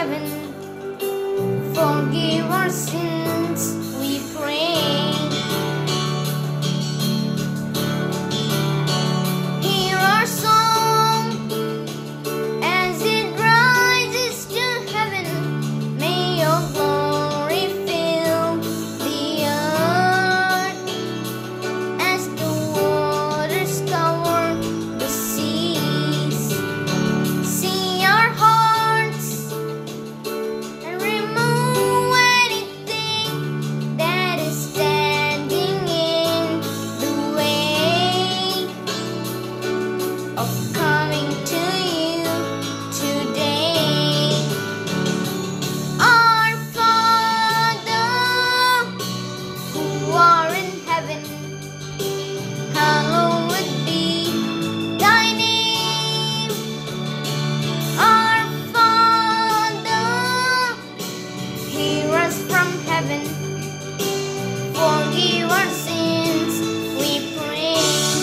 heaven, forgive our sins, we pray. Hear our song as it rises to heaven. May your glory fill the earth as the waters cover the seas. See our hearts and remove anything that is standing in the way of coming to you today. Our Father who are in heaven, hallowed be thy name. Our Father, hear us from heaven, forgive our sins, we pray.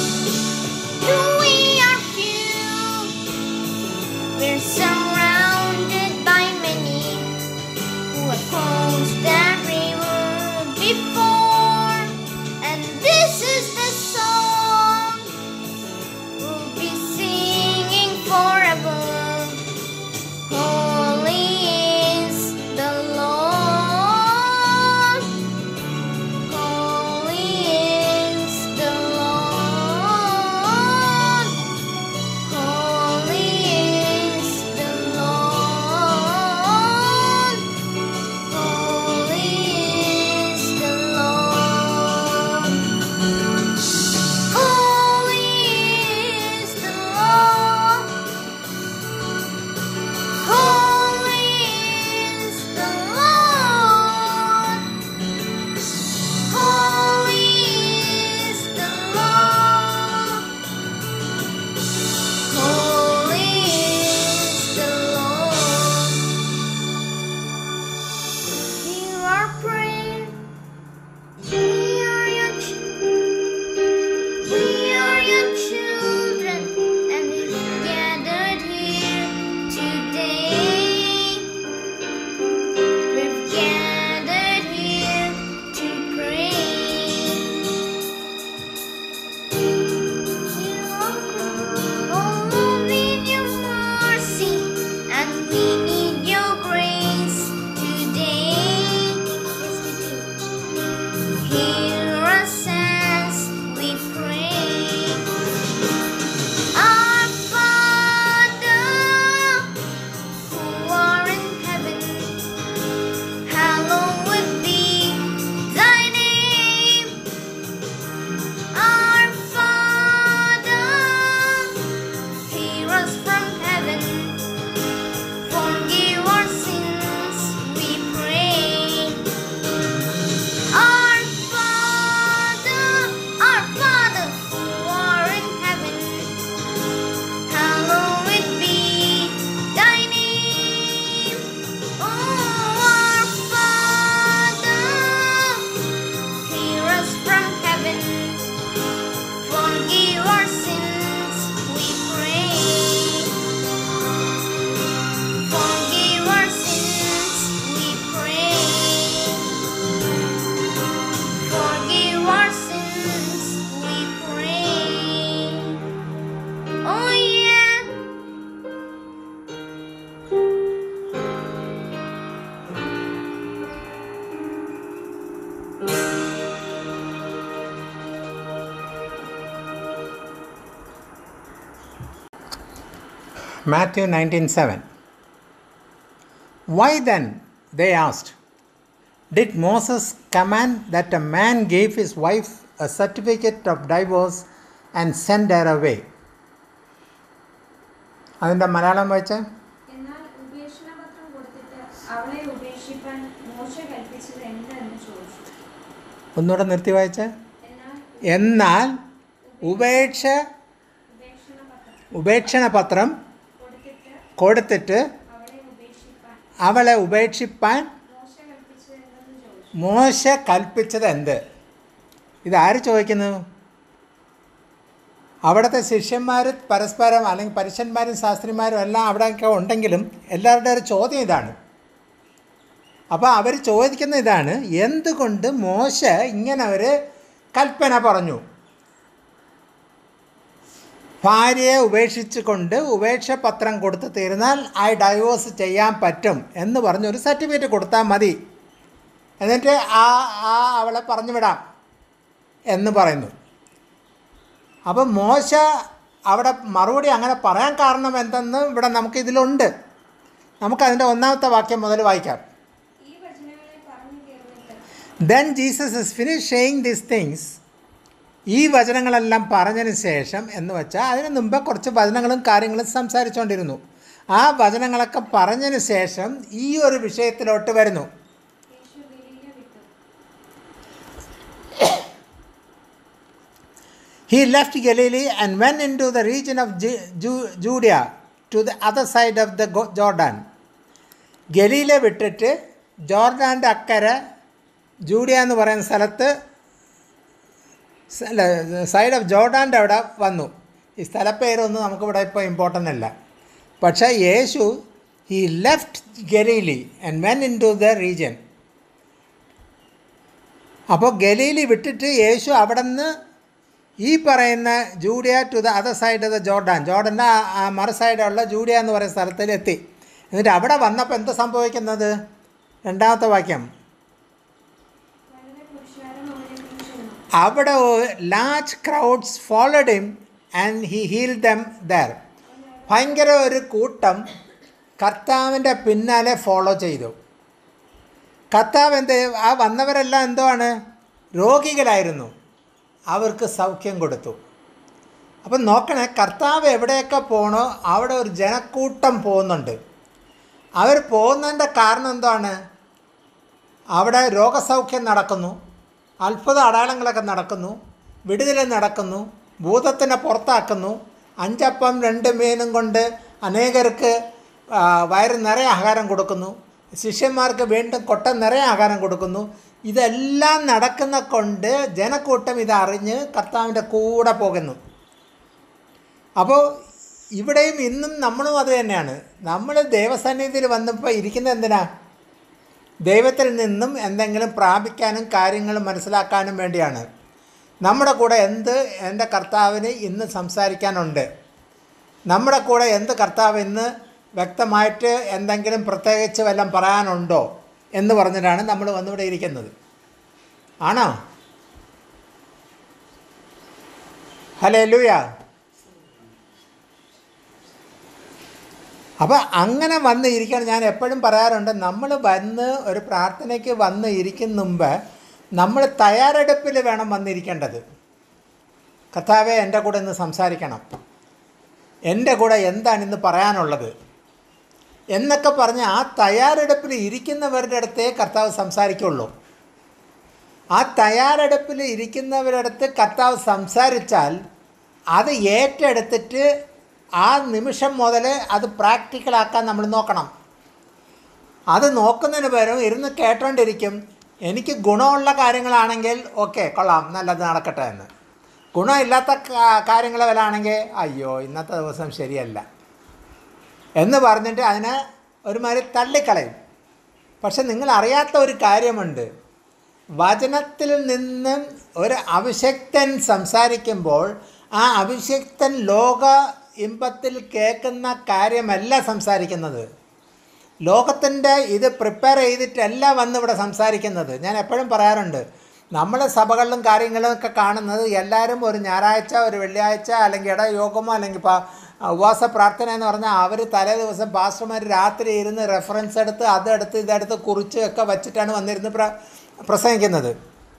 We are few, we're surrounded by many who have crossed that river before, and this is the song we'll be singing forever. Holy is the Lord. Holy is the Lord. Holy is the Lord. Holy is the Lord. Holy is the Lord. Holy is the Lord. Holy is the Lord. Holy is the Lord. Hear our prayer. We are your ch- we are your children, and we've gathered here today. We've gathered here to pray. You are oh, need your mercy, and we need your grace today. Hear us as we pray. Our Father, who are in heaven, hallowed be thy name. Our Father, hear us from heaven, forgive our sins, we pray. Our Father, our Father, who are in heaven, hallowed be thy name. Oh, our Father, hear us from heaven, forgive our sins, we pray. Forgive our sins, we pray. Forgive our sins, we pray. Oh yeah. Matthew 19:7 Why then they asked did Moses command that a man gave his wife a certificate of divorce and send her away അതിൻ്റെ മലയാളം വായിച്ച എന്നാൽ ഉപേക്ഷണപത്രം കൊടുത്തിട്ട് അവളെ ഉപേക്ഷിപ്പാൻ മോശ കൽപ്പിച്ചത് എന്തെന്ന് ചോദിച്ചു ഒന്നുകൂടെ നിർത്തി വായിച്ച എന്നാൽ എന്നാൽ ഉപേക്ഷ ഉപേക്ഷണപത്രം ഉപേക്ഷണ പത്രം കൊടുത്തിട്ട് കൊടുത്തിട്ട് അവളെ ഉപേക്ഷിപ്പാൻ അവളെ ഉപേക്ഷിപ്പാൻ മോശ കൽപ്പിച്ചത് എന്തെന്ന് ചോദിച്ചു മോശ കൽപ്പിച്ചത് എന്ത് ഇതാര് ചോദിക്കുന്നു അവിടുത്തെ ശിഷ്യന്മാർ പരസ്പരം അല്ലെങ്കിൽ പരുഷന്മാരും ശാസ്ത്രിമാരും എല്ലാം അവിടെയൊക്കെ ഉണ്ടെങ്കിലും എല്ലാവരുടെയും ഒരു ചോദ്യം ഇതാണ് അപ്പോൾ അവർ ചോദിക്കുന്ന ഇതാണ് എന്തുകൊണ്ട് മോശ ഇങ്ങനെ ഒരു കൽപ്പന പറഞ്ഞു ഭാര്യയെ ഉപേക്ഷിച്ച് കൊണ്ട് ഉപേക്ഷ പത്രം കൊടുത്ത് തീർന്നാൽ ആ ഡൈവോഴ്സ് ചെയ്യാൻ പറ്റും എന്ന് പറഞ്ഞൊരു സർട്ടിഫിക്കറ്റ് കൊടുത്താൽ മതി എന്നിട്ട് ആ ആ അവളെ പറഞ്ഞു വിടാം എന്ന് പറയുന്നു അപ്പം മോശ അവിടെ മറുപടി അങ്ങനെ പറയാൻ കാരണം എന്തെന്ന് ഇവിടെ നമുക്ക് ഇതിലുണ്ട് നമുക്കതിൻ്റെ ഒന്നാമത്തെ വാക്യം മുതൽ വായിക്കാം ഈ വചനങ്ങളെ പറഞ്ഞു തീർന്നിട്ട് then Jesus is finish saying these things ഈ വചനങ്ങളെല്ലാം പറഞ്ഞതിന് ശേഷം എന്ന് വെച്ചാൽ അതിന് മുമ്പ് കുറച്ച് വചനങ്ങളും കാര്യങ്ങളും സംസാരിച്ചുകൊണ്ടിരുന്നു ആ വചനങ്ങളൊക്കെ പറഞ്ഞതിന് ശേഷം ഈ ഒരു വിഷയത്തിലോട്ട് വരുന്നു യേശു ഗലീല വിട്ടു He left Galilee and went into the region of Ju- Ju- Judea to the other side of the Go- Jordan. ഗലീലെ വിട്ടിട്ട് ജോർഡാൻ്റെ അക്കരെ ജൂഡിയ എന്ന് പറയുന്ന സ്ഥലത്ത് സൈഡ് ഓഫ് ജോർഡാൻ്റെ അവിടെ വന്നു ഈ സ്ഥലപ്പേരൊന്നും നമുക്കിവിടെ ഇപ്പോൾ ഇമ്പോർട്ടൻ്റ് അല്ല പക്ഷേ Yeshu he left Galilee and went into the region അപ്പോൾ ഗലീലി വിട്ടിട്ട് യേശു അവിടെ നിന്ന് ഈ പറയുന്ന Judea to the other side of the Jordan ജോർഡൻ്റെ ആ- ആ മറു സൈഡുള്ള ജൂഡിയ എന്ന് പറയുന്ന സ്ഥലത്തിൽ എത്തി എന്നിട്ട് അവിടെ വന്നപ്പോൾ എന്ത് സംഭവിക്കുന്നത് രണ്ടാമത്തെ വാക്യം വളരെ പുരുഷാരം അവനെ പിന്തുടർന്നു അവിടെ large crowds followed him and he heal them there ഭയങ്കര ഒരു കൂട്ടം കർത്താവിൻ്റെ പിന്നാലെ ഫോളോ ചെയ്തു കർത്താവ് എന്ത് ആ വന്നവരെല്ലാം എന്തോ ആണ് രോഗികളായിരുന്നു അവർക്ക് സൗഖ്യം കൊടുത്തു അപ്പം നോക്കണേ കർത്താവ് എവിടെയൊക്കെ പോകണോ അവിടെ ഒരു ജനക്കൂട്ടം പോകുന്നുണ്ട് അവർ പോകുന്നതിൻ്റെ കാരണം എന്താണ് അവിടെ രോഗസൗഖ്യം നടക്കുന്നു അത്ഭുത അടയാളങ്ങളൊക്കെ നടക്കുന്നു വിടുതൽ നടക്കുന്നു ഭൂതത്തിനെ പുറത്താക്കുന്നു അഞ്ചപ്പം രണ്ട് മീനും കൊണ്ട് അനേകർക്ക് ആ, വയറ് നിറയെ ആഹാരം കൊടുക്കുന്നു ശിഷ്യന്മാർക്ക് വീണ്ടും കൊട്ട നിറയെ ആഹാരം കൊടുക്കുന്നു ഇതെല്ലാം നടക്കുന്ന കൊണ്ട് ജനക്കൂട്ടം ഇതറിഞ്ഞ് കർത്താവിൻ്റെ കൂടെ പോകുന്നു അപ്പോൾ ഇവിടെയും ഇന്നും നമ്മളും അത് തന്നെയാണ് നമ്മൾ ദൈവസന്നിധിയിൽ വന്നപ്പോൾ ഇരിക്കുന്നത് എന്തിനാ ദൈവത്തിൽ നിന്നും എന്തെങ്കിലും പ്രാപിക്കാനും കാര്യങ്ങൾ മനസ്സിലാക്കാനും വേണ്ടിയാണ് നമ്മുടെ കൂടെ എന്ത് എൻ്റെ കർത്താവിന് ഇന്ന് സംസാരിക്കാനുണ്ട് നമ്മുടെ കൂടെ എന്ത് കർത്താവ് ഇന്ന് വ്യക്തമായിട്ട് എന്തെങ്കിലും പ്രത്യേകിച്ച് വല്ലതും പറയാനുണ്ടോ എന്ന് പറഞ്ഞിട്ടാണ് നമ്മൾ വന്നിവിടെ ഇരിക്കുന്നത് ആണോ ഹലേ ലൂയ അപ്പോൾ അങ്ങനെ വന്ന് ഇരിക്കണം ഞാൻ എപ്പോഴും പറയാറുണ്ട് നമ്മൾ വന്ന് ഒരു പ്രാർത്ഥനയ്ക്ക് വന്ന് ഇരിക്കുന്ന മുമ്പ് നമ്മൾ തയ്യാറെടുപ്പിൽ വേണം വന്നിരിക്കേണ്ടത് കർത്താവെ എൻ്റെ കൂടെ ഇന്ന് സംസാരിക്കണം എൻ്റെ കൂടെ എന്താണ് ഇന്ന് പറയാനുള്ളത് എന്നൊക്കെ പറഞ്ഞ് ആ തയ്യാറെടുപ്പിൽ ഇരിക്കുന്നവരുടെ അടുത്തേ കർത്താവ് സംസാരിക്കുള്ളൂ ആ തയ്യാറെടുപ്പിൽ ഇരിക്കുന്നവരുടെ അടുത്ത് കർത്താവ് സംസാരിച്ചാൽ അത് ഏറ്റെടുത്തിട്ട് ആ നിമിഷം മുതൽ അത് പ്രാക്ടിക്കലാക്കാൻ നമ്മൾ നോക്കണം അത് നോക്കുന്നതിന് പകരം ഇരുന്ന് കേട്ടോണ്ടിരിക്കും എനിക്ക് ഗുണമുള്ള കാര്യങ്ങളാണെങ്കിൽ ഓക്കെ കൊള്ളാം നല്ലത് നടക്കട്ടെ എന്ന് ഗുണമില്ലാത്ത കാ- കാര്യങ്ങൾ വല്ലാണെങ്കിൽ അയ്യോ ഇന്നത്തെ ദിവസം ശരിയല്ല എന്ന് പറഞ്ഞിട്ട് അതിനെ ഒരുമാതിരി തള്ളിക്കളയും പക്ഷെ നിങ്ങൾ അറിയാത്ത ഒരു കാര്യമുണ്ട് വചനത്തിൽ നിന്നും ഒരു അഭിഷക്തൻ സംസാരിക്കുമ്പോൾ ആ അഭിഷക്തൻ ലോക ഇമ്പത്തിൽ കേൾക്കുന്ന കാര്യമല്ല സംസാരിക്കുന്നത് ലോകത്തിൻ്റെ ഇത് പ്രിപ്പയർ ചെയ്തിട്ടല്ല വന്ന് ഇവിടെ സംസാരിക്കുന്നത് ഞാൻ എപ്പോഴും പറയാറുണ്ട് നമ്മളെ സഭകളിലും കാര്യങ്ങളും ഒക്കെ കാണുന്നത് എല്ലാവരും ഒരു ഞായറാഴ്ച ഒരു വെള്ളിയാഴ്ച അല്ലെങ്കിൽ ഇടയോഗമോ അല്ലെങ്കിൽ പ- ഉപവാസ പ്രാർത്ഥന എന്ന് പറഞ്ഞാൽ അവർ തലേ ദിവസം പാസ്റ്റർമാർ രാത്രി ഇരുന്ന് റെഫറൻസ് എടുത്ത് അതെടുത്ത് ഇതെടുത്ത് കുറിച്ച് ഒക്കെ വച്ചിട്ടാണ് വന്നിരുന്ന് പ്ര പ്രസംഗിക്കുന്നത്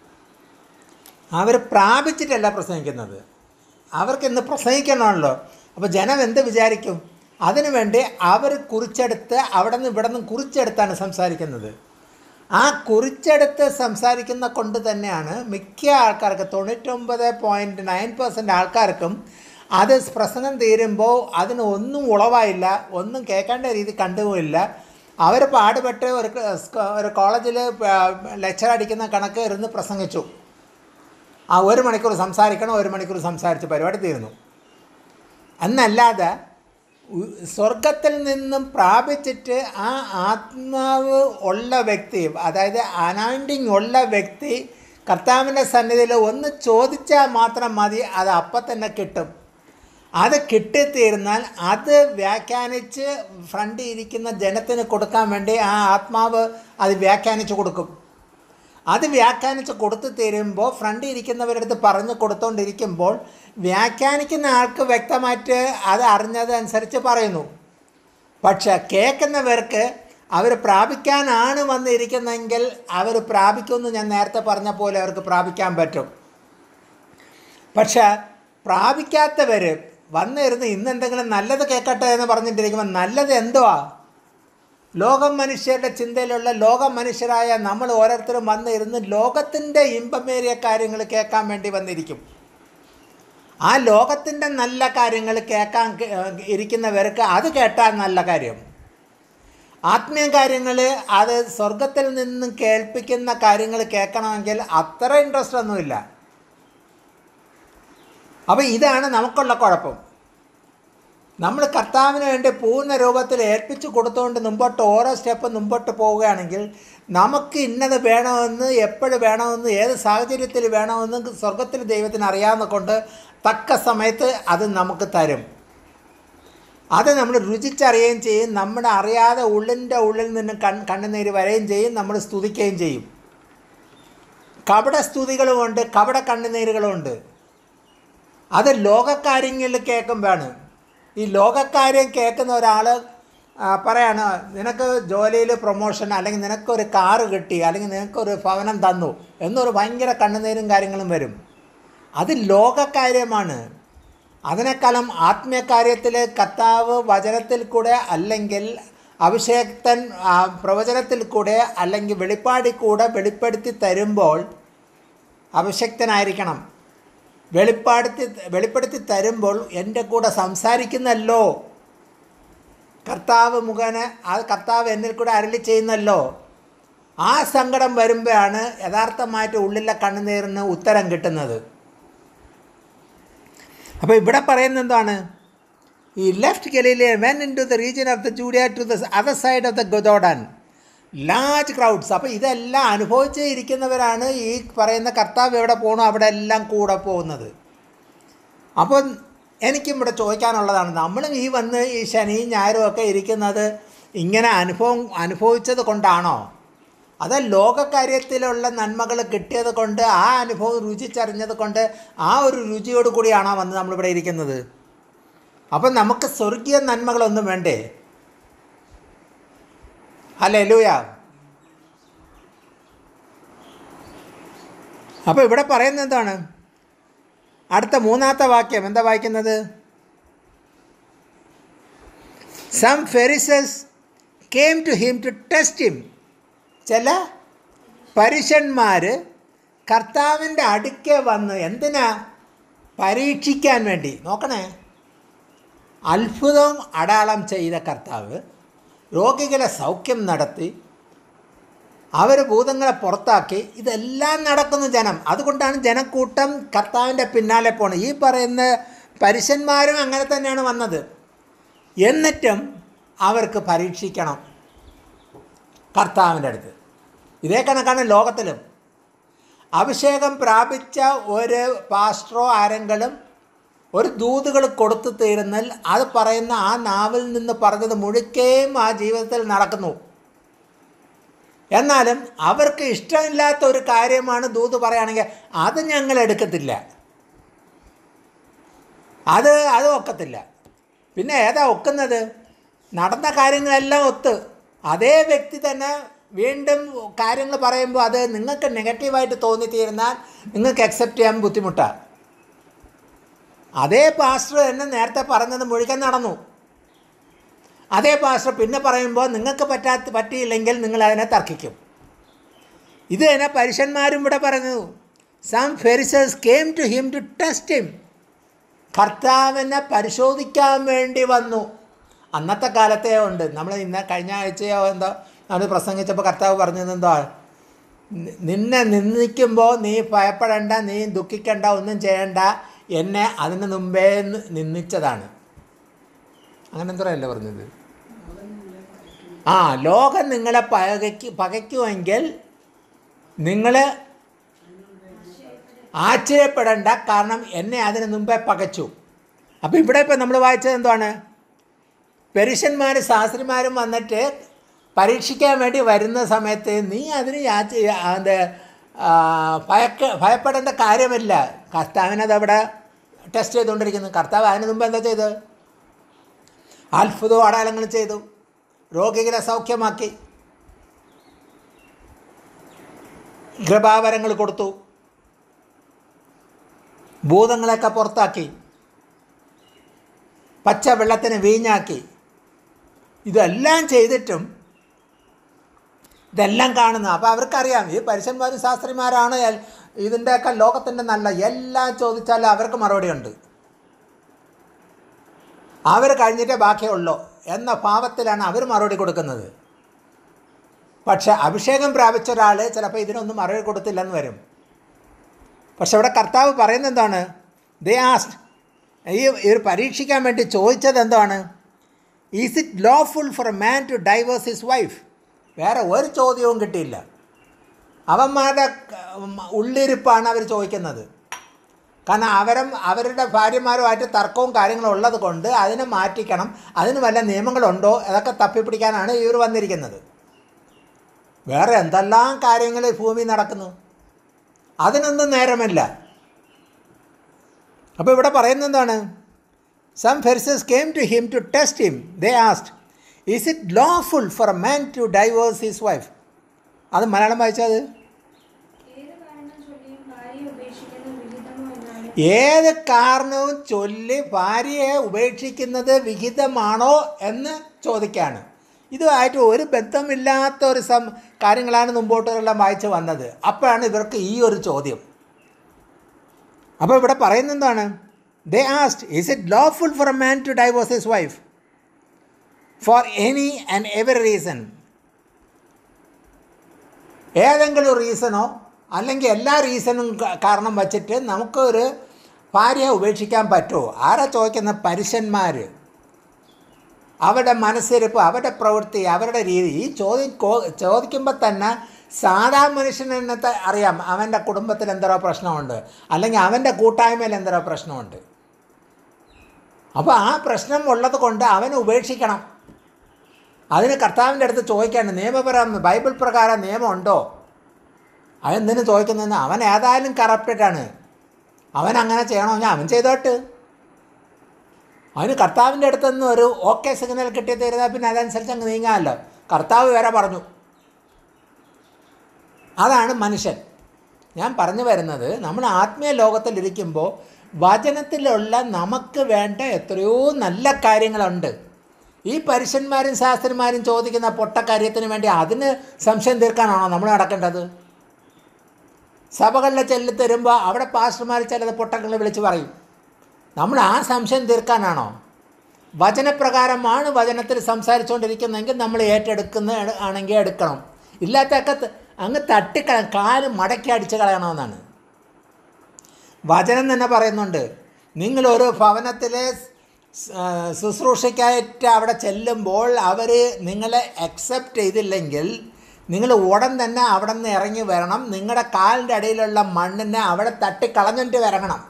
അവർ പ്രാപിച്ചിട്ടല്ല പ്രസംഗിക്കുന്നത് അവർക്ക് ഇന്ന് പ്രസംഗിക്കണമല്ലോ അപ്പോൾ ജനം എന്ത് വിചാരിക്കും അതിനുവേണ്ടി അവർ കുറിച്ചെടുത്ത് അവിടെ നിന്ന് ഇവിടെ നിന്ന് കുറിച്ചെടുത്താണ് സംസാരിക്കുന്നത് ആ കുറിച്ചെടുത്ത് സംസാരിക്കുന്ന കൊണ്ട് തന്നെയാണ് മിക്ക ആൾക്കാർക്ക് തൊണ്ണൂറ്റൊമ്പത് പോയിൻറ്റ് നയൻ പെർസെൻറ്റ് ആൾക്കാർക്കും അത് പ്രസംഗം തീരുമ്പോൾ അതിന് ഒന്നും ഉളവായില്ല ഒന്നും കേൾക്കേണ്ട രീതി കണ്ടുപോയില്ല അവർ പാടുപെട്ട് ഒരു ക- സ്ക- ഒരു കോളേജിൽ ലെക്ചർ അടിക്കുന്ന കണക്ക് ഇരുന്ന് പ്രസംഗിച്ചു ആ ഒരു മണിക്കൂർ സംസാരിക്കണം ഒരു മണിക്കൂർ സംസാരിച്ച് പരിപാടി തീർന്നു എന്നല്ലാതെ ഉ- സ്വർഗത്തിൽ നിന്നും പ്രാപിച്ചിട്ട് ആ ആത്മാവ് ഉള്ള വ്യക്തി അതായത് അനാൻഡിങ് ഉള്ള വ്യക്തി കർത്താവിൻ്റെ സന്നിധിയിൽ ഒന്ന് ചോദിച്ചാൽ മാത്രം മതി അത് അപ്പം തന്നെ കിട്ടും അത് കിട്ടിത്തീർന്നാൽ അത് വ്യാഖ്യാനിച്ച് ഫ്രണ്ടിൽ ഇരിക്കുന്ന ജനത്തിന് കൊടുക്കാൻ വേണ്ടി ആ ആത്മാവ് അത് വ്യാഖ്യാനിച്ച് കൊടുക്കും അത് വ്യാഖ്യാനിച്ച് കൊടുത്തു തീരുമ്പോൾ ഫ്രണ്ടിൽ ഇരിക്കുന്നവരുടെ അടുത്ത് പറഞ്ഞു കൊടുത്തുകൊണ്ടിരിക്കുമ്പോൾ വ്യാഖ്യാനിക്കുന്ന ആൾക്ക് വ്യക്തമായിട്ട് അത് അറിഞ്ഞതനുസരിച്ച് പറയുന്നു പക്ഷെ കേൾക്കുന്നവർക്ക് അവർ പ്രാപിക്കാനാണ് വന്നിരിക്കുന്നതെങ്കിൽ അവർ പ്രാപിക്കുമെന്ന് ഞാൻ നേരത്തെ പറഞ്ഞ പോലെ അവർക്ക് പ്രാപിക്കാൻ പറ്റും പക്ഷെ പ്രാപിക്കാത്തവർ വന്നിരുന്ന് ഇന്ന് എന്തെങ്കിലും നല്ലത് കേൾക്കട്ടെ എന്ന് പറഞ്ഞിട്ടിരിക്കുമ്പോൾ നല്ലത് എന്തുവാ ലോകം മനുഷ്യരുടെ ചിന്തയിലുള്ള ലോക മനുഷ്യരായ നമ്മൾ ഓരോരുത്തരും വന്നിരുന്ന് ലോകത്തിൻ്റെ ഇമ്പമേറിയ കാര്യങ്ങൾ കേൾക്കാൻ വേണ്ടി വന്നിരിക്കും ആ ലോകത്തിൻ്റെ നല്ല കാര്യങ്ങൾ കേൾക്കാൻ കേ- ഇരിക്കുന്നവർക്ക് അത് കേട്ടാൽ നല്ല കാര്യം ആത്മീയ കാര്യങ്ങൾ അത് സ്വർഗത്തിൽ നിന്നും കേൾപ്പിക്കുന്ന കാര്യങ്ങൾ കേൾക്കണമെങ്കിൽ അത്ര ഇൻട്രസ്റ്റ് ഒന്നുമില്ല അപ്പോൾ ഇതാണ് നമുക്കുള്ള കുഴപ്പം നമ്മൾ കർത്താവിന് വേണ്ടി പൂർണ്ണ രൂപത്തിൽ ഏൽപ്പിച്ച് കൊടുത്തുകൊണ്ട് മുമ്പോട്ട് ഓരോ സ്റ്റെപ്പ് മുമ്പോട്ട് പോവുകയാണെങ്കിൽ നമുക്ക് ഇന്നത് വേണമെന്ന് എപ്പോഴും വേണമെന്ന് ഏത് സാഹചര്യത്തിൽ വേണമെന്ന് സ്വർഗത്തിൽ ദൈവത്തിന് അറിയാവുന്ന കൊണ്ട് തക്ക സമയത്ത് അത് നമുക്ക് തരും അത് നമ്മൾ രുചിച്ചറിയുകയും ചെയ്യും നമ്മുടെ അറിയാതെ ഉള്ളിൻ്റെ ഉള്ളിൽ നിന്ന് കൺ കണ്ണുനീര് വരെയും ചെയ്യും നമ്മൾ സ്തുതിക്കുകയും ചെയ്യും കപട സ്തുതികളുമുണ്ട് കപട കണ്ണുനീരുകളുമുണ്ട് അത് ലോകക്കാര്യങ്ങളിൽ കേൾക്കുമ്പോഴാണ് ഈ ലോകക്കാര്യം കേൾക്കുന്ന ഒരാൾ പറയാണ് നിനക്ക് ജോലിയിൽ പ്രൊമോഷൻ അല്ലെങ്കിൽ നിനക്കൊരു കാറ് കിട്ടി അല്ലെങ്കിൽ നിനക്കൊരു ഭവനം തന്നു എന്നൊരു ഭയങ്കര കണ്ണുനീരും കാര്യങ്ങളും വരും അത് ലോകകാര്യമാണ് അതിനേക്കാളും ആത്മീയ കാര്യത്തിൽ കർത്താവ് വചനത്തിൽ കൂടെ അല്ലെങ്കിൽ അഭിഷേക്തൻ ആ, പ്രവചനത്തിൽ കൂടെ അല്ലെങ്കിൽ വെളിപ്പാടിൽ കൂടെ വെളിപ്പെടുത്തി തരുമ്പോൾ അഭിഷക്തനായിരിക്കണം വെളിപ്പെടുത്തി വെളിപ്പെടുത്തി തരുമ്പോൾ എൻ്റെ കൂടെ സംസാരിക്കുന്നല്ലോ കർത്താവ് മുഖേന ആ കർത്താവ് എന്നിൽ കൂടെ അരളി ചെയ്യുന്നല്ലോ ആ സങ്കടം വരുമ്പോഴാണ് യഥാർത്ഥമായിട്ട് ഉള്ളിലെ കണ്ണുനീരിന് ഉത്തരം കിട്ടുന്നത് അപ്പോൾ ഇവിടെ പറയുന്നത് എന്താണ് ഈ left Galilee went into the region of the Judea to the other side of the ഗൊദോഡൻ ലാർജ് ക്രൗഡ്സ് അപ്പോൾ ഇതെല്ലാം അനുഭവിച്ച് ഇരിക്കുന്നവരാണ് ഈ പറയുന്ന കർത്താവ് എവിടെ പോകണോ അവിടെ എല്ലാം കൂടെ പോകുന്നത് അപ്പം എനിക്കും ഇവിടെ ചോദിക്കാനുള്ളതാണ് നമ്മളും ഈ വന്ന് ഈ ശനിയും ഞായറും ഒക്കെ ഇരിക്കുന്നത് ഇങ്ങനെ അനുഭവം അനുഭവിച്ചത് കൊണ്ടാണോ അത് ലോകകാര്യത്തിലുള്ള നന്മകൾ കിട്ടിയത് കൊണ്ട് ആ അനുഭവം രുചിച്ചറിഞ്ഞത് കൊണ്ട് ആ ഒരു രുചിയോട് കൂടിയാണോ വന്ന് നമ്മളിവിടെ ഇരിക്കുന്നത് അപ്പം നമുക്ക് സ്വർഗീയ നന്മകളൊന്നും വേണ്ടേ അല്ലേ ലൂയ അപ്പോൾ ഇവിടെ പറയുന്നത് എന്താണ് അടുത്ത മൂന്നാമത്തെ വാക്യം എന്താ വായിക്കുന്നത് some Pharisees came to him to test him ചില പരുഷന്മാർ കർത്താവിൻ്റെ അടുക്കെ വന്ന് എന്തിനാ പരീക്ഷിക്കാൻ വേണ്ടി നോക്കണേ അത്ഭുതം അടയാളം ചെയ്ത കർത്താവ് രോഗികളെ സൗഖ്യം നടത്തി അവർ ഭൂതങ്ങളെ പുറത്താക്കി ഇതെല്ലാം നടക്കുന്നു ജനം അതുകൊണ്ടാണ് ജനക്കൂട്ടം കർത്താവിൻ്റെ പിന്നാലെ പോണത് ഈ പറയുന്ന പരുഷന്മാരും അങ്ങനെ തന്നെയാണ് വന്നത് എന്നിട്ടും അവർക്ക് പരീക്ഷിക്കണം കർത്താവിൻ്റെ അടുത്ത് ഇതേ കണക്കാണ് ലോകത്തിലും അഭിഷേകം പ്രാപിച്ച ഒരു പാസ്റ്ററോ ആരെങ്കിലും ഒരു ദൂതുകൾ കൊടുത്തു തീരുന്നാൽ അത് പറയുന്ന ആ നാവിൽ നിന്ന് പറഞ്ഞത് മുഴുക്കേയും ആ ജീവിതത്തിൽ നടക്കുന്നു എന്നാലും അവർക്ക് ഇഷ്ടമില്ലാത്ത ഒരു കാര്യമാണ് ദൂത് പറയുകയാണെങ്കിൽ അത് ഞങ്ങൾ എടുക്കത്തില്ല അത് അത് ഒക്കത്തില്ല പിന്നെ ഏതാ ഒക്കുന്നത് നടന്ന കാര്യങ്ങളെല്ലാം ഒത്ത് അതേ വ്യക്തി തന്നെ വീണ്ടും കാര്യങ്ങൾ പറയുമ്പോൾ അത് നിങ്ങൾക്ക് നെഗറ്റീവായിട്ട് തോന്നിത്തീരുന്നാൽ നിങ്ങൾക്ക് അക്സെപ്റ്റ് ചെയ്യാൻ ബുദ്ധിമുട്ടാണ് അതേ പാസ്റ്റർ തന്നെ നേരത്തെ പറഞ്ഞത് മുഴുവൻ നടന്നു അതേ പാസ്റ്റർ പിന്നെ പറയുമ്പോൾ നിങ്ങൾക്ക് പറ്റാത്ത പറ്റിയില്ലെങ്കിൽ നിങ്ങൾ അതിനെ തർക്കിക്കും ഇത് തന്നെ പരുഷന്മാരും ഇവിടെ പറഞ്ഞു some Pharisees came to him to test him കർത്താവിനെ പരിശോധിക്കാൻ വേണ്ടി വന്നു അന്നത്തെ കാലത്തേ ഉണ്ട് നമ്മൾ ഇന്ന് കഴിഞ്ഞ ആഴ്ചയോ എന്തോ നമ്മൾ പ്രസംഗിച്ചപ്പോൾ കർത്താവ് പറഞ്ഞത് എന്തോ നി- നിന്നെ നിന്ദിക്കുമ്പോൾ നീ ഭയപ്പെടേണ്ട നീ ദുഃഖിക്കേണ്ട ഒന്നും ചെയ്യണ്ട എന്നെ അതിന് മുമ്പേ നി- നിന്ദിച്ചതാണ് അങ്ങനെ എന്തോരല്ലേ പറഞ്ഞത് ആ ലോകം നിങ്ങളെ പകയ്ക്ക് പകയ്ക്കുമെങ്കിൽ നിങ്ങൾ ആശ്ചര്യപ്പെടേണ്ട കാരണം എന്നെ അതിന് മുമ്പേ പകച്ചു അപ്പോൾ ഇവിടെ ഇപ്പം നമ്മൾ വായിച്ചത് എന്താണ് പെരുഷന്മാർ ശാസ്ത്രിമാരും വന്നിട്ട് പരീക്ഷിക്കാൻ വേണ്ടി വരുന്ന സമയത്ത് നീ അതിന് യാച അത് ആ, ഭയക്ക ഭയപ്പെടേണ്ട കാര്യമില്ല കർത്താവിനത് അവിടെ ടെസ്റ്റ് ചെയ്തുകൊണ്ടിരിക്കുന്നു കർത്താവ് അതിന് മുമ്പ് എന്താ ചെയ്തത് അത്ഭുതവും അടയാളങ്ങൾ ചെയ്തു രോഗികളെ സൗഖ്യമാക്കി കൃപാവരങ്ങൾ കൊടുത്തു ഭൂതങ്ങളെയൊക്കെ പുറത്താക്കി പച്ച വെള്ളത്തിന് വീഞ്ഞാക്കി ഇതെല്ലാം ചെയ്തിട്ടും ഇതെല്ലാം കാണുന്നു അപ്പോൾ അവർക്കറിയാം ഈ പരുഷന്മാരും ശാസ്ത്രിമാരാണ് എൽ- ഇതിൻ്റെയൊക്കെ ലോകത്തിൻ്റെ നല്ല എല്ലാം ചോദിച്ചാൽ അവർക്ക് മറുപടിയുണ്ട് അവർ കഴിഞ്ഞിട്ടേ ബാക്കിയുള്ളൂ എന്ന ഭാവത്തിലാണ് അവർ മറുപടി കൊടുക്കുന്നത് പക്ഷെ അഭിഷേകം പ്രാപിച്ച ഒരാൾ ചിലപ്പോൾ ഇതിനൊന്നും മറുപടി കൊടുത്തില്ലെന്ന് വരും പക്ഷെ ഇവിടെ കർത്താവ് പറയുന്നത് എന്താണ് ദേ ആസ്റ്റ് ഈ ഇവർ പരീക്ഷിക്കാൻ വേണ്ടി ചോദിച്ചത് എന്താണ് is it lawful for a man to divorce his wife വേറെ ഒരു ചോദ്യവും കിട്ടിയില്ല അവന്മാരുടെ ഉം, ഉള്ളിരിപ്പാണ് അവർ ചോദിക്കുന്നത് കാരണം അവരും അവരുടെ ഭാര്യമാരുമായിട്ട് തർക്കവും കാര്യങ്ങളും ഉള്ളത് കൊണ്ട് അതിനെ മാറ്റിക്കണം അതിന് വല്ല നിയമങ്ങളുണ്ടോ അതൊക്കെ തപ്പിപ്പിടിക്കാനാണ് ഇവർ വന്നിരിക്കുന്നത് വേറെ എന്തെല്ലാം കാര്യങ്ങൾ ഈ ഭൂമി നടക്കുന്നു അതിനൊന്നും നേരമില്ല അപ്പോൾ ഇവിടെ പറയുന്നത് എന്താണ് some Pharisees came to him to test him they asked is it lawful for a man to divorce his wife അത് മലയാളം വായിച്ചത് ഏത് കാരണം ചൊല്ലിയും ഭാര്യയെ ഉപേക്ഷിക്കുന്നത് വിഹിതമോ എന്നാണ് ഏത് കാരണവും ചൊല്ലി ഭാര്യയെ ഉപേക്ഷിക്കുന്നത് വിഹിതമാണോ എന്ന് ചോദിക്കുകയാണ് ഇതുമായിട്ട് ഒരു ബന്ധമില്ലാത്ത ഒരു സം കാര്യങ്ങളാണ് മുമ്പോട്ടെല്ലാം വായിച്ച് വന്നത് അപ്പോഴാണ് ഇവർക്ക് ഈ ഒരു ചോദ്യം അപ്പോൾ ഇവിടെ പറയുന്നത് എന്താണ് they asked is it lawful for a man to divorce his wife for any and every reason ഏതെങ്കിലും റീസണോ അല്ലെങ്കിൽ എല്ലാ റീസണും ക- കാരണം വച്ചിട്ട് നമുക്കൊരു ഭാര്യയെ ഉപേക്ഷിക്കാൻ പറ്റുമോ ആരാ ചോദിക്കുന്ന പരുഷന്മാർ അവരുടെ മനസ്സിരിപ്പ് അവരുടെ പ്രവൃത്തി അവരുടെ രീതി ഈ ചോദ്യം കോ- ചോദിക്കുമ്പോൾ തന്നെ സാധാ മനുഷ്യനെ ത- അറിയാം അവൻ്റെ കുടുംബത്തിൽ എന്തോ പ്രശ്നമുണ്ട് അല്ലെങ്കിൽ അവൻ്റെ കൂട്ടായ്മയിൽ എന്തോ പ്രശ്നമുണ്ട് അപ്പോൾ ആ പ്രശ്നം ഉള്ളത് കൊണ്ട് അവനെ ഉപേക്ഷിക്കണം അതിന് കർത്താവിൻ്റെ അടുത്ത് ചോദിക്കാണ് നിയമപരം ബൈബിൾ പ്രകാരം നിയമമുണ്ടോ അതെന്തിനു ചോദിക്കുന്നതെന്ന് അവൻ ഏതായാലും കറപ്റ്റഡാണ് അവൻ അങ്ങനെ ചെയ്യണമെങ്കിൽ അവൻ ചെയ്തോട്ട് അവന് കർത്താവിൻ്റെ അടുത്ത് നിന്ന് ഒരു ഓക്കെ സിഗ്നൽ കിട്ടി തരുന്നാൽ പിന്നെ അതനുസരിച്ച് അങ്ങ് നീങ്ങാമല്ലോ കർത്താവ് വരെ പറഞ്ഞു അതാണ് മനുഷ്യൻ ഞാൻ പറഞ്ഞു വരുന്നത് നമ്മൾ ആത്മീയ ലോകത്തിലിരിക്കുമ്പോൾ വചനത്തിലുള്ള നമുക്ക് വേണ്ട എത്രയോ നല്ല കാര്യങ്ങളുണ്ട് ഈ പരുഷന്മാരും ശാസ്ത്രന്മാരും ചോദിക്കുന്ന പൊട്ടക്കാര്യത്തിന് വേണ്ടി അതിന് സംശയം തീർക്കാനാണോ നമ്മൾ നടക്കേണ്ടത് സഭകളിലെ ചെല്ലി തരുമ്പോൾ അവിടെ പാസ്റ്റർമാർ ചിലത് പൊട്ടങ്ങൾ വിളിച്ച് പറയും നമ്മൾ ആ സംശയം തീർക്കാനാണോ വചനപ്രകാരമാണ് വചനത്തിൽ സംസാരിച്ചുകൊണ്ടിരിക്കുന്നതെങ്കിൽ നമ്മൾ ഏറ്റെടുക്കുന്ന ആണെങ്കിൽ എടുക്കണം ഇല്ലാത്തൊക്കെ ത- അങ്ങ് തട്ടിക്കള കാല് മടക്കി അടിച്ച് കളയണമെന്നാണ് വചനം തന്നെ പറയുന്നുണ്ട് നിങ്ങൾ ഒരു ഭവനത്തിലെ സ്- ആ, ശുശ്രൂഷയ്ക്കായിട്ട് അവിടെ ചെല്ലുമ്പോൾ അവർ നിങ്ങളെ അക്സെപ്റ്റ് ചെയ്തില്ലെങ്കിൽ നിങ്ങൾ ഉടൻ തന്നെ അവിടെ നിന്ന് ഇറങ്ങി വരണം നിങ്ങളുടെ കാലിൻ്റെ അടിയിലുള്ള മണ്ണിനെ അവിടെ തട്ടിക്കളഞ്ഞിട്ട് ഇറങ്ങണം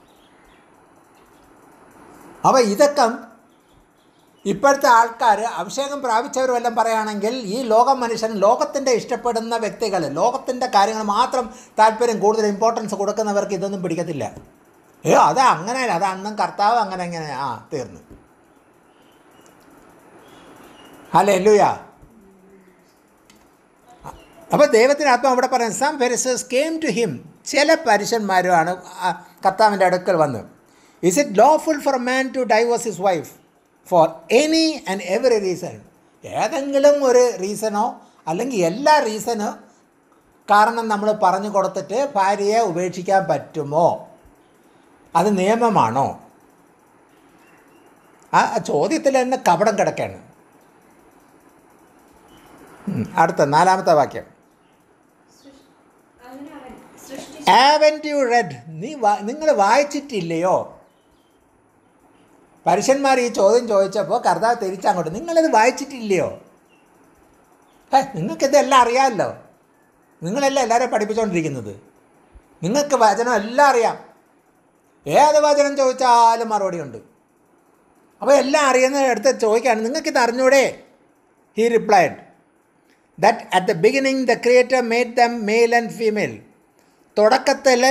അപ്പോൾ ഇതൊക്കെ ഇപ്പോഴത്തെ ആൾക്കാർ അഭിഷേകം പ്രാപിച്ചവരും എല്ലാം പറയുകയാണെങ്കിൽ ഈ ലോകം മനുഷ്യൻ ലോകത്തിൻ്റെ ഇഷ്ടപ്പെടുന്ന വ്യക്തികൾ ലോകത്തിൻ്റെ കാര്യങ്ങൾ മാത്രം താല്പര്യം കൂടുതൽ ഇമ്പോർട്ടൻസ് കൊടുക്കുന്നവർക്ക് ഇതൊന്നും പിടിക്കത്തില്ല ഏ അത് അങ്ങനെയല്ല അത് അന്നും കർത്താവ് അങ്ങനെ എങ്ങനെ ആ തീർന്നു ഹലേ ലുയാ അപ്പോൾ ദൈവത്തിന് ആത്മാവ് അവിടെ പറയാം some Pharisees came to him ചില പരുഷന്മാരുമാണ് ആ കർത്താവിൻ്റെ അടുക്കൽ വന്ന് is it lawful for a man to divorce his wife for any and every reason ഏതെങ്കിലും ഒരു റീസണോ അല്ലെങ്കിൽ എല്ലാ റീസണോ കാരണം നമ്മൾ പറഞ്ഞു കൊടുത്തിട്ട് ഭാര്യയെ ഉപേക്ഷിക്കാൻ പറ്റുമോ അത് നിയമമാണോ ആ ആ ചോദ്യത്തിൽ തന്നെ കപടം കിടക്കുകയാണ് ഉം, അടുത്ത നാലാമത്തെ വാക്യം സൃഷ്- അതിന് അവൻ സൃഷ്ടി ആവൻ യു റെഡ് നീ നിങ്ങൾ വായിച്ചിട്ടില്ലയോ പരുഷന്മാർ ഈ ചോദ്യം ചോദിച്ചപ്പോൾ കർത്താവ് തിരിച്ചങ്ങോട്ട് നിങ്ങളിത് വായിച്ചിട്ടില്ലയോ ഏ നിങ്ങൾക്കിതെല്ലാം അറിയാമല്ലോ നിങ്ങളെല്ലാം എല്ലാവരെയും പഠിപ്പിച്ചുകൊണ്ടിരിക്കുന്നത് നിങ്ങൾക്ക് വചനം എല്ലാം അറിയാം ഏത് വചനം ചോദിച്ചാലും മറുപടി ഉണ്ട് അപ്പോൾ എല്ലാം അറിയുന്ന എടുത്ത് ചോദിക്കുകയാണ് നിങ്ങൾക്കിത് അറിഞ്ഞൂടെ he replied that at the beginning the creator made them male and female തുടക്കത്തിൽ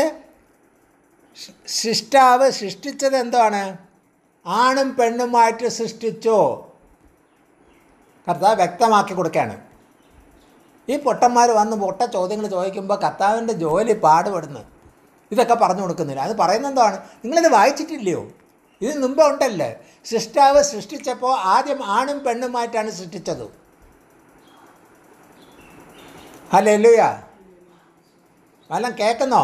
സൃഷ്ടാവ് സൃഷ്ടിച്ചത് എന്താണ് ആണും പെണ്ണുമായിട്ട് സൃഷ്ടിച്ചോ കർത്താവ് വ്യക്തമാക്കി കൊടുക്കുകയാണ് ഈ പൊട്ടന്മാർ വന്ന് പൊട്ട ചോദ്യങ്ങൾ ചോദിക്കുമ്പോൾ കർത്താവിൻ്റെ ജോലി പാടുപെടുന്നു ഇതൊക്കെ പറഞ്ഞു കൊടുക്കുന്നില്ല അത് പറയുന്നത് എന്താണ് നിങ്ങളിത് വായിച്ചിട്ടില്ലയോ ഇത് മുമ്പ് ഉണ്ടല്ലേ സൃഷ്ടാവ് സൃഷ്ടിച്ചപ്പോൾ ആദ്യം ആണും പെണ്ണുമായിട്ടാണ് സൃഷ്ടിച്ചത് ഹലോ ലുയ വല്ലതും കേൾക്കുന്നോ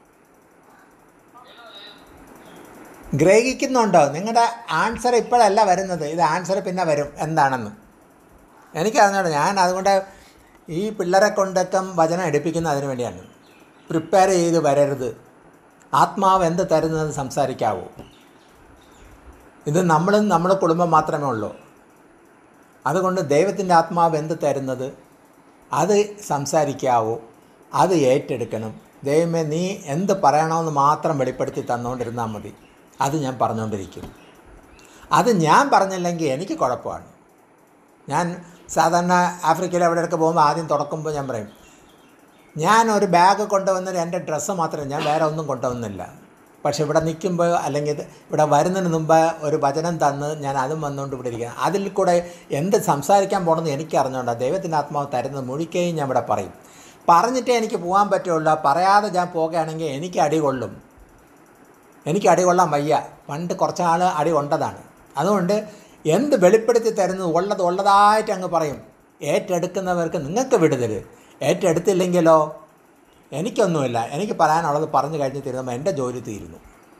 ഗ്രഹിക്കുന്നുണ്ടോ നിങ്ങളുടെ ആൻസർ ഇപ്പോഴല്ല വരുന്നത് ഇത് ആൻസർ പിന്നെ വരും എന്താണെന്ന് എനിക്കറിഞ്ഞോളൂ ഞാൻ അതുകൊണ്ട് ഈ പിള്ളേരെ കൊണ്ടൊക്കെ വചനം എടുപ്പിക്കുന്ന അതിന് വേണ്ടിയാണ് പ്രിപ്പയർ ചെയ്ത് വരരുത് ആത്മാവ് എന്ത് തരുന്നത് സംസാരിക്കാവൂ ഇത് നമ്മളും നമ്മുടെ കുടുംബം മാത്രമേ ഉള്ളൂ അതുകൊണ്ട് ദൈവത്തിൻ്റെ ആത്മാവ് എന്ത് തരുന്നത് അത് സംസാരിക്കാവൂ അത് ഏറ്റെടുക്കണം ദൈവമേ നീ എന്ത് പറയണമെന്ന് മാത്രം വെളിപ്പെടുത്തി തന്നുകൊണ്ടിരുന്നാൽ മതി അത് ഞാൻ പറഞ്ഞുകൊണ്ടിരിക്കും അത് ഞാൻ പറഞ്ഞില്ലെങ്കിൽ എനിക്ക് കുഴപ്പമാണ് ഞാൻ സാധാരണ ആഫ്രിക്കയിൽ എവിടെയൊക്കെ പോകുമ്പോൾ ആദ്യം തുടക്കുമ്പോൾ ഞാൻ പറയും ഞാൻ ഒരു ബാഗ് കൊണ്ടുവന്നിട്ട് എൻ്റെ ഡ്രസ്സ് മാത്രമേ ഞാൻ വേറെ ഒന്നും കൊണ്ടുവന്നില്ല പക്ഷെ ഇവിടെ നിൽക്കുമ്പോൾ അല്ലെങ്കിൽ ഇത് ഇവിടെ വരുന്നതിന് മുമ്പ് ഒരു വചനം തന്ന് ഞാൻ അതും വന്നുകൊണ്ട് ഇവിടെ ഇരിക്കണം അതിൽ കൂടെ എന്ത് സംസാരിക്കാൻ പോകണമെന്ന് എനിക്ക് അറിഞ്ഞുകൊണ്ടാണ് ദൈവത്തിൻ്റെ ആത്മാവ് തരുന്നത് മുഴിക്കുകയും ഞാൻ ഇവിടെ പറയും പറഞ്ഞിട്ടേ എനിക്ക് പോകാൻ പറ്റുള്ളൂ പറയാതെ ഞാൻ പോകുകയാണെങ്കിൽ എനിക്ക് അടി കൊള്ളും എനിക്ക് അടി കൊള്ളാൻ വയ്യ പണ്ട് കുറച്ച് ആൾ അടി കൊണ്ടതാണ് അതുകൊണ്ട് എന്ത് വെളിപ്പെടുത്തി തരുന്നത് ഉള്ളത് ഉള്ളതായിട്ട് അങ്ങ് പറയും ഏറ്റെടുക്കുന്നവർക്ക് നിങ്ങൾക്ക് വിടുതൽ ഏറ്റെടുത്തില്ലെങ്കിലോ എനിക്കൊന്നുമില്ല എനിക്ക് പറയാനുള്ളത് പറഞ്ഞു കഴിഞ്ഞ് തീരുമ്പോൾ എൻ്റെ ജോലി തീരുന്നു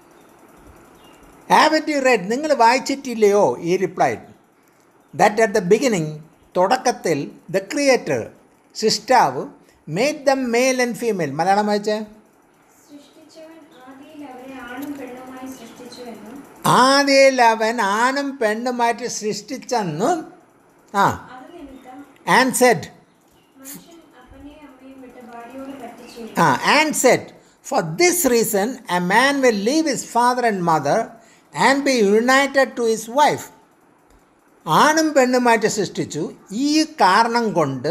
ഹാവ് യു റെഡ് നിങ്ങൾ വായിച്ചിട്ടില്ലയോ ഈ replied that at the beginning തുടക്കത്തിൽ ദ ക്രിയേറ്റർ സിസ്റ്റാവ് made them male and female Malayalam വായിച്ചേ സൃഷ്ടിച്ചവൻ ആദിയിൽ അവരെ ആണും പെണ്ണുമായി സൃഷ്ടിച്ചുവെന്നും ആദ്യയിൽ അവൻ ആണും പെണ്ണുമായിട്ട് സൃഷ്ടിച്ചെന്നും ആ അത് നിമിത്തം ആൻഡ് സെഡ് മനുഷ്യൻ അപ്പനെയും അമ്മയും വിട്ട് ഭാര്യയോട് പറ്റിച്ചു ആ and said for this reason a man will leave his father and mother and be united to his wife ആണും പെണ്ണുമായിട്ട് സൃഷ്ടിച്ചു ഈ കാരണം കൊണ്ട്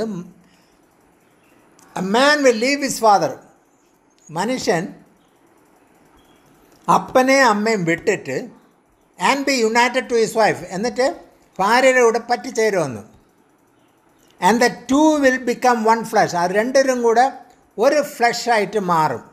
a man will leave his father മനുഷ്യൻ അപ്പനെയും അമ്മയും വിട്ടിട്ട് and be united to his wife എന്നിട്ട് ഭാര്യയുടെ കൂടെ പറ്റിച്ചേരുമെന്ന് and the two will become one flesh ആ രണ്ടുപേരും കൂടെ ഒരു ഫ്ലഷ് ആയിട്ട് മാറും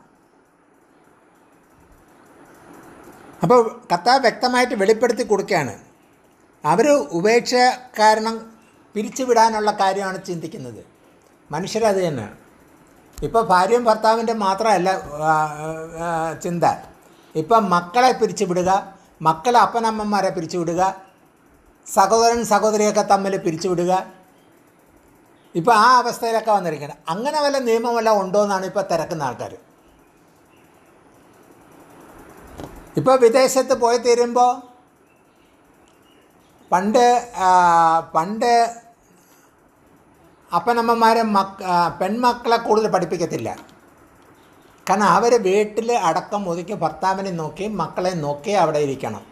അപ്പോൾ കർത്താവ് വ്യക്തമായിട്ട് വെളിപ്പെടുത്തി കൊടുക്കുകയാണ് അവർ ഉപേക്ഷ കാരണം പിരിച്ചുവിടാനുള്ള കാര്യമാണ് ചിന്തിക്കുന്നത് മനുഷ്യരത് തന്നെ ഇപ്പോൾ ഭാര്യയും ഭർത്താവിൻ്റെ മാത്രമല്ല ആ, ആ, ചിന്ത ഇപ്പം മക്കളെ പിരിച്ചുവിടുക മക്കളെ അപ്പനമ്മമാരെ പിരിച്ചുവിടുക സഹോദരൻ സഹോദരിയൊക്കെ തമ്മിൽ പിരിച്ചുവിടുക ഇപ്പോൾ ആ അവസ്ഥയിലൊക്കെ വന്നിരിക്കുന്നത് അങ്ങനെ വല്ല നിയമം വല്ല ഉണ്ടോ എന്നാണ് ഇപ്പോൾ തിരക്കുന്ന ആൾക്കാർ ഇപ്പോൾ വിദേശത്ത് പോയി തീരുമ്പോൾ പണ്ട് ആ, പണ്ട് അപ്പനമ്മമാരെ മക്ക ആ, പെൺമക്കളെ കൂടുതൽ പഠിപ്പിക്കത്തില്ല കാരണം അവർ വീട്ടിൽ അടക്കം ഒതുക്കി ഭർത്താവിനെ നോക്കി മക്കളെ നോക്കി അവിടെ ഇരിക്കണം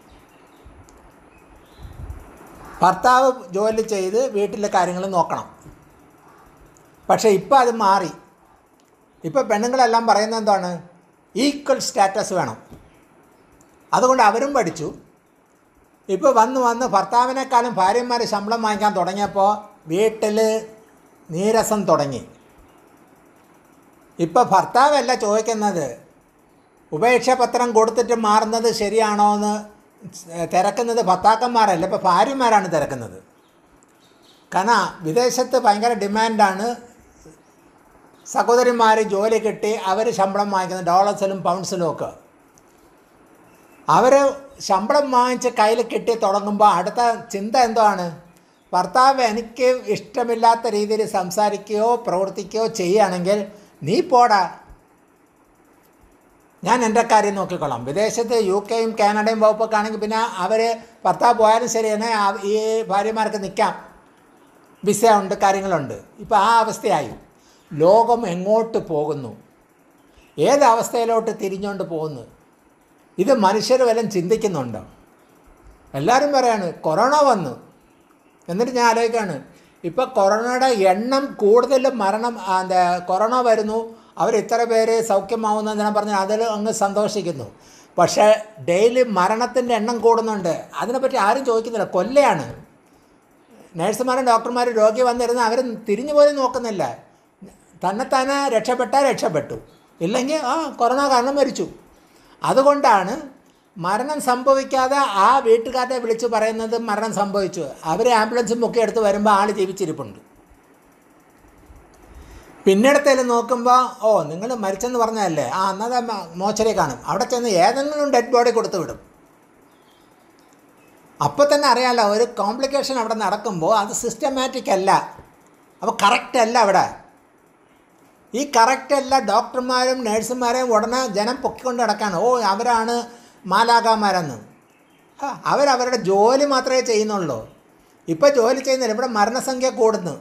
ഭർത്താവ് ജോലി ചെയ്ത് വീട്ടിലെ കാര്യങ്ങൾ നോക്കണം പക്ഷേ ഇപ്പോൾ അത് മാറി ഇപ്പോൾ പെണ്ണുങ്ങളെല്ലാം പറയുന്നത് എന്താണ് ഈക്വൽ സ്റ്റാറ്റസ് വേണം അതുകൊണ്ട് അവരും പഠിച്ചു ഇപ്പോൾ വന്ന് വന്ന് ഭർത്താവിനേക്കാളും ഭാര്യന്മാർ ശമ്പളം വാങ്ങിക്കാൻ തുടങ്ങിയപ്പോൾ വീട്ടിൽ നീരസം തുടങ്ങി ഇപ്പോൾ ഭർത്താവല്ല ചോദിക്കുന്നത് ഉപേക്ഷാപത്രം കൊടുത്തിട്ട് മാറുന്നത് ശരിയാണോ എന്ന് തിരക്കുന്നത് ഭർത്താക്കന്മാരല്ല ഇപ്പോൾ ഭാര്യമാരാണ് തിരക്കുന്നത് കാരണം വിദേശത്ത് ഭയങ്കര ഡിമാൻഡാണ് സഹോദരിമാർ ജോലി കിട്ടി അവർ ശമ്പളം വാങ്ങിക്കുന്നത് ഡോളേഴ്സിലും പൗണ്ട്സിലും ഒക്കെ അവർ ശമ്പളം വാങ്ങിച്ച് കയ്യിൽ കിട്ടി തുടങ്ങുമ്പോൾ അടുത്ത ചിന്ത എന്താണ് ഭർത്താവ് എനിക്ക് ഇഷ്ടമില്ലാത്ത രീതിയിൽ സംസാരിക്കുകയോ പ്രവർത്തിക്കുകയോ ചെയ്യുകയാണെങ്കിൽ നീ പോടാ ഞാൻ എൻ്റെ കാര്യം നോക്കിക്കൊള്ളാം വിദേശത്ത് യു കെയും കാനഡയും വകുപ്പൊക്കെ ആണെങ്കിൽ പിന്നെ അവർ ഭർത്താവ് പോയാലും ശരി തന്നെ ആ- ഈ ഭാര്യമാർക്ക് നിൽക്കാം വിസ ഉണ്ട് കാര്യങ്ങളുണ്ട് ഇപ്പോൾ ആ അവസ്ഥയായി ലോകം എങ്ങോട്ട് പോകുന്നു ഏത് അവസ്ഥയിലോട്ട് തിരിഞ്ഞുകൊണ്ട് പോകുന്നു ഇത് മനുഷ്യർ വല്ലതും ചിന്തിക്കുന്നുണ്ടോ എല്ലാവരും പറയാണ് കൊറോണ വന്നു എന്നിട്ട് ഞാൻ ആലോചിക്കുകയാണ് ഇപ്പോൾ കൊറോണയുടെ എണ്ണം കൂടുതൽ മരണം ആ, എന്താ കൊറോണ വരുന്നു അവർ ഇത്ര പേര് സൗഖ്യമാവുന്നതിനെ പറഞ്ഞ് അതിൽ അങ്ങ് സന്തോഷിക്കുന്നു പക്ഷേ ഡെയിലി മരണത്തിൻ്റെ എണ്ണം കൂടുന്നുണ്ട് അതിനെപ്പറ്റി ആരും ചോദിക്കുന്നില്ല കൊല്ലയാണ് നേഴ്സുമാരും ഡോക്ടർമാരും രോഗി വന്നിരുന്ന് അവർ തിരിഞ്ഞു പോലും നോക്കുന്നില്ല തന്നെത്താനെ രക്ഷപ്പെട്ടാൽ രക്ഷപ്പെട്ടു ഇല്ലെങ്കിൽ ആ കൊറോണ കാരണം മരിച്ചു അതുകൊണ്ടാണ് മരണം സംഭവിക്കാതെ ആ വീട്ടുകാരെ വിളിച്ച് പറയുന്നത് മരണം സംഭവിച്ചു അവർ ആംബുലൻസും ഒക്കെ എടുത്ത് വരുമ്പോൾ ആൾ ജീവിച്ചിരിപ്പുണ്ട് പിന്നിടത്തേലും നോക്കുമ്പോൾ ഓ നിങ്ങൾ മരിച്ചെന്ന് പറഞ്ഞതല്ലേ ആ എന്നാൽ മോച്ചരെ കാണും അവിടെ ചെന്ന് ഏതെങ്കിലും ഡെഡ് ബോഡി കൊടുത്തു വിടും അപ്പോൾ തന്നെ അറിയാമല്ലോ ഒരു കോംപ്ലിക്കേഷൻ അവിടെ നടക്കുമ്പോൾ അത് സിസ്റ്റമാറ്റിക് അല്ല അപ്പോൾ കറക്റ്റ് അല്ല അവിടെ ഈ കറക്റ്റ് അല്ല ഡോക്ടർമാരും നഴ്സുമാരെയും ഉടനെ ജനം പൊക്കിക്കൊണ്ട് നടക്കാണ് ഓ അവരാണ് മാലാകാമാരെന്ന് ആ, അവരവരുടെ ജോലി മാത്രമേ ചെയ്യുന്നുള്ളൂ ഇപ്പോൾ ജോലി ചെയ്യുന്നില്ല ഇവിടെ മരണസംഖ്യ കൂടുന്നു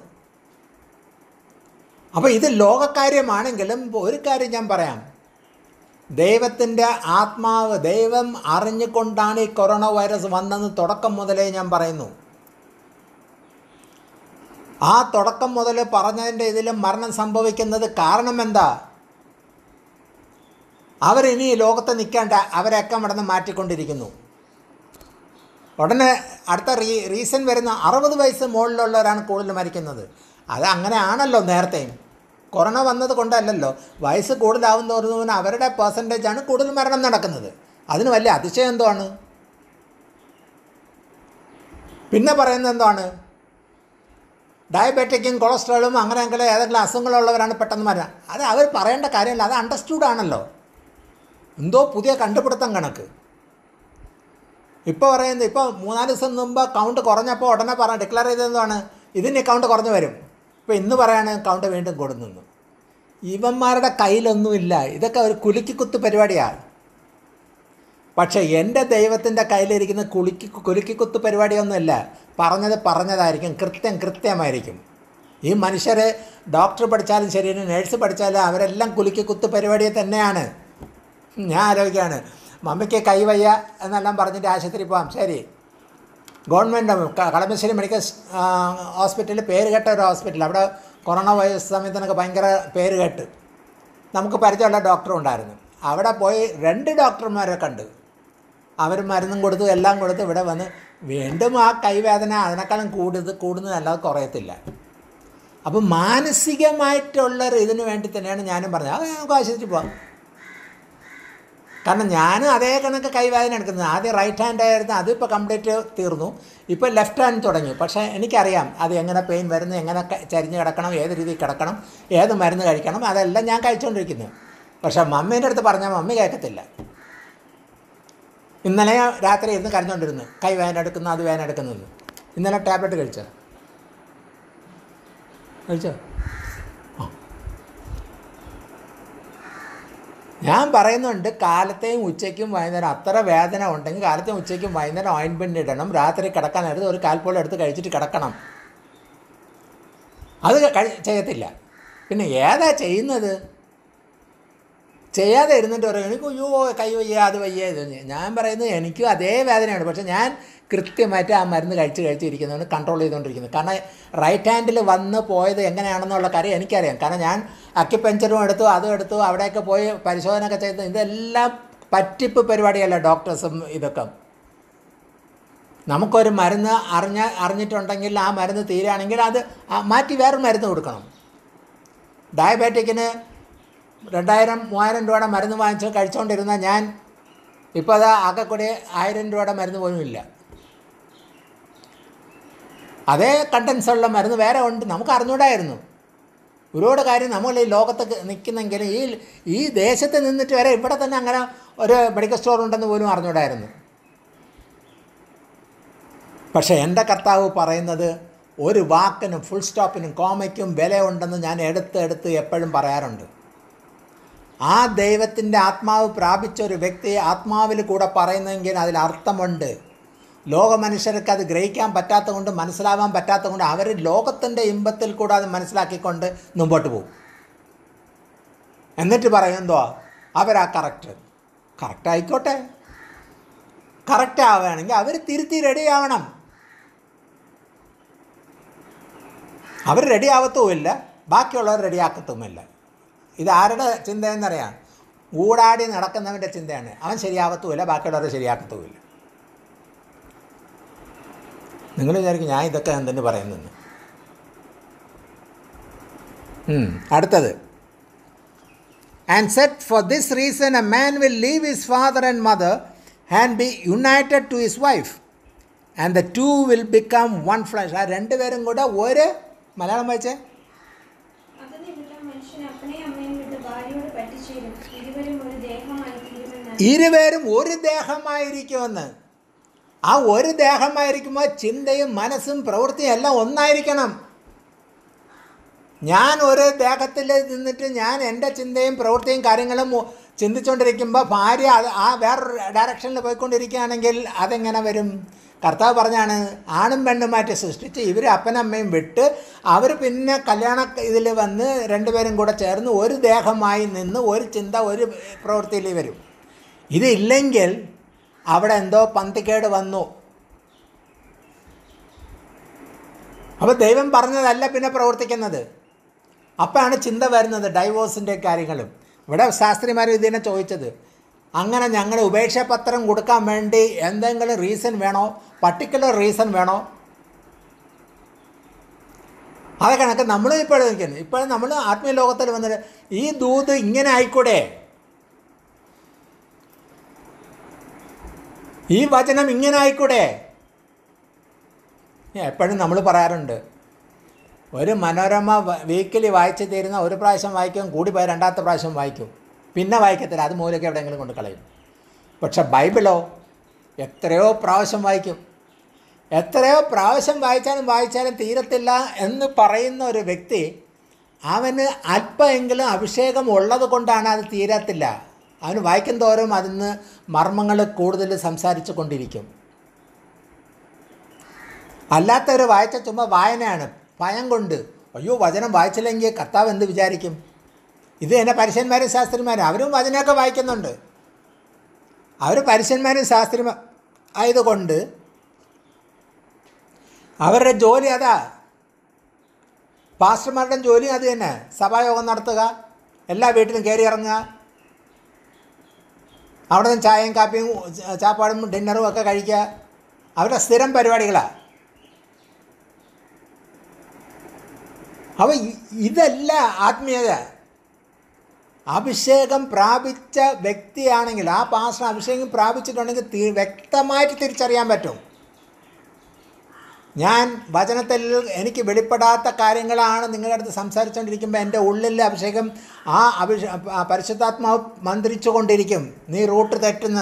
അപ്പോൾ ഇത് ലോകകാര്യമാണെങ്കിലും ഒരു കാര്യം ഞാൻ പറയാം ദൈവത്തിൻ്റെ ആത്മാവ് ദൈവം അറിഞ്ഞുകൊണ്ടാണ് ഈ കൊറോണ വൈറസ് വന്നെന്ന് തുടക്കം മുതലേ ഞാൻ പറയുന്നു ആ തുടക്കം മുതൽ പറഞ്ഞതിൻ്റെ ഇതിൽ മരണം സംഭവിക്കുന്നത് കാരണം എന്താ അവരിനി ഈ ലോകത്ത് നിൽക്കേണ്ട അവരെയൊക്കെ ഇവിടെ നിന്ന് മാറ്റിക്കൊണ്ടിരിക്കുന്നു ഉടനെ അടുത്ത റീ റീസൺ വരുന്ന അറുപത് വയസ്സ് മുകളിലുള്ളവരാണ് കൂടുതൽ മരിക്കുന്നത് അത് അങ്ങനെയാണല്ലോ നേരത്തെയും കൊറോണ വന്നത് കൊണ്ടല്ലല്ലോ വയസ്സ് കൂടുതലാവും തോറുന്നതിന് അവരുടെ പെർസെൻറ്റേജാണ് കൂടുതൽ മരണം നടക്കുന്നത് അതിന് വലിയ അതിശയം എന്താണ് പിന്നെ പറയുന്നത് എന്താണ് ഡയബറ്റിക്കും കൊളസ്ട്രോളും അങ്ങനെ അങ്ങനെ ഏതെങ്കിലും അസുഖങ്ങളുള്ളവരാണ് പെട്ടെന്ന് മരണം അത് അവർ പറയേണ്ട കാര്യമല്ല അത് അണ്ടർസ്റ്റുഡ് ആണല്ലോ എന്തോ പുതിയ കണ്ടുപിടുത്തം കണക്ക് ഇപ്പോൾ പറയുന്നത് ഇപ്പോൾ മൂന്നാല് ദിവസം മുമ്പ് കൗണ്ട് കുറഞ്ഞപ്പോൾ ഉടനെ പറ ഡിക്ലെയർ ചെയ്തതെന്താണ് ഇതിന് കൗണ്ട് കുറഞ്ഞു വരും ഇപ്പോൾ ഇന്ന് പറയാണ് കൗണ്ട് വീണ്ടും കൂടുന്നു ഇവന്മാരുടെ കയ്യിലൊന്നുമില്ല ഇതൊക്കെ ഒരു കുലുക്കിക്കുത്ത് പരിപാടിയാണ് പക്ഷേ എൻ്റെ ദൈവത്തിൻ്റെ കയ്യിലിരിക്കുന്ന കുലുക്കി കുലുക്കിക്കുത്ത് പരിപാടിയൊന്നുമില്ല പറഞ്ഞത് പറഞ്ഞതായിരിക്കും കൃത്യം കൃത്യമായിരിക്കും ഈ മനുഷ്യർ ഡോക്ടർ പഠിച്ചാലും ശരി നേഴ്സ് പഠിച്ചാലും അവരെല്ലാം കുലുക്കിക്കുത്ത് പരിപാടി തന്നെയാണ് ഞാൻ ആലോചിക്കുകയാണ് മമ്മിക്ക് കൈവയ്യ എന്നെല്ലാം പറഞ്ഞിട്ട് ആശുപത്രി പോകാം ശരി ഗവൺമെൻറ് ക- കളമശ്ശേരി മെഡിക്കൽ സ്- ആ, ഹോസ്പിറ്റലിൽ പേര് കേട്ട ഒരു ഹോസ്പിറ്റൽ അവിടെ കൊറോണ വൈറസ് സമയത്തിനൊക്കെ ഭയങ്കര പേര് കേട്ട് നമുക്ക് പരിചയമുള്ള ഡോക്ടറും ഉണ്ടായിരുന്നു അവിടെ പോയി രണ്ട് ഡോക്ടർമാരെ കണ്ട് അവർ മരുന്നും കൊടുത്തു എല്ലാം കൊടുത്ത് ഇവിടെ വന്ന് വീണ്ടും ആ കൈവേദന അതിനേക്കാളും കൂടുതൽ കൂടുന്നതല്ലാതെ കുറയത്തില്ല അപ്പം മാനസികമായിട്ടുള്ള ഒരു ഇതിന് വേണ്ടി തന്നെയാണ് ഞാനും പറഞ്ഞത് അത് നമുക്ക് ആശുപത്രി പോവാം കാരണം ഞാനും അതേ കണക്ക് കൈവേദന എടുക്കുന്നത് ആദ്യം റൈറ്റ് ഹാൻഡ് ആയിരുന്നു അതിപ്പോൾ കംപ്ലീറ്റ് തീർന്നു ഇപ്പോൾ ലെഫ്റ്റ് ഹാൻഡ് തുടങ്ങി പക്ഷേ എനിക്കറിയാം അത് എങ്ങനെ പെയിൻ വരുന്നു എങ്ങനെ ക- ചരിഞ്ഞ് കിടക്കണം ഏത് രീതിയിൽ കിടക്കണം ഏത് മരുന്ന് കഴിക്കണം അതെല്ലാം ഞാൻ കഴിച്ചുകൊണ്ടിരിക്കുന്നു പക്ഷേ മമ്മീൻ്റെ അടുത്ത് പറഞ്ഞാൽ മമ്മി കേൾക്കത്തില്ല ഇന്നലെ ഞാൻ രാത്രി ഇരുന്ന് കരഞ്ഞുകൊണ്ടിരുന്നു കൈ വേദന എടുക്കുന്നു അത് വേദന എടുക്കുന്നു എന്ന്. ഇന്നലെ ടാബ്ലറ്റ് കഴിച്ചോ കഴിച്ചോ ആ. ഞാൻ പറയുന്നുണ്ട് കാലത്തെയും ഉച്ചയ്ക്കും വൈകുന്നേരം അത്ര വേദന ഉണ്ടെങ്കിൽ കാലത്തെയും ഉച്ചയ്ക്കും വൈകുന്നേരം ഓയിൻമെൻ്റ് ഇടണം രാത്രി കിടക്കാൻ നേരത്ത് ഒരു കാൽപ്പോളം എടുത്ത് കഴിച്ചിട്ട് കിടക്കണം അത് കഴി ചെയ്യത്തില്ല പിന്നെ ഏതാ ചെയ്യുന്നത് ചെയ്യാതെ ഇരുന്നിട്ട് പറയും എനിക്ക് അയ്യോ കൈ വയ്യ അത് വയ്യ ഇത് വയ്യ." ഞാൻ പറയുന്നത് എനിക്കും അതേ വേദനയാണ് പക്ഷേ ഞാൻ കൃത്യമായിട്ട് ആ മരുന്ന് കഴിച്ച് കഴിച്ച് ഇരിക്കുന്നതുകൊണ്ട് കൺട്രോൾ ചെയ്തുകൊണ്ടിരിക്കുന്നത് കാരണം റൈറ്റ് ഹാൻഡിൽ വന്ന് പോയത് എങ്ങനെയാണെന്നുള്ള കാര്യം എനിക്കറിയാം കാരണം ഞാൻ അക്യുപഞ്ചറും എടുത്തു അതും എടുത്തു അവിടെയൊക്കെ പോയി പരിശോധന ഒക്കെ ചെയ്തു ഇതെല്ലാം പറ്റിപ്പ് പരിപാടിയല്ല ഡോക്ടേഴ്സും ഇതൊക്കെ നമുക്കൊരു മരുന്ന് അറിഞ്ഞ അറിഞ്ഞിട്ടുണ്ടെങ്കിൽ ആ മരുന്ന് തീരുകയാണെങ്കിൽ അത് ആ മാറ്റി വേറൊരു മരുന്ന് കൊടുക്കണം ഡയബറ്റിക്കിന് രണ്ടായിരം മൂവായിരം രൂപയുടെ മരുന്ന് വാങ്ങിച്ച് കഴിച്ചുകൊണ്ടിരുന്ന ഞാൻ ഇപ്പോൾ അത് ആകെ കൂടി ആയിരം രൂപയുടെ മരുന്ന് പോലും ഇല്ല അതേ കണ്ടൻസ് ഉള്ള മരുന്ന് വേറെ ഉണ്ട് നമുക്ക് അറിഞ്ഞൂടായിരുന്നു ഒരുപാട് കാര്യം നമ്മൾ ഈ ലോകത്ത് നിൽക്കുന്നെങ്കിൽ ഈ ഈ ദേശത്ത് നിന്നിട്ട് വരെ ഇവിടെ തന്നെ അങ്ങനെ ഒരു മെഡിക്കൽ സ്റ്റോർ ഉണ്ടെന്ന് പോലും അറിഞ്ഞൂടായിരുന്നു പക്ഷേ എൻ്റെ കർത്താവ് പറയുന്നത് ഒരു വാക്കിനും ഫുൾ സ്റ്റോപ്പിനും കോമയ്ക്കും വിലയുണ്ടെന്ന് ഞാൻ എടുത്ത് എടുത്ത് എപ്പോഴും പറയാറുണ്ട് ആ ദൈവത്തിൻ്റെ ആത്മാവ് പ്രാപിച്ച ഒരു വ്യക്തി ആത്മാവിൽ കൂടെ പറയുന്നെങ്കിൽ അതിൽ അർത്ഥമുണ്ട് ലോക മനുഷ്യർക്ക് അത് ഗ്രഹിക്കാൻ പറ്റാത്തത് കൊണ്ട് മനസ്സിലാവാൻ പറ്റാത്തത് കൊണ്ട് അവർ ലോകത്തിൻ്റെ ഇമ്പത്തിൽ കൂടെ അത് മനസ്സിലാക്കിക്കൊണ്ട് മുമ്പോട്ട് പോകും എന്നിട്ട് പറയും എന്തോ അവരാ കറക്റ്റ് കറക്റ്റ് ആയിക്കോട്ടെ കറക്റ്റ് ആവുകയാണെങ്കിൽ അവർ തിരുത്തി റെഡി ആവണം അവർ റെഡി ആവത്തുമില്ല ബാക്കിയുള്ളവർ റെഡിയാക്കത്തുമില്ല ഇത് ആരുടെ ചിന്തയെന്നറിയാം ഊടാടി നടക്കുന്നവൻ്റെ ചിന്തയാണ് അവൻ ശരിയാവത്തുമില്ല ബാക്കിയുള്ളവർ ശരിയാക്കത്തുമില്ല നിങ്ങൾ വിചാരിക്കും ഞാൻ ഇതൊക്കെ എന്തിനു പറയുന്നെന്ന് ഉം, അടുത്തത് and said for this reason a man will leave his father and mother and be united to his wife and the two will become one flesh ആ രണ്ടുപേരും കൂടെ ഒരു മലയാളം വായിച്ചേ അത് നിമിത്തം മനുഷ്യൻ അപ്പനെയും അമ്മയും വിട്ട് ഭാര്യയോട് പറ്റിച്ചേരും ഇരുവരും ഒരു ദേഹമായി തീരുമെന്ന് ഇരുവരും ഒരു ദേഹമായിരിക്കുമെന്ന് ആ ഒരു ദേഹമായിരിക്കുമ്പോൾ ചിന്തയും മനസ്സും പ്രവൃത്തിയും എല്ലാം ഒന്നായിരിക്കണം ഞാൻ ഒരു ദേഹത്തിൽ നിന്നിട്ട് ഞാൻ എൻ്റെ ചിന്തയും പ്രവൃത്തിയും കാര്യങ്ങളും മു- ചിന്തിച്ചുകൊണ്ടിരിക്കുമ്പോൾ ഭാര്യ അത് ആ വേറൊരു ഡയറക്ഷനിൽ പോയിക്കൊണ്ടിരിക്കുകയാണെങ്കിൽ അതെങ്ങനെ വരും കർത്താവ് പറഞ്ഞാണ് ആണും പെണ്ണുമായിട്ട് സൃഷ്ടിച്ച് ഇവർ അപ്പനമ്മയും വിട്ട് അവർ പിന്നെ കല്യാണ ഇതിൽ വന്ന് രണ്ടുപേരും കൂടെ ചേർന്ന് ഒരു ദേഹമായി നിന്ന് ഒരു ചിന്ത ഒരു പ്രവൃത്തിയിൽ വരും ഇതില്ലെങ്കിൽ അവിടെ എന്തോ പന്തിക്കേട് വന്നു അപ്പോൾ ദൈവം പറഞ്ഞതല്ല പിന്നെ പ്രവർത്തിക്കുന്നത് അപ്പോഴാണ് ചിന്ത വരുന്നത് ഡൈവോഴ്സിൻ്റെ കാര്യങ്ങളും ഇവിടെ ശാസ്ത്രിമാർ ഇതിനെ ചോദിച്ചത് അങ്ങനെ ഞങ്ങൾ ഉപേക്ഷാപത്രം കൊടുക്കാൻ വേണ്ടി എന്തെങ്കിലും റീസൺ വേണോ പർട്ടിക്കുലർ റീസൺ വേണോ അത് കണക്ക് നമ്മളും ഇപ്പോഴും നിൽക്കുന്നത് ഇപ്പോഴും നമ്മൾ ആത്മീയ ലോകത്തിൽ വന്നിട്ട് ഈ ദൂത് ഇങ്ങനെ ആയിക്കൂടെ ഈ വചനം ഇങ്ങനെ ആയിക്കൂടെ എപ്പോഴും നമ്മൾ പറയാറുണ്ട് ഒരു മനോരമ വീക്കിലി വായിച്ചു തീരുന്ന ഒരു പ്രാവശ്യം വായിക്കും കൂടി പോയി രണ്ടാമത്തെ പ്രാവശ്യം വായിക്കും പിന്നെ വായിക്കത്തില്ല അത് മൂലയ്ക്ക് എവിടെയെങ്കിലും കൊണ്ട് കളയും പക്ഷെ ബൈബിളോ എത്രയോ പ്രാവശ്യം വായിക്കും എത്രയോ പ്രാവശ്യം വായിച്ചാലും വായിച്ചാലും തീരത്തില്ല എന്ന് പറയുന്ന ഒരു വ്യക്തി അവന് അല്പമെങ്കിലും അഭിഷേകം ഉള്ളത് കൊണ്ടാണ് അത് തീരത്തില്ല അവന് വായിക്കും തോറും അതിന്ന് മർമ്മങ്ങൾ കൂടുതൽ സംസാരിച്ചു കൊണ്ടിരിക്കും അല്ലാത്തവർ വായിച്ച ചുമ്മാ വായനയാണ് ഭയം കൊണ്ട് അയ്യോ വചനം വായിച്ചില്ലെങ്കിൽ കർത്താവ് എന്ത് വിചാരിക്കും ഇത് തന്നെ പരീശന്മാരും ശാസ്ത്രിമാരും അവരും വചനമൊക്കെ വായിക്കുന്നുണ്ട് അവർ പരീശന്മാരും ശാസ്ത്രിമാ ആയതുകൊണ്ട് അവരുടെ ജോലി അതാ പാസ്റ്റർമാരുടെ ജോലി അത് തന്നെ സഭായോഗം നടത്തുക എല്ലാ വീട്ടിലും കയറി ഇറങ്ങുക അവിടെ നിന്ന് ചായയും കാപ്പിയും ചാപ്പാടും ഡിന്നറും ഒക്കെ കഴിക്കുക അവരുടെ സ്ഥിരം പരിപാടികളാണ് അപ്പോൾ ഇതല്ല ആത്മീയത അഭിഷേകം പ്രാപിച്ച വ്യക്തിയാണെങ്കിൽ ആ പാസ്റ്റർ അഭിഷേകം പ്രാപിച്ചിട്ടുണ്ടെങ്കിൽ തി- വ്യക്തമായിട്ട് തിരിച്ചറിയാൻ പറ്റും ഞാൻ വചനത്തിൽ എനിക്ക് വെളിപ്പെടാത്ത കാര്യങ്ങളാണ് നിങ്ങളുടെ അടുത്ത് സംസാരിച്ചുകൊണ്ടിരിക്കുമ്പോൾ എൻ്റെ ഉള്ളിലെ അഭിഷേകം ആ അഭിഷ ആ പരിശുദ്ധാത്മാവ് മന്ത്രിച്ചു കൊണ്ടിരിക്കും നീ റൂട്ട് തെറ്റുന്നു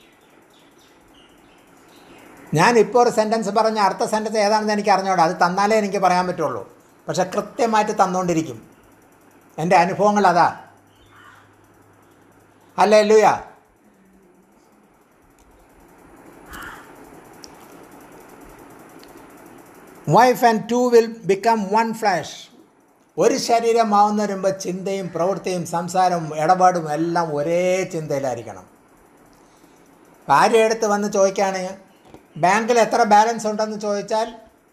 ഞാൻ ഇപ്പോൾ ഒരു സെൻറ്റൻസ് പറഞ്ഞ അടുത്ത സെൻറ്റൻസ് ഏതാണെന്ന് എനിക്ക് അറിഞ്ഞോടാ അത് തന്നാലേ എനിക്ക് പറയാൻ പറ്റുള്ളൂ പക്ഷെ കൃത്യമായിട്ട് തന്നുകൊണ്ടിരിക്കും എൻ്റെ അനുഭവങ്ങൾ അതാ അല്ലേ ലൂയ wife and two will become one flesh ഒരു ശരീരമാവുന്ന വരുമ്പോൾ ചിന്തയും പ്രവൃത്തിയും സംസാരവും ഇടപാടും എല്ലാം ഒരേ ചിന്തയിലായിരിക്കണം ഭാര്യ എടുത്ത് വന്ന് ചോദിക്കുകയാണ് ബാങ്കിൽ എത്ര ബാലൻസ് ഉണ്ടെന്ന് ചോദിച്ചാൽ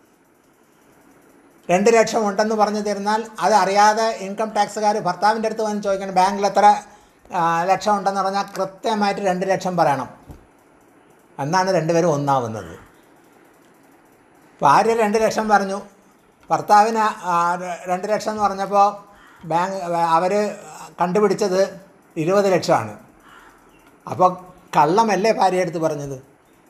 രണ്ട് ലക്ഷം ഉണ്ടെന്ന് പറഞ്ഞു തരുന്നാൽ അത് അറിയാതെ ഇൻകം ടാക്സുകാർ ഭർത്താവിൻ്റെ അടുത്ത് വന്ന് ചോദിക്കണം ബാങ്കിൽ എത്ര ആ, ലക്ഷം ഉണ്ടെന്ന് പറഞ്ഞാൽ കൃത്യമായിട്ട് രണ്ട് ലക്ഷം പറയണം എന്നാണ് രണ്ടുപേരും ഒന്നാവുന്നത് ഭാര്യ രണ്ട് ലക്ഷം പറഞ്ഞു ഭർത്താവിന് ആ, ര- രണ്ട് ലക്ഷം എന്ന് പറഞ്ഞപ്പോൾ ബാങ്ക് അവർ കണ്ടുപിടിച്ചത് ഇരുപത് ലക്ഷമാണ് അപ്പോൾ കള്ളമല്ലേ ഭാര്യ എടുത്ത് പറഞ്ഞത്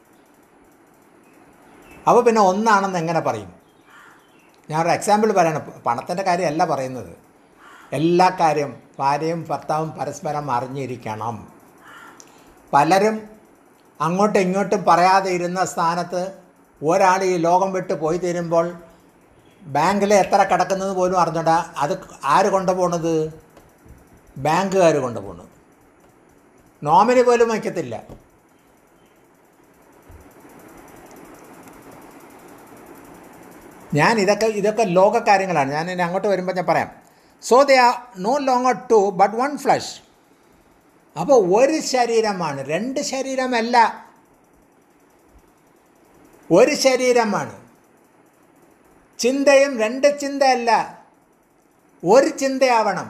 അപ്പോൾ പിന്നെ ഒന്നാണെന്ന് എങ്ങനെ പറയും ഞാനൊരു എക്സാമ്പിൾ പറയണം പണത്തിൻ്റെ കാര്യമല്ല പറയുന്നത് എല്ലാ കാര്യം ഭാര്യയും ഭർത്താവും പരസ്പരം അറിഞ്ഞിരിക്കണം പലരും അങ്ങോട്ടും ഇങ്ങോട്ടും പറയാതെ ഇരുന്ന സ്ഥാനത്ത് ഒരാൾ ഈ ലോകം വിട്ട് പോയി തീരുമ്പോൾ ബാങ്കിൽ എത്ര കിടക്കുന്നത് പോലും അറിഞ്ഞൂടാ അത് ആര് കൊണ്ടുപോണത് ബാങ്കുകാർ കൊണ്ടുപോകുന്നു നോമിനി പോലും വയ്ക്കത്തില്ല ഞാൻ ഇതൊക്കെ ഇതൊക്കെ ലോക കാര്യങ്ങളാണ് ഞാൻ ഇനി അങ്ങോട്ട് വരുമ്പോൾ ഞാൻ പറയാം so they are no longer two but one flesh അപ്പോൾ ഒരു ശരീരമാണ് രണ്ട് ശരീരമല്ല ഒരു ശരീരമാണ് ചിന്തയും രണ്ട് ചിന്തയല്ല ഒരു ചിന്തയാവണം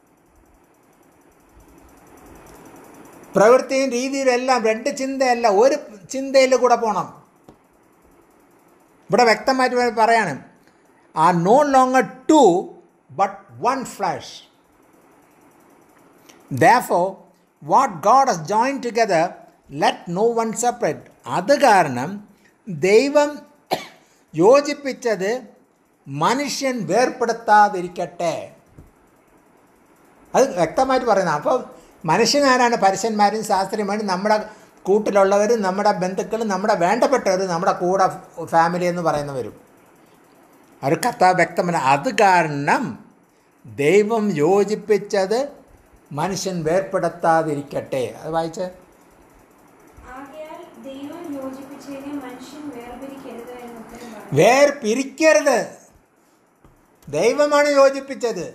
പ്രവൃത്തിയും രീതിയിലും എല്ലാം രണ്ട് ചിന്തയല്ല ഒരു ചിന്തയിൽ കൂടെ പോകണം ഇവിടെ വ്യക്തമായിട്ട് പറയാണ് ആ no longer two but one flesh though what God has join together let no one separate അത് കാരണം ദൈവം യോജിപ്പിച്ചത് മനുഷ്യൻ വേർപ്പെടുത്താതിരിക്കട്ടെ അത് വ്യക്തമായിട്ട് പറയുന്നത് അപ്പോൾ മനുഷ്യനാരാണ് പരസ്യന്മാരും ശാസ്ത്രിമാരും നമ്മുടെ കൂട്ടിലുള്ളവരും നമ്മുടെ ബന്ധുക്കളും നമ്മുടെ വേണ്ടപ്പെട്ടവരും നമ്മുടെ കൂടെ ഫാമിലി എന്ന് പറയുന്നവരും ഒരു കഥ വ്യക്തമല്ല അത് കാരണം ദൈവം യോജിപ്പിച്ചത് മനുഷ്യൻ വേർപ്പെടുത്താതിരിക്കട്ടെ അത് വായിച്ചേ ആകയാൽ ദൈവം യോജിപ്പിച്ചതിനെ മനുഷ്യൻ വേർപിരിക്കരുത് എന്ന് ഉത്തരം പറഞ്ഞു വേർപിരിക്കരുത് ദൈവമാണ് യോജിപ്പിച്ചത്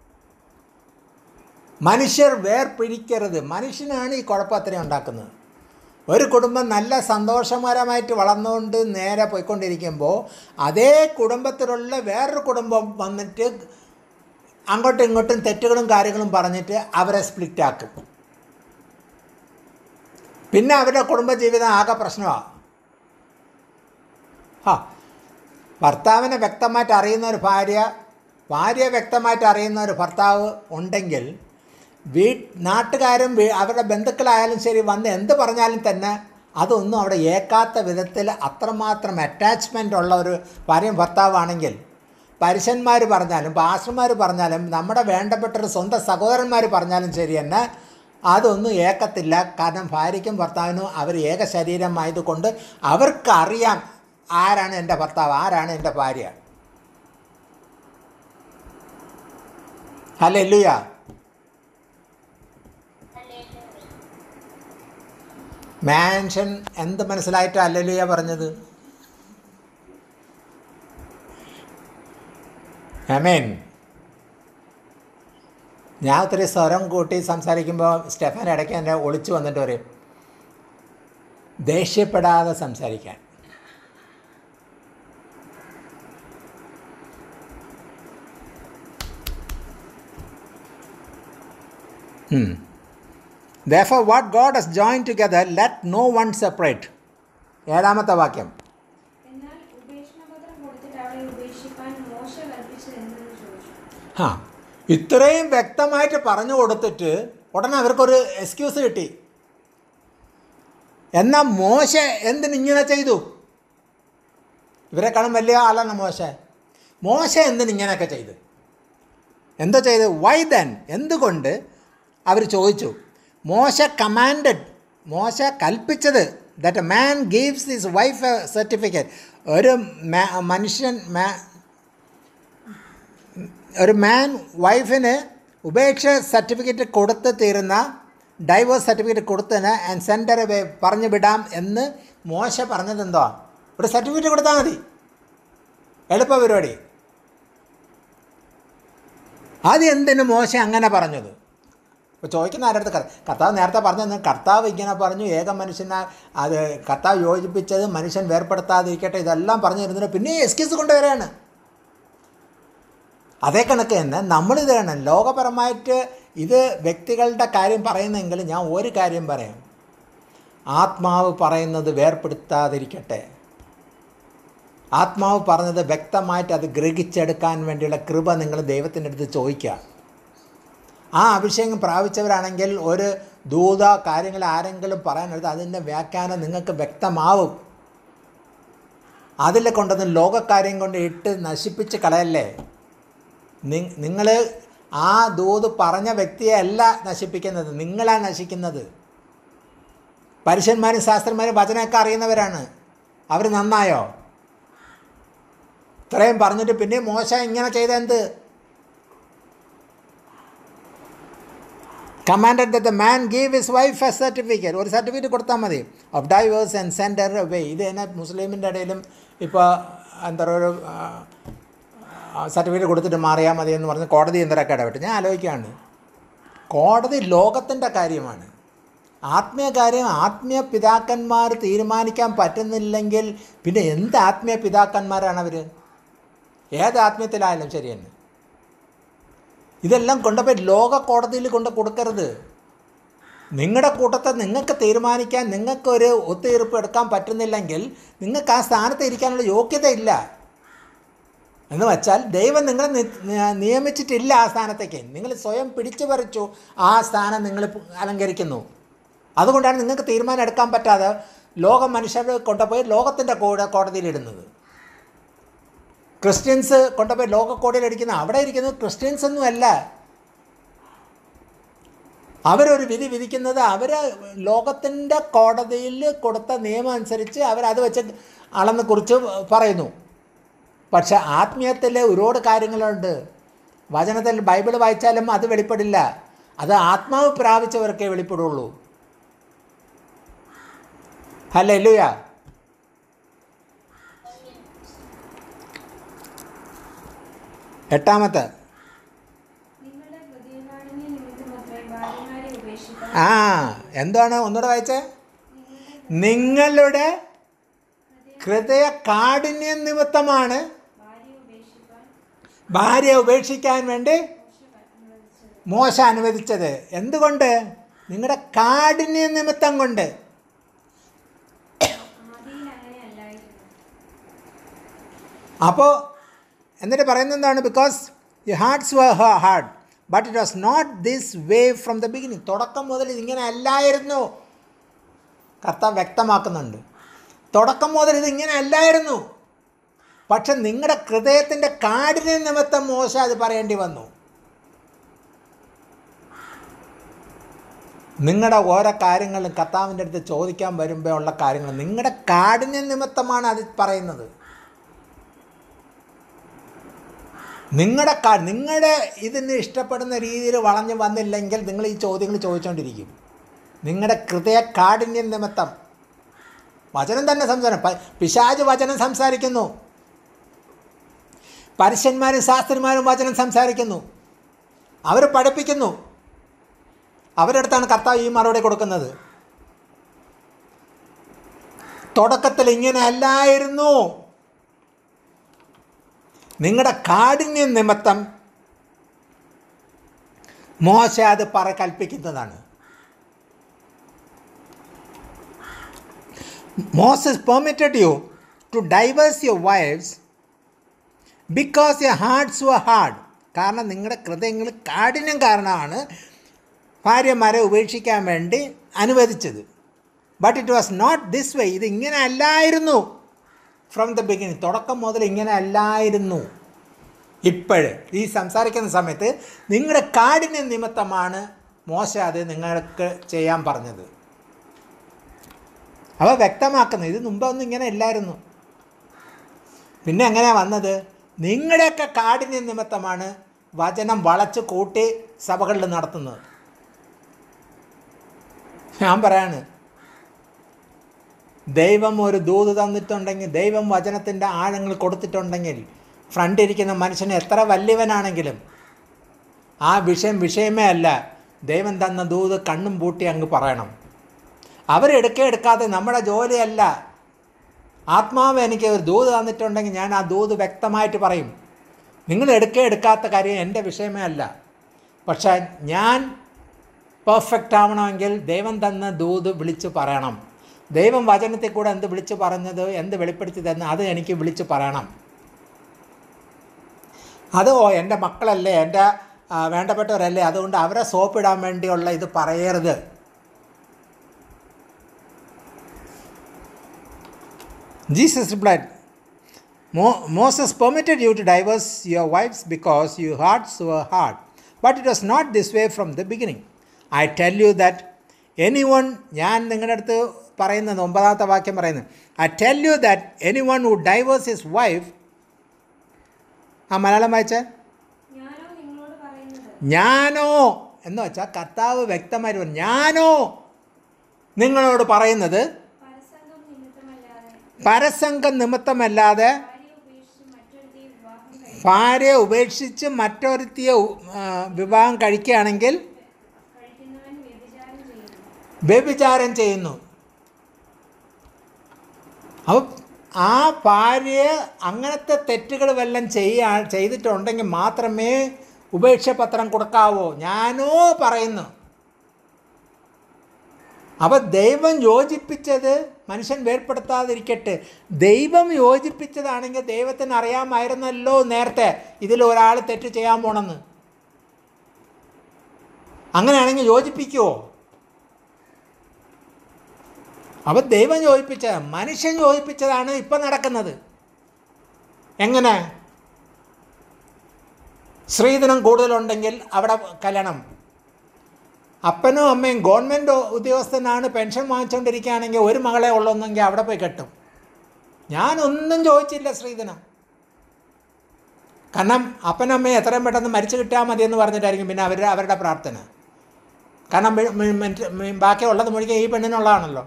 മനുഷ്യർ വേർപിരിക്കരുത് മനുഷ്യനാണ് ഈ കുഴപ്പം അത്രയും ഉണ്ടാക്കുന്നത് ഒരു കുടുംബം നല്ല സന്തോഷകരമായിട്ട് വളർന്നുകൊണ്ട് നേരെ പോയിക്കൊണ്ടിരിക്കുമ്പോൾ അതേ കുടുംബത്തിലുള്ള വേറൊരു കുടുംബം വന്നിട്ട് അങ്ങോട്ടും ഇങ്ങോട്ടും തെറ്റുകളും കാര്യങ്ങളും പറഞ്ഞിട്ട് അവരെ സ്പ്ലിറ്റ് ആക്കും പിന്നെ അവരുടെ കുടുംബജീവിതം ആകെ പ്രശ്നമാണ് ആ ഭർത്താവിനെ വ്യക്തമായിട്ട് അറിയുന്ന ഒരു ഭാര്യ ഭാര്യ വ്യക്തമായിട്ട് അറിയുന്ന ഒരു ഭർത്താവ് ഉണ്ടെങ്കിൽ വീ നാട്ടുകാരും വീ- അവരുടെ ബന്ധുക്കളായാലും ശരി വന്ന് എന്ത് പറഞ്ഞാലും തന്നെ അതൊന്നും അവിടെ ഏക്കാത്ത വിധത്തിൽ അത്രമാത്രം അറ്റാച്ച്മെൻ്റ് ഉള്ള ഒരു ഭാര്യയും ഭർത്താവാണെങ്കിൽ പരുഷന്മാർ പറഞ്ഞാലും പാസ്റ്റർമാർ പറഞ്ഞാലും നമ്മുടെ വേണ്ടപ്പെട്ടൊരു സ്വന്തം സഹോദരന്മാർ പറഞ്ഞാലും ശരി തന്നെ അതൊന്നും ഏക്കത്തില്ല കാരണം ഭാര്യയ്ക്കും ഭർത്താവിനും അവർ ഏക ശരീരമായതുകൊണ്ട് അവർക്കറിയാം ആരാണ് എൻ്റെ ഭർത്താവ് ആരാണ് എൻ്റെ ഭാര്യ ഹല്ലേലൂയ മാൻഷൻ എന്ത് മനസ്സിലായിട്ട് ഹല്ലേലൂയ പറഞ്ഞത് അമേൻ ഞാൻ ഒത്തിരി സ്വരം കൂട്ടി സംസാരിക്കുമ്പോൾ സ്റ്റെഫൻ ഇടയ്ക്ക് എന്നെ ഒളിച്ചു വന്നിട്ട് പറയും ദേഷ്യപ്പെടാതെ സംസാരിക്കാൻ though what God has join together let no one separate ഏഴാമത്തെ വാക്യം എന്നാൽ ഉപേക്ഷണപത്രം കൊടുത്തിട്ട് അവളെ ഉപേക്ഷിപ്പാൻ മോശ കൽപ്പിച്ചത് എന്തെന്ന് ചോദിച്ചു ആ ഇത്രയും വ്യക്തമായിട്ട് പറഞ്ഞു കൊടുത്തിട്ട് ഉടനെ അവർക്കൊരു എക്സ്ക്യൂസ് കിട്ടി എന്നാൽ മോശ എന്തിനിങ്ങനെ ചെയ്തു ഇവരെക്കാളും വലിയ ആളാണ് മോശ മോശ എന്തിനിങ്ങനെയൊക്കെ ചെയ്തു എന്താ ചെയ്ത് വൈ ദൻ എന്തുകൊണ്ട് അവർ ചോദിച്ചു മോശ കമാൻഡഡ് മോശ കൽപ്പിച്ചത് that a man gives his wife a certificate ഒരു മാ- മനുഷ്യൻ മാ ഒരു മാൻ വൈഫിന് ഉപേക്ഷ സർട്ടിഫിക്കറ്റ് കൊടുത്ത് തീരുന്ന ഡൈവേഴ്സ് സർട്ടിഫിക്കറ്റ് കൊടുത്തതിന് ആൻഡ് സെൻറ്റർ പറഞ്ഞു വിടാം എന്ന് മോശ പറഞ്ഞത് എന്തോ ഒരു സർട്ടിഫിക്കറ്റ് കൊടുത്താൽ മതി എളുപ്പ പരിപാടി അത് എന്തിന് മോശ അങ്ങനെ പറഞ്ഞത് ഇപ്പോൾ ചോദിക്കുന്ന ആരുടെ അടുത്ത് കർ- കർത്താവ് നേരത്തെ പറഞ്ഞു കർത്താവ് ഇങ്ങനെ പറഞ്ഞു ഏക മനുഷ്യനെ അത് കർത്താവ് യോജിപ്പിച്ചത് മനുഷ്യൻ വേർപ്പെടുത്താതിരിക്കട്ടെ ഇതെല്ലാം പറഞ്ഞു തരുന്നതിന് പിന്നെ എക്സ്ക്യൂസ് കൊണ്ടുവരികയാണ് അതേ കണക്ക് തന്നെ നമ്മളിത് വേണം ലോകപരമായിട്ട് ഇത് വ്യക്തികളുടെ കാര്യം പറയുന്നെങ്കിൽ ഞാൻ ഒരു കാര്യം പറയാം ആത്മാവ് പറയുന്നത് വേർപ്പെടുത്താതിരിക്കട്ടെ ആത്മാവ് പറഞ്ഞത് വ്യക്തമായിട്ട് അത് ഗ്രഹിച്ചെടുക്കാൻ വേണ്ടിയുള്ള കൃപ നിങ്ങൾ ദൈവത്തിൻ്റെ അടുത്ത് ചോദിക്കുക ആ അഭിഷേകം പ്രാപിച്ചവരാണെങ്കിൽ ഒരു ദൂത കാര്യങ്ങൾ ആരെങ്കിലും പറയാനെടുത്ത് അതിൻ്റെ വ്യാഖ്യാനം നിങ്ങൾക്ക് വ്യക്തമാവും അതിൽ കൊണ്ടൊന്ന് ലോകക്കാര്യം കൊണ്ട് ഇട്ട് നശിപ്പിച്ച് കളയല്ലേ നിങ്ങൾ ആ ദൂത് പറഞ്ഞ വ്യക്തിയെ അല്ല നശിപ്പിക്കുന്നത് നിങ്ങളാണ് നശിക്കുന്നത് പരുഷന്മാരും ശാസ്ത്രന്മാരും വചനമൊക്കെ അറിയുന്നവരാണ് അവർ നന്നായോ ഇത്രയും പറഞ്ഞിട്ട് പിന്നെ മോശം ഇങ്ങനെ ചെയ്തെന്ത് commanded the the man give his wife a certificate ഒരു സർട്ടിഫിക്കറ്റ് കൊടുത്താൽ മതി of divorce and send her away ഇത് തന്നെ മുസ്ലിമിൻ്റെ ഇടയിലും ഇപ്പോൾ എന്താ പറയുക ഒരു സർട്ടിഫിക്കറ്റ് കൊടുത്തിട്ട് മാറിയാൽ മതി എന്ന് പറഞ്ഞ് കോടതി എന്തൊക്കെ ഇടപെട്ട് ഞാൻ ആലോചിക്കുകയാണ് കോടതി ലോകത്തിൻ്റെ കാര്യമാണ് ആത്മീയ കാര്യം ആത്മീയ പിതാക്കന്മാർ തീരുമാനിക്കാൻ പറ്റുന്നില്ലെങ്കിൽ പിന്നെ എന്ത് ആത്മീയ പിതാക്കന്മാരാണ് അവർ ഏത് ആത്മീയത്തിലായാലും ശരി തന്നെ ഇതെല്ലാം കൊണ്ടുപോയി ലോക കോടതിയിൽ കൊണ്ട് കൊടുക്കരുത് നിങ്ങളുടെ കൂട്ടത്തെ നിങ്ങൾക്ക് തീരുമാനിക്കാൻ നിങ്ങൾക്കൊരു ഒത്തുതീർപ്പ് എടുക്കാൻ പറ്റുന്നില്ലെങ്കിൽ നിങ്ങൾക്ക് ആ സ്ഥാനത്ത് ഇരിക്കാനുള്ള യോഗ്യതയില്ല എന്ന് വെച്ചാൽ ദൈവം നിങ്ങളെ നി- നിയമിച്ചിട്ടില്ല ആ സ്ഥാനത്തേക്ക് നിങ്ങൾ സ്വയം പിടിച്ചു പറിച്ചു ആ സ്ഥാനം നിങ്ങൾ അലങ്കരിക്കുന്നു അതുകൊണ്ടാണ് നിങ്ങൾക്ക് തീരുമാനം എടുക്കാൻ പറ്റാതെ ലോക മനുഷ്യരെ കൊണ്ടുപോയി ലോകത്തിൻ്റെ കൂടെ കോടതിയിലിടുന്നത് ക്രിസ്ത്യൻസ് കൊണ്ടുപോയി ലോക കോടതിയിൽ അടിക്കുന്ന അവിടെ ഇരിക്കുന്നത് ക്രിസ്ത്യൻസ് ഒന്നുമല്ല അവരൊരു വിധി വിധിക്കുന്നത് അവർ ലോകത്തിൻ്റെ കോടതിയിൽ കൊടുത്ത നിയമം അനുസരിച്ച് അവരത് വെച്ച് അളന്ന് കുറിച്ച് പറയുന്നു പക്ഷെ ആത്മീയത്തിൽ ഒരുപാട് കാര്യങ്ങളുണ്ട് വചനത്തിൽ ബൈബിൾ വായിച്ചാലും അത് വെളിപ്പെടില്ല അത് ആത്മാവ് പ്രാപിച്ചവർക്കേ വെളിപ്പെടുള്ളൂ അല്ലേ ലുയ എട്ടാമത്തെ നിങ്ങളുടെ ഹൃദയകാഠിന്യ നിമിത്തമത്രേ ഭാര്യമാരെ ഉപേക്ഷിപ്പാൻ ആ എന്താണ് ഒന്നുകൂടെ വായിച്ചേ നിങ്ങളുടെ ഹൃദയ കാഠിന്യം നിമിത്തമാണ് ഭാര്യ ഉപേക്ഷിപ്പാൻ ഭാര്യയെ ഉപേക്ഷിക്കാൻ വേണ്ടി മോശ അനുവദിച്ചത് എന്തുകൊണ്ട് നിങ്ങളുടെ കാഠിന്യ നിമിത്തം കൊണ്ട് ആദിയിൽ അങ്ങനെ അല്ലായിരുന്നു അപ്പോൾ എന്നിട്ട് പറയുന്നത് എന്താണ് because you hearts were hard but it was not this way from the beginning തുടക്കം മുതൽ ഇതിങ്ങനെ അല്ലായിരുന്നു കർത്താവ് വ്യക്തമാക്കുന്നുണ്ട് തുടക്കം മുതൽ ഇതിങ്ങനെ അല്ലായിരുന്നു പക്ഷെ നിങ്ങളുടെ ഹൃദയത്തിൻ്റെ കാഠിന്യ നിമിത്തം മോശം അത് പറയേണ്ടി വന്നു നിങ്ങളുടെ ഓരോ കാര്യങ്ങളും കർത്താവിൻ്റെ അടുത്ത് ചോദിക്കാൻ വരുമ്പോൾ ഉള്ള കാര്യങ്ങൾ നിങ്ങളുടെ കാഠിന്യ നിമിത്തമാണ് അത് പറയുന്നത് നിങ്ങളുടെ കാ നിങ്ങളുടെ ഇതിന് ഇഷ്ടപ്പെടുന്ന രീതിയിൽ വളഞ്ഞു വന്നില്ലെങ്കിൽ നിങ്ങൾ ഈ ചോദ്യങ്ങൾ ചോദിച്ചുകൊണ്ടിരിക്കും നിങ്ങളുടെ ഹൃദയ കാഠിന്യം നിമിത്തം വചനം തന്നെ സംസാരം പ- പിശാച് വചനം സംസാരിക്കുന്നു പരുഷന്മാരും ശാസ്ത്രിമാരും വചനം സംസാരിക്കുന്നു അവർ പഠിപ്പിക്കുന്നു അവരുടെ അടുത്താണ് കർത്താവ് ഈ മറുപടി കൊടുക്കുന്നത് തുടക്കത്തിൽ ഇങ്ങനെ അല്ലായിരുന്നു നിങ്ങളുടെ കാഠിന്യം നിമിത്തം മോശ അത് പറ കൽപ്പിക്കുന്നതാണ് Moses permitted you to divorce your wives because your hearts were hard കാരണം നിങ്ങളുടെ ഹൃദയങ്ങൾ കാഠിന്യം കാരണമാണ് ഭാര്യമാരെ ഉപേക്ഷിക്കാൻ വേണ്ടി അനുവദിച്ചത് but it was not this way ഇത് ഇങ്ങനെ അല്ലായിരുന്നു ഫ്രം ദ ബിഗിനിങ് തുടക്കം മുതൽ ഇങ്ങനെ അല്ലായിരുന്നു ഇപ്പോഴ് ഈ സംസാരിക്കുന്ന സമയത്ത് നിങ്ങളുടെ കാടിന് നിമിത്തമാണ് മോശ അത് നിങ്ങൾക്ക് ചെയ്യാൻ പറഞ്ഞത് അവ വ്യക്തമാക്കുന്നത് ഇത് മുമ്പൊന്നും ഇങ്ങനെ ഇല്ലായിരുന്നു പിന്നെ എങ്ങനെയാണ് വന്നത് നിങ്ങളുടെയൊക്കെ കാടിന് നിമിത്തമാണ് വചനം വളച്ച് കൂട്ടി സഭകളിൽ നടത്തുന്നത് ഞാൻ പറയാണ് ദൈവം ഒരു ദൂത് തന്നിട്ടുണ്ടെങ്കിൽ ദൈവം വചനത്തിൻ്റെ ആഴങ്ങൾ കൊടുത്തിട്ടുണ്ടെങ്കിൽ ഫ്രണ്ടിരിക്കുന്ന മനുഷ്യന് എത്ര വലിയവനാണെങ്കിലും ആ വിഷയം വിഷയമേ അല്ല ദൈവം തന്ന ദൂത് കണ്ണും പൂട്ടി അങ്ങ് പറയണം അവരെടുക്കേ എടുക്കാതെ നമ്മുടെ ജോലിയല്ല ആത്മാവ് എനിക്ക് ഒരു ദൂത് തന്നിട്ടുണ്ടെങ്കിൽ ഞാൻ ആ ദൂത് വ്യക്തമായിട്ട് പറയും നിങ്ങൾ എടുക്കേ എടുക്കാത്ത കാര്യം എൻ്റെ വിഷയമേ അല്ല പക്ഷേ ഞാൻ പെർഫെക്റ്റ് ആവണമെങ്കിൽ ദൈവം തന്ന ദൂത് വിളിച്ച് പറയണം ദൈവം വചനത്തിൽ കൂടെ എന്ത് വിളിച്ച് പറഞ്ഞത് എന്ത് വെളിപ്പെടുത്തി തന്നു അത് എനിക്ക് വിളിച്ച് പറയണം അത് ഓ എൻ്റെ മക്കളല്ലേ എൻ്റെ ആ, വേണ്ടപ്പെട്ടവരല്ലേ അതുകൊണ്ട് അവരെ സോപ്പിടാൻ വേണ്ടിയുള്ള ഇത് പറയരുത് Jesus replied, Mo- Moses permitted you to divorce your wives because your hearts were hard. But it was not this way from the beginning. I tell you that anyone, ഞാൻ നിങ്ങളുടെ അടുത്ത് പറയുന്നത് ഒമ്പതാമത്തെ വാക്യം പറയുന്നത് I tell you that anyone who divorce his wife ആ മലയാളം വായിച്ച ഞാനോ നിങ്ങളോട് പറയുന്നത് ഞാനോ എന്ന് വെച്ചാൽ കർത്താവ് വ്യക്തമായിട്ട് പറഞ്ഞു ഞാനോ നിങ്ങളോട് പറയുന്നത് പരസംഗം നിമിത്തമല്ലാതെ പരസംഗം നിമിത്തമല്ലാതെ ഭാര്യയെ ഉപേക്ഷിച്ച് മറ്റൊരുത്തിയെ ഭാര്യയെ ഉപേക്ഷിച്ച് മറ്റൊരുത്തിയെ വിവാഹം കഴിക്കും വിവാഹം കഴിക്കുകയാണെങ്കിൽ കഴിക്കുന്നവൻ വ്യഭിചാരം ചെയ്യുന്നു വ്യഭിചാരം ചെയ്യുന്നു അപ്പം ആ ഭാര്യയെ അങ്ങനത്തെ തെറ്റുകൾ വല്ലതും ചെയ്യാ ചെയ്തിട്ടുണ്ടെങ്കിൽ മാത്രമേ ഉപേക്ഷപത്രം കൊടുക്കാവൂ ഞാനോ പറയുന്നു അപ്പോൾ ദൈവം യോജിപ്പിച്ചത് മനുഷ്യൻ വേർപ്പെടുത്താതിരിക്കട്ടെ ദൈവം യോജിപ്പിച്ചതാണെങ്കിൽ ദൈവത്തിന് അറിയാമായിരുന്നല്ലോ നേരത്തെ ഇതിൽ ഒരാൾ തെറ്റ് ചെയ്യാൻ പോണെന്ന് അങ്ങനെയാണെങ്കിൽ യോജിപ്പിക്കുമോ അപ്പോൾ ദൈവം യോജിപ്പിച്ച മനുഷ്യൻ യോജിപ്പിച്ചതാണ് ഇപ്പം നടക്കുന്നത് എങ്ങനെ സ്ത്രീധനം കൂടുതലുണ്ടെങ്കിൽ അവിടെ കല്യാണം അപ്പനും അമ്മയും ഗവൺമെൻറ് ഉദ്യോഗസ്ഥനാണ് പെൻഷൻ വാങ്ങിച്ചുകൊണ്ടിരിക്കുകയാണെങ്കിൽ ഒരു മകളെ ഉള്ളൊന്നെങ്കിൽ അവിടെ പോയി കെട്ടും ഞാനൊന്നും ചോദിച്ചില്ല സ്ത്രീധനം കാരണം അപ്പനും അമ്മയും എത്രയും പെട്ടെന്ന് മരിച്ചു കിട്ടിയാൽ മതി എന്ന് പറഞ്ഞിട്ടായിരിക്കും പിന്നെ അവർ അവരുടെ പ്രാർത്ഥന കാരണം മി- മി- മറ്റ് മി- ബാക്കിയുള്ളത് മുഴുവൻ ഈ പെണ്ണിനുള്ളതാണല്ലോ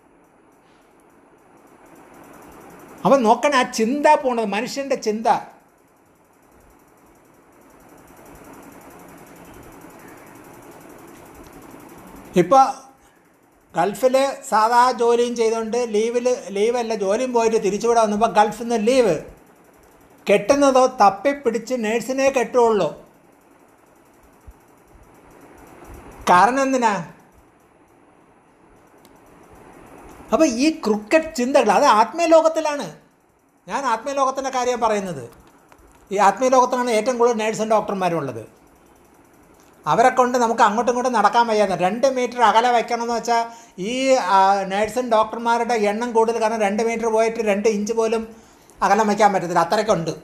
അപ്പം നോക്കണം ആ ചിന്ത പോണത് മനുഷ്യൻ്റെ ചിന്ത ഇപ്പോൾ ഗൾഫിൽ സാധാ ജോലിയും ചെയ്തുകൊണ്ട് ലീവിൽ ലീവല്ല ജോലിയും പോയിട്ട് തിരിച്ചുവിടെ വന്നപ്പോൾ ഗൾഫിൽ നിന്ന് ലീവ് കെട്ടുന്നതോ തപ്പിപ്പിടിച്ച് നേഴ്സിനെ കെട്ടുള്ളൂ കാരണം എന്തിനാ അപ്പോൾ ഈ ക്രിക്കറ്റ് ചിന്തകൾ അത് ആത്മീയലോകത്തിലാണ് ഞാൻ ആത്മീയലോകത്തിൻ്റെ കാര്യം പറയുന്നത് ഈ ആത്മീയലോകത്തിലാണ് ഏറ്റവും കൂടുതൽ നേഴ്സും ഡോക്ടർമാരും ഉള്ളത് അവരെ കൊണ്ട് നമുക്ക് അങ്ങോട്ടും ഇങ്ങോട്ടും നടക്കാൻ വയ്യാതെ രണ്ട് മീറ്റർ അകലെ വയ്ക്കണമെന്ന് വെച്ചാൽ ഈ ആ, നേഴ്സും ഡോക്ടർമാരുടെ എണ്ണം കൂടുതൽ കാരണം രണ്ട് മീറ്റർ പോയിട്ട് രണ്ട് ഇഞ്ച് പോലും അകലം വയ്ക്കാൻ പറ്റത്തില്ല അത്രയ്ക്കുണ്ട്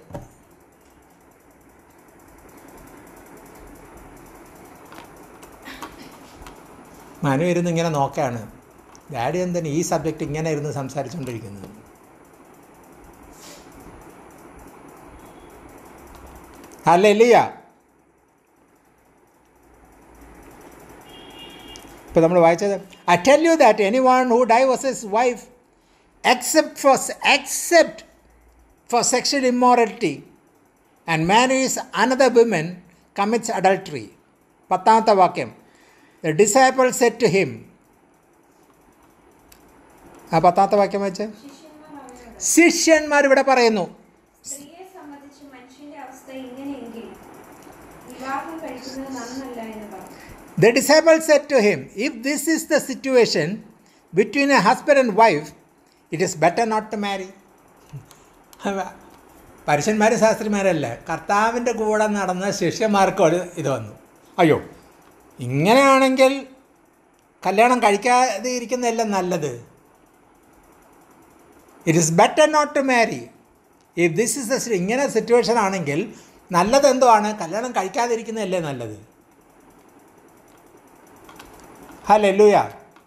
മനു ഇരുന്ന് ഇങ്ങനെ നോക്കുകയാണ് ഡാഡി എന്തിന് ഈ സബ്ജക്റ്റ് ഇങ്ങനെ ഇരുന്ന് സംസാരിച്ചുകൊണ്ടിരിക്കുന്നത് ഹല്ലേലൂയ ഇപ്പോൾ നമ്മൾ വായിച്ചത് I tell you that anyone who divorces wife except for except for sexual immorality and marries another women commits adultery പത്താമത്തെ വാക്യം the disciple said to him ആ പത്താമത്തെ വാക്യം വെച്ച് ശിഷ്യന്മാർ അവനോട് ശിഷ്യന്മാർ ഇവിടെ പറയുന്നു സ്ത്രീയെ സംബന്ധിച്ച് മനുഷ്യന്റെ അവസ്ഥ ഇങ്ങനെയെങ്കിൽ വിവാഹം കഴിക്കുന്നത് നന്നല്ല എന്ന് പറഞ്ഞു The disciples said to him, If this is the situation between a husband and wife, it is better not to marry. പരുഷന്മാരും ശാസ്ത്രിമാരല്ല കർത്താവിൻ്റെ കൂടെ നടന്ന ശിഷ്യന്മാർക്ക് ഒരു ഇത് വന്നു അയ്യോ ഇങ്ങനെയാണെങ്കിൽ കല്യാണം കഴിക്കാതെ ഇരിക്കുന്നതല്ല നല്ലത് it is better not to marry if this is the ഇങ്ങനെ സിറ്റുവേഷൻ ആണെങ്കിൽ നല്ലത് എന്തോ ആണ് കല്യാണം കഴിക്കാതിരിക്കുന്നതല്ലേ നല്ലത് ഹലൂയ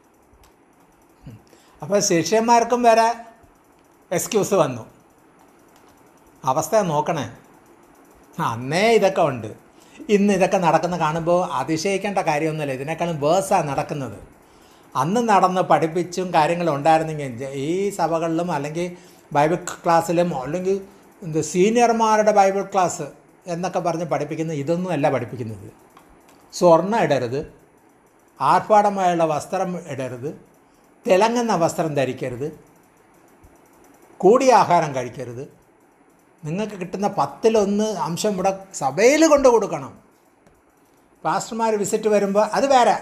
അപ്പോൾ ശിഷ്യന്മാർക്കും വരെ എക്സ്ക്യൂസ് വന്നു അവസ്ഥ നോക്കണേ അന്നേ ഇതൊക്കെ ഉണ്ട് ഇന്ന് ഇതൊക്കെ നടക്കുന്ന കാണുമ്പോൾ അതിശയിക്കേണ്ട കാര്യമൊന്നുമില്ല ഇതിനേക്കാളും വേഴ്സാണ് നടക്കുന്നത് അന്ന് നടന്ന് പഠിപ്പിച്ചും കാര്യങ്ങളും ഉണ്ടായിരുന്നെങ്കിൽ ജ- ഈ സഭകളിലും അല്ലെങ്കിൽ ബൈബിൾ ക്ലാസ്സിലും അല്ലെങ്കിൽ എന്ത് സീനിയർമാരുടെ ബൈബിൾ ക്ലാസ് എന്നൊക്കെ പറഞ്ഞ് പഠിപ്പിക്കുന്നത് ഇതൊന്നും അല്ല പഠിപ്പിക്കുന്നത് സ്വർണ്ണം ഇടരുത് ആർഭാടമായുള്ള വസ്ത്രം ഇടരുത് തിളങ്ങുന്ന വസ്ത്രം ധരിക്കരുത് കൂടിയ ആഹാരം കഴിക്കരുത് നിങ്ങൾക്ക് കിട്ടുന്ന പത്തിലൊന്ന് അംശം ഇവിടെ സഭയിൽ കൊണ്ട് കൊടുക്കണം പാസ്റ്റർമാർ വിസിറ്റ് വരുമ്പോൾ അത് വേറെ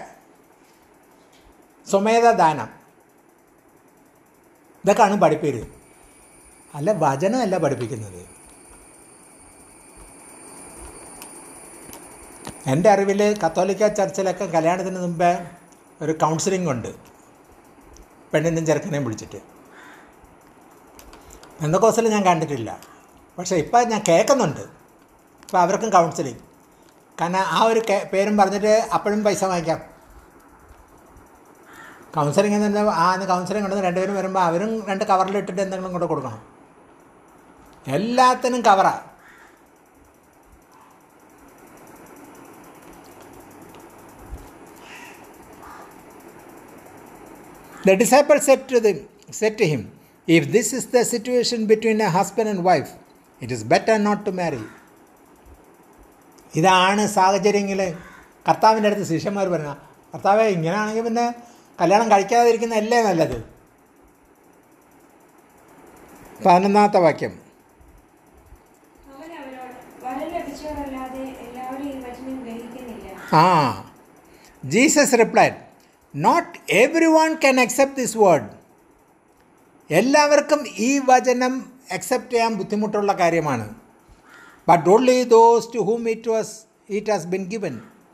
സ്വമേധ ദാനം ഇതൊക്കെയാണ് പഠിപ്പീര് അല്ല വചനമല്ല പഠിപ്പിക്കുന്നത് എൻ്റെ അറിവിൽ കത്തോലിക്ക ചർച്ചിലൊക്കെ കല്യാണത്തിന് മുമ്പേ ഒരു കൗൺസിലിംഗ് ഉണ്ട് പെണ്ണിനും ചെറുക്കനെയും വിളിച്ചിട്ട് എന്തൊക്കെ ഞാൻ കണ്ടിട്ടില്ല പക്ഷേ ഇപ്പം ഞാൻ കേൾക്കുന്നുണ്ട് ഇപ്പോൾ അവർക്കും കൗൺസിലിംഗ് കാരണം ആ ഒരു കേ- പേരും പറഞ്ഞിട്ട് അപ്പോഴും പൈസ വാങ്ങിക്കാം കൗൺസിലിംഗ് എന്ന് പറഞ്ഞാൽ ആ അന്ന് കൗൺസിലിംഗ് ഉണ്ടെന്ന് രണ്ടുപേരും വരുമ്പോൾ അവരും രണ്ട് കവറിലിട്ടിട്ട് എന്തെങ്കിലും കൊണ്ട് കൊടുക്കണം എല്ലാത്തിനും കവറാണ് The disciples said to, them, said to him, If this is the situation between a husband and wife, it is better not to marry. ഇതാണ് സാഹചര്യങ്ങൾ കർത്താവിൻ്റെ അടുത്ത് ശിഷ്യന്മാർ പറഞ്ഞ കർത്താവെ ഇങ്ങനെയാണെങ്കിൽ പിന്നെ കല്യാണം കഴിക്കാതിരിക്കുന്നതല്ലേ നല്ലത് പതിനൊന്നാമത്തെ വാക്യം അവൻ അവരോട് വരം ലഭിച്ചവരല്ലാതെ എല്ലാവരും ഈ വചനം ഗ്രഹിക്കുന്നില്ല ആ Jesus replied not everyone can accept this word എല്ലാവർക്കും ഈ വചനം അക്സെപ്റ്റ് ചെയ്യാൻ ബുദ്ധിമുട്ടുള്ള കാര്യമാണ് but only those to whom it was it has been given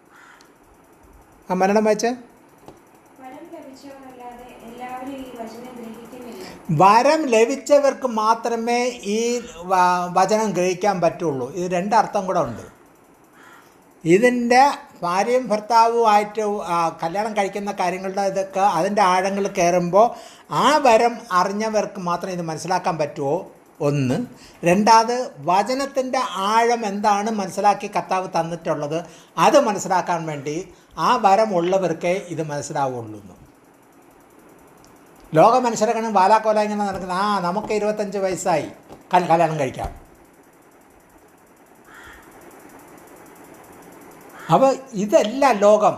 ആ മരണം വായിച്ചേ വരം ലഭിച്ചവരല്ലാതെ എല്ലാവരും ഈ വചനം ഗ്രഹിക്കുന്നില്ല വരം ലഭിച്ചവർക്ക് മാത്രമേ ഈ വ- വചനം ഗ്രഹിക്കാൻ പറ്റുള്ളൂ ഇത് രണ്ടർത്ഥം കൂടെ ഉണ്ട് ഇതിൻ്റെ ഭാര്യയും ഭർത്താവുമായിട്ട് ആ, കല്യാണം കഴിക്കുന്ന കാര്യങ്ങളുടെ ഇതൊക്കെ അതിൻ്റെ ആഴങ്ങൾ കയറുമ്പോൾ ആ വരം അറിഞ്ഞവർക്ക് മാത്രമേ ഇത് മനസ്സിലാക്കാൻ പറ്റുമോ ഒന്ന് രണ്ടാമത് വചനത്തിൻ്റെ ആഴം എന്താണ് മനസ്സിലാക്കി കർത്താവ് തന്നിട്ടുള്ളത് അത് മനസ്സിലാക്കാൻ വേണ്ടി ആ വരം ഉള്ളവർക്കേ ഇത് മനസ്സിലാവുള്ളൂ എന്ന് ലോക മനുഷ്യരെ കാണും വാലാക്കോല ഇങ്ങനെ നടക്കുന്നത് ആ നമുക്ക് ഇരുപത്തഞ്ച് വയസ്സായി കൽ- കല്യാണം കഴിക്കാം അപ്പോൾ ഇതല്ല ലോകം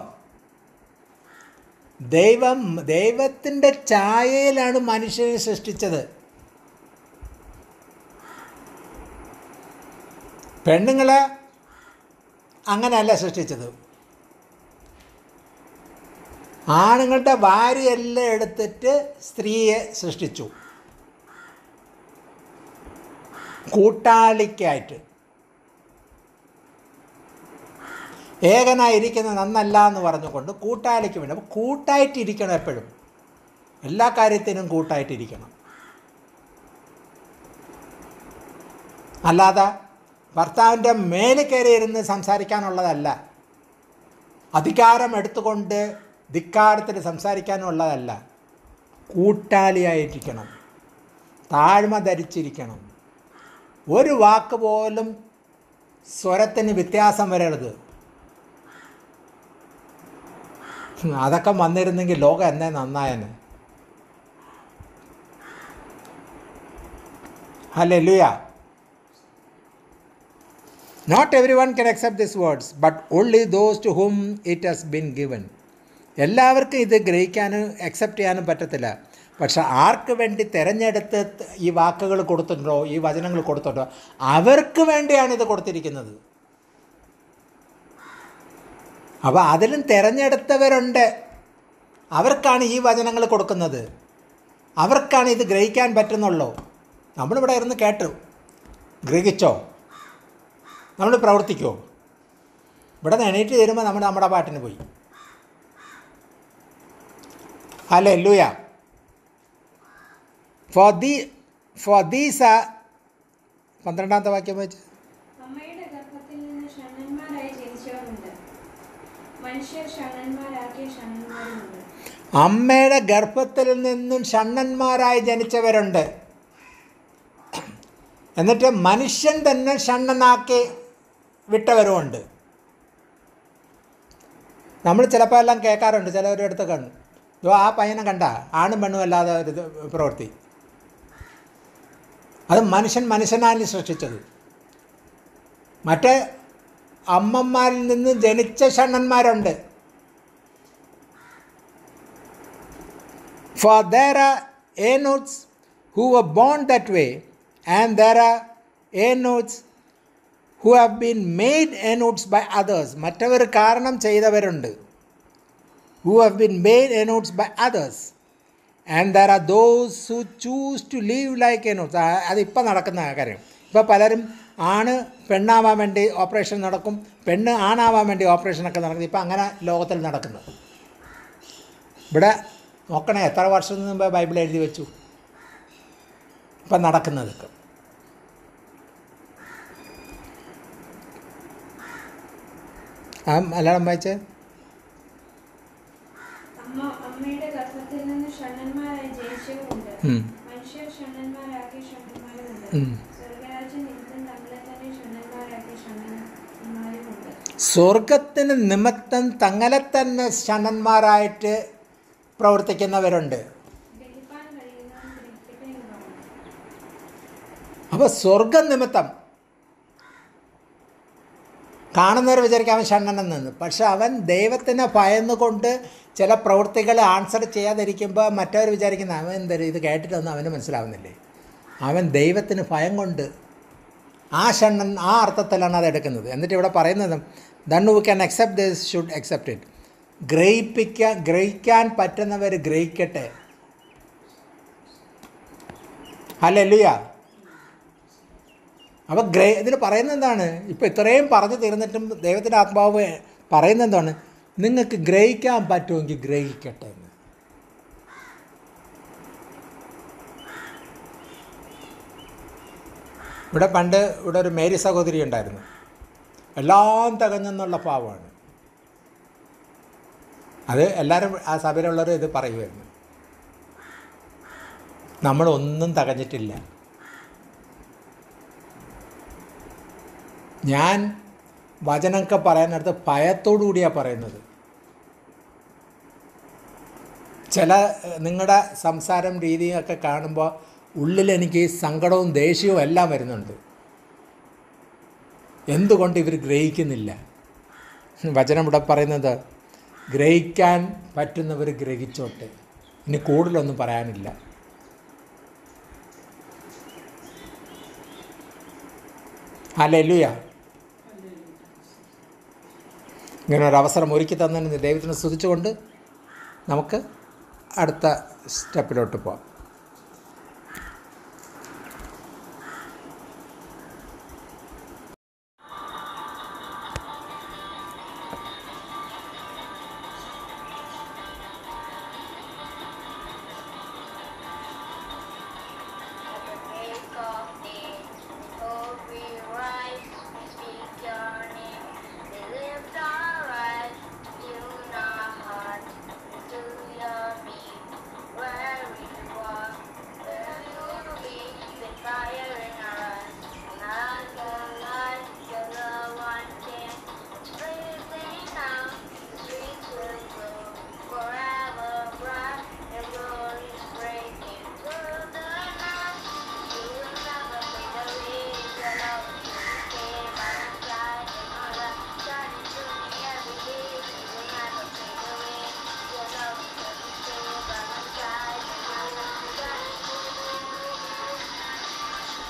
ദൈവം ദൈവത്തിൻ്റെ ഛായയിലാണ് മനുഷ്യനെ സൃഷ്ടിച്ചത് പെണ്ണുങ്ങളെ അങ്ങനെയല്ല സൃഷ്ടിച്ചത് ആണുങ്ങളുടെ ഭാര്യയെല്ലാം എടുത്തിട്ട് സ്ത്രീയെ സൃഷ്ടിച്ചു കൂട്ടാളിക്കായിട്ട് ഏകനായിരിക്കുന്നത് നന്നല്ല എന്ന് പറഞ്ഞുകൊണ്ട് കൂട്ടാളിക്ക് വേണ്ടി അപ്പോൾ കൂട്ടായിട്ടിരിക്കണം എപ്പോഴും എല്ലാ കാര്യത്തിനും കൂട്ടായിട്ടിരിക്കണം അല്ലാതെ ഭർത്താവിൻ്റെ മേലെ കയറി ഇരുന്ന് സംസാരിക്കാനുള്ളതല്ല അധികാരം എടുത്തുകൊണ്ട് ധിക്കാരത്തിൽ സംസാരിക്കാനുള്ളതല്ല കൂട്ടാളിയായിരിക്കണം താഴ്മ ധരിച്ചിരിക്കണം ഒരു വാക്ക് പോലും സ്വരത്തിന് വ്യത്യാസം വരരുത് അതൊക്കെ വന്നിരുന്നെങ്കിൽ ലോകം എന്നേ നന്നായനെ hallelujah not everyone can accept this words but only those to whom it has been given എല്ലാവർക്കും ഇത് ഗ്രഹിക്കാനും അക്സെപ്റ്റ് ചെയ്യാനും പറ്റത്തില്ല പക്ഷെ ആർക്ക് വേണ്ടി തിരഞ്ഞെടുത്ത് ഈ വാക്കുകൾ കൊടുത്തിട്ടുണ്ടോ ഈ വചനങ്ങൾ കൊടുത്തിട്ടുണ്ടോ അവർക്ക് വേണ്ടിയാണ് ഇത് കൊടുത്തിരിക്കുന്നത് അപ്പോൾ അതിലും തിരഞ്ഞെടുത്തവരുണ്ട് അവർക്കാണ് ഈ വചനങ്ങൾ കൊടുക്കുന്നത് അവർക്കാണ് ഇത് ഗ്രഹിക്കാൻ പറ്റുന്നുള്ളൂ നമ്മളിവിടെ ഇരുന്ന് കേട്ടു ഗ്രഹിച്ചോ നമ്മൾ പ്രവർത്തിക്കുമോ ഇവിടെ നിന്ന് എണീറ്റ് തരുമ്പോൾ നമ്മൾ നമ്മുടെ പാട്ടിന് പോയി ഹലോ ലൂയ ഫോർ ദി ഫോർ ദീസ് ആ പന്ത്രണ്ടാമത്തെ വാക്യം വെച്ച് അമ്മയുടെ ഗർഭത്തിൽ നിന്ന് ഷണ്ണന്മാരായി ജനിച്ചവരുണ്ട് മനുഷ്യർ ഷണ്ണന്മാരാക്കിയ ഷണ്ണന്മാരുമുണ്ട് അമ്മയുടെ ഗർഭത്തിൽ നിന്നും ഷണ്ണന്മാരായി ജനിച്ചവരുണ്ട് എന്നിട്ട് മനുഷ്യൻ തന്നെ ഷണ്ണനാക്കി വിട്ടവരുമുണ്ട് നമ്മൾ ചിലപ്പോൾ എല്ലാം കേൾക്കാറുണ്ട് ചിലവരുടെ അടുത്ത് കണ്ടു ഇതോ ആ പയ്യനെ കണ്ട ആണും പെണ്ണും അല്ലാതെ ഒരു ഇത് പ്രവൃത്തി അത് മനുഷ്യൻ മനുഷ്യനാണ് സൃഷ്ടിച്ചത് മറ്റേ അമ്മമാരിൽ നിന്ന് ജനിച്ച ഷണ്ണന്മാരുണ്ട് For there are Enochs who were born that way, and there are Enochs who have been made Enochs by others. മറ്റവർ കാരണം ചെയ്തവരുണ്ട് who have been made Enochs by others. And there are those who choose to live like Enochs. ആ, അതിപ്പോൾ നടക്കുന്ന കാര്യം ഇപ്പോൾ പലരും ആണ് പെണ്ണാവാൻ വേണ്ടി operation നടക്കും പെണ്ണ് ആണാവാൻ വേണ്ടി ഓപ്പറേഷനൊക്കെ നടക്കും ഇപ്പം അങ്ങനെ ലോകത്തിൽ നടക്കുന്നു ഇവിടെ നോക്കണേ എത്ര വർഷം മുമ്പ് ബൈബിൾ എഴുതി വെച്ചു ഇപ്പം നടക്കുന്നതൊക്കെ ആ മലയാളം വായിച്ചേ അമ്മ അമ്മയുടെ ഗർഭത്തിൽ നിന്ന് ഷണ്ണന്മാരായി ജനിച്ചവരുണ്ട് ഉം. മനുഷ്യർ ഷണ്ണന്മാരാക്കിയ ഷണ്ണന്മാരുമുണ്ട് ഉം. സ്വർഗരാജ്യം നിമിത്തം തങ്ങളെ തന്നെ ഷണ്ണന്മാരാക്കിയ ഷണ്ണന്മാരുമുണ്ട് സ്വർഗത്തിന് നിമിത്തം തങ്ങളെ തന്നെ ഷണന്മാരായിട്ട് പ്രവർത്തിക്കുന്നവരുണ്ട് അപ്പോൾ സ്വർഗം നിമിത്തം കാണുന്നവർ വിചാരിക്കും അവൻ ഷണ്ണനെന്ന് പക്ഷെ അവൻ ദൈവത്തിനെ ഭയന്നുകൊണ്ട് ചില പ്രവൃത്തികൾ ആൻസർ ചെയ്യാതിരിക്കുമ്പോൾ മറ്റവർ വിചാരിക്കുന്ന അവൻ എന്തായാലും ഇത് കേട്ടിട്ടൊന്നും അവന് മനസ്സിലാവുന്നില്ലേ അവൻ ദൈവത്തിന് ഭയം കൊണ്ട് ആ ഷണ്ണൻ ആ അർത്ഥത്തിലാണ് അത് എടുക്കുന്നത് എന്നിട്ട് ഇവിടെ പറയുന്നത് then who can accept this should accept it ഗ്രഹിപ്പിക്കാൻ ഗ്രഹിക്കാൻ പറ്റുന്നവർ ഗ്രഹിക്കട്ടെ ഹല്ലേലൂയ അപ്പോൾ ഗ്രേ ഇതിന് പറയുന്നത് എന്താണ് ഇപ്പോൾ ഇത്രയും പറഞ്ഞു തീർന്നിട്ടും ദൈവത്തിൻ്റെ ആത്മാവ് പറയുന്നത് എന്താണ് നിങ്ങൾക്ക് ഗ്രഹിക്കാൻ പറ്റുമെങ്കിൽ ഗ്രഹിക്കട്ടെ എന്ന് ഇവിടെ പണ്ട് ഇവിടെ ഒരു മേരി സഹോദരി ഉണ്ടായിരുന്നു എല്ലാം തികഞ്ഞെന്നുള്ള ഭാവമാണ് അത് എല്ലാവരും ആ സഭയിലുള്ളവർ ഇത് പറയുമായിരുന്നു നമ്മളൊന്നും തികഞ്ഞിട്ടില്ല ഞാൻ വചനമൊക്കെ പറയാനടുത്ത് ഭയത്തോടു കൂടിയാണ് പറയുന്നത് ചില നിങ്ങളുടെ സംസാരം രീതിയൊക്കെ കാണുമ്പോൾ ഉള്ളിൽ എനിക്ക് സങ്കടവും ദേഷ്യവും എല്ലാം വരുന്നുണ്ട് എന്തുകൊണ്ട് ഇവർ ഗ്രഹിക്കുന്നില്ല വചനം ഇവിടെ പറയുന്നത് ഗ്രഹിക്കാൻ പറ്റുന്നവർ ഗ്രഹിച്ചോട്ടെ ഇനി കൂടുതലൊന്നും പറയാനില്ല ഹല്ലേലൂയ ഇങ്ങനെ ഒരു അവസരം ഒരുക്കി തന്നതിന് ദൈവത്തിനെ സ്തുതിച്ചുകൊണ്ട് നമുക്ക് അടുത്ത സ്റ്റെപ്പിലോട്ട് പോകാം At the break of day, hope we rise, we speak your name. We lift our eyes, tune our hearts to your beat. Where we walk, where you be, the fire in our eyes. Not the light, your love one can. Blazing out, the streets will glow forever bright. Your glory is breaking through the night. You will never fade away. Your love will stay by my side. And your love shining through me every day. You will never fade away. Your love will stay by my side. And your love shining through me every day.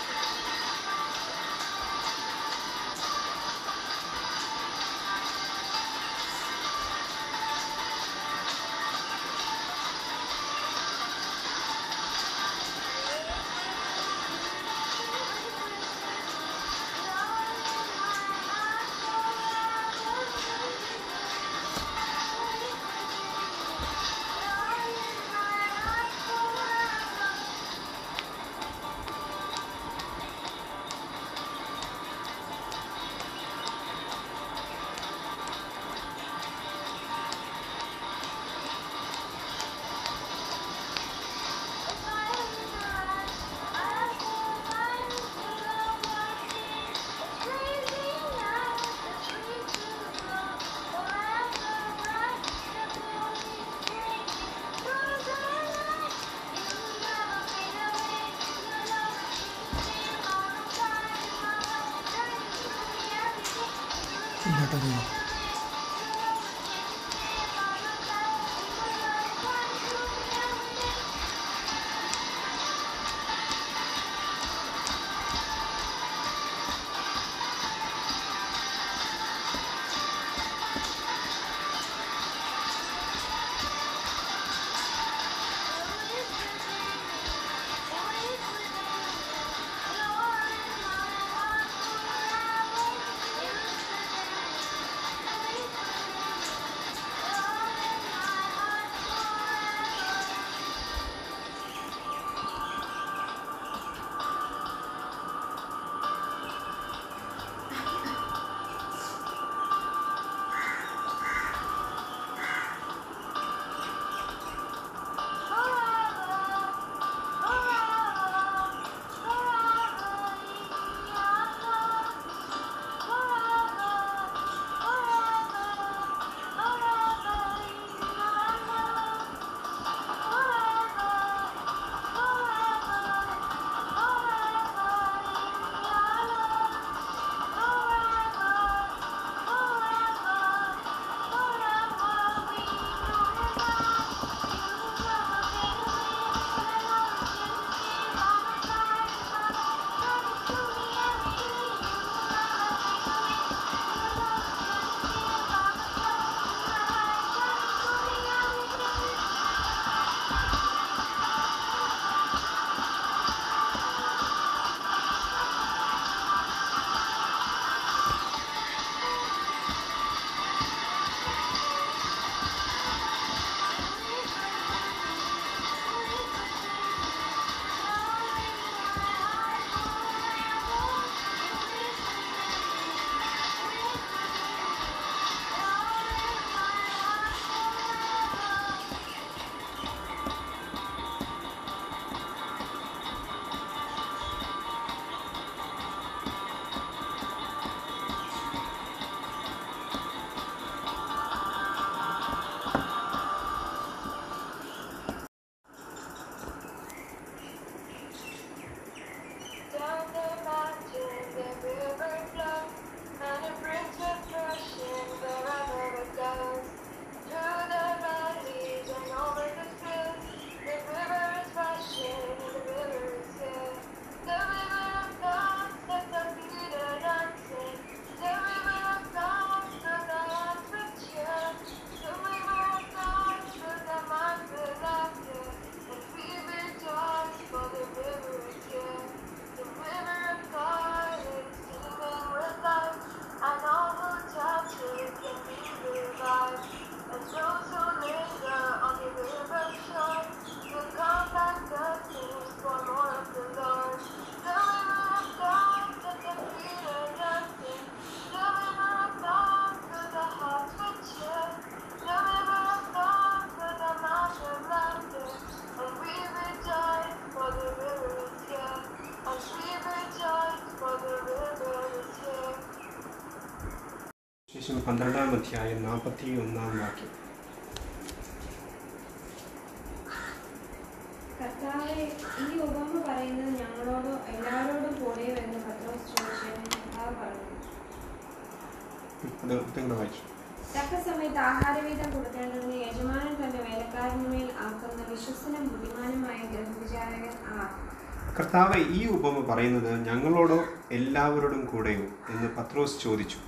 സുവിശേഷം പന്ത്രണ്ടാം അധ്യായം നാൽപ്പത്തി ഒന്നാം വാക്യം കർത്താവെ ഈ ഉപമ പറയുന്നത് ഞങ്ങളോടോ എല്ലാവരോടും കൂടെയോ എന്ന് പത്രോസ് ചോദിച്ചതിന് കർത്താവ് പറഞ്ഞു അത് ഇതും കൂടെ വായിച്ചു തക്ക സമയത്ത് ആഹാരവീതം കൊടുക്കേണ്ടതിന് യജമാനൻ തന്റെ വേലക്കാരനുമേൽ ആക്കുന്ന വിശ്വസനും ബുദ്ധിമാനുമായ ഗ്രഹവിചാരകൻ ആ കർത്താവ് ഈ ഉപമ പറയുന്നത് ഞങ്ങളോടോ എല്ലാവരോടും കൂടെയോ എന്ന് പത്രോസ് ചോദിച്ചു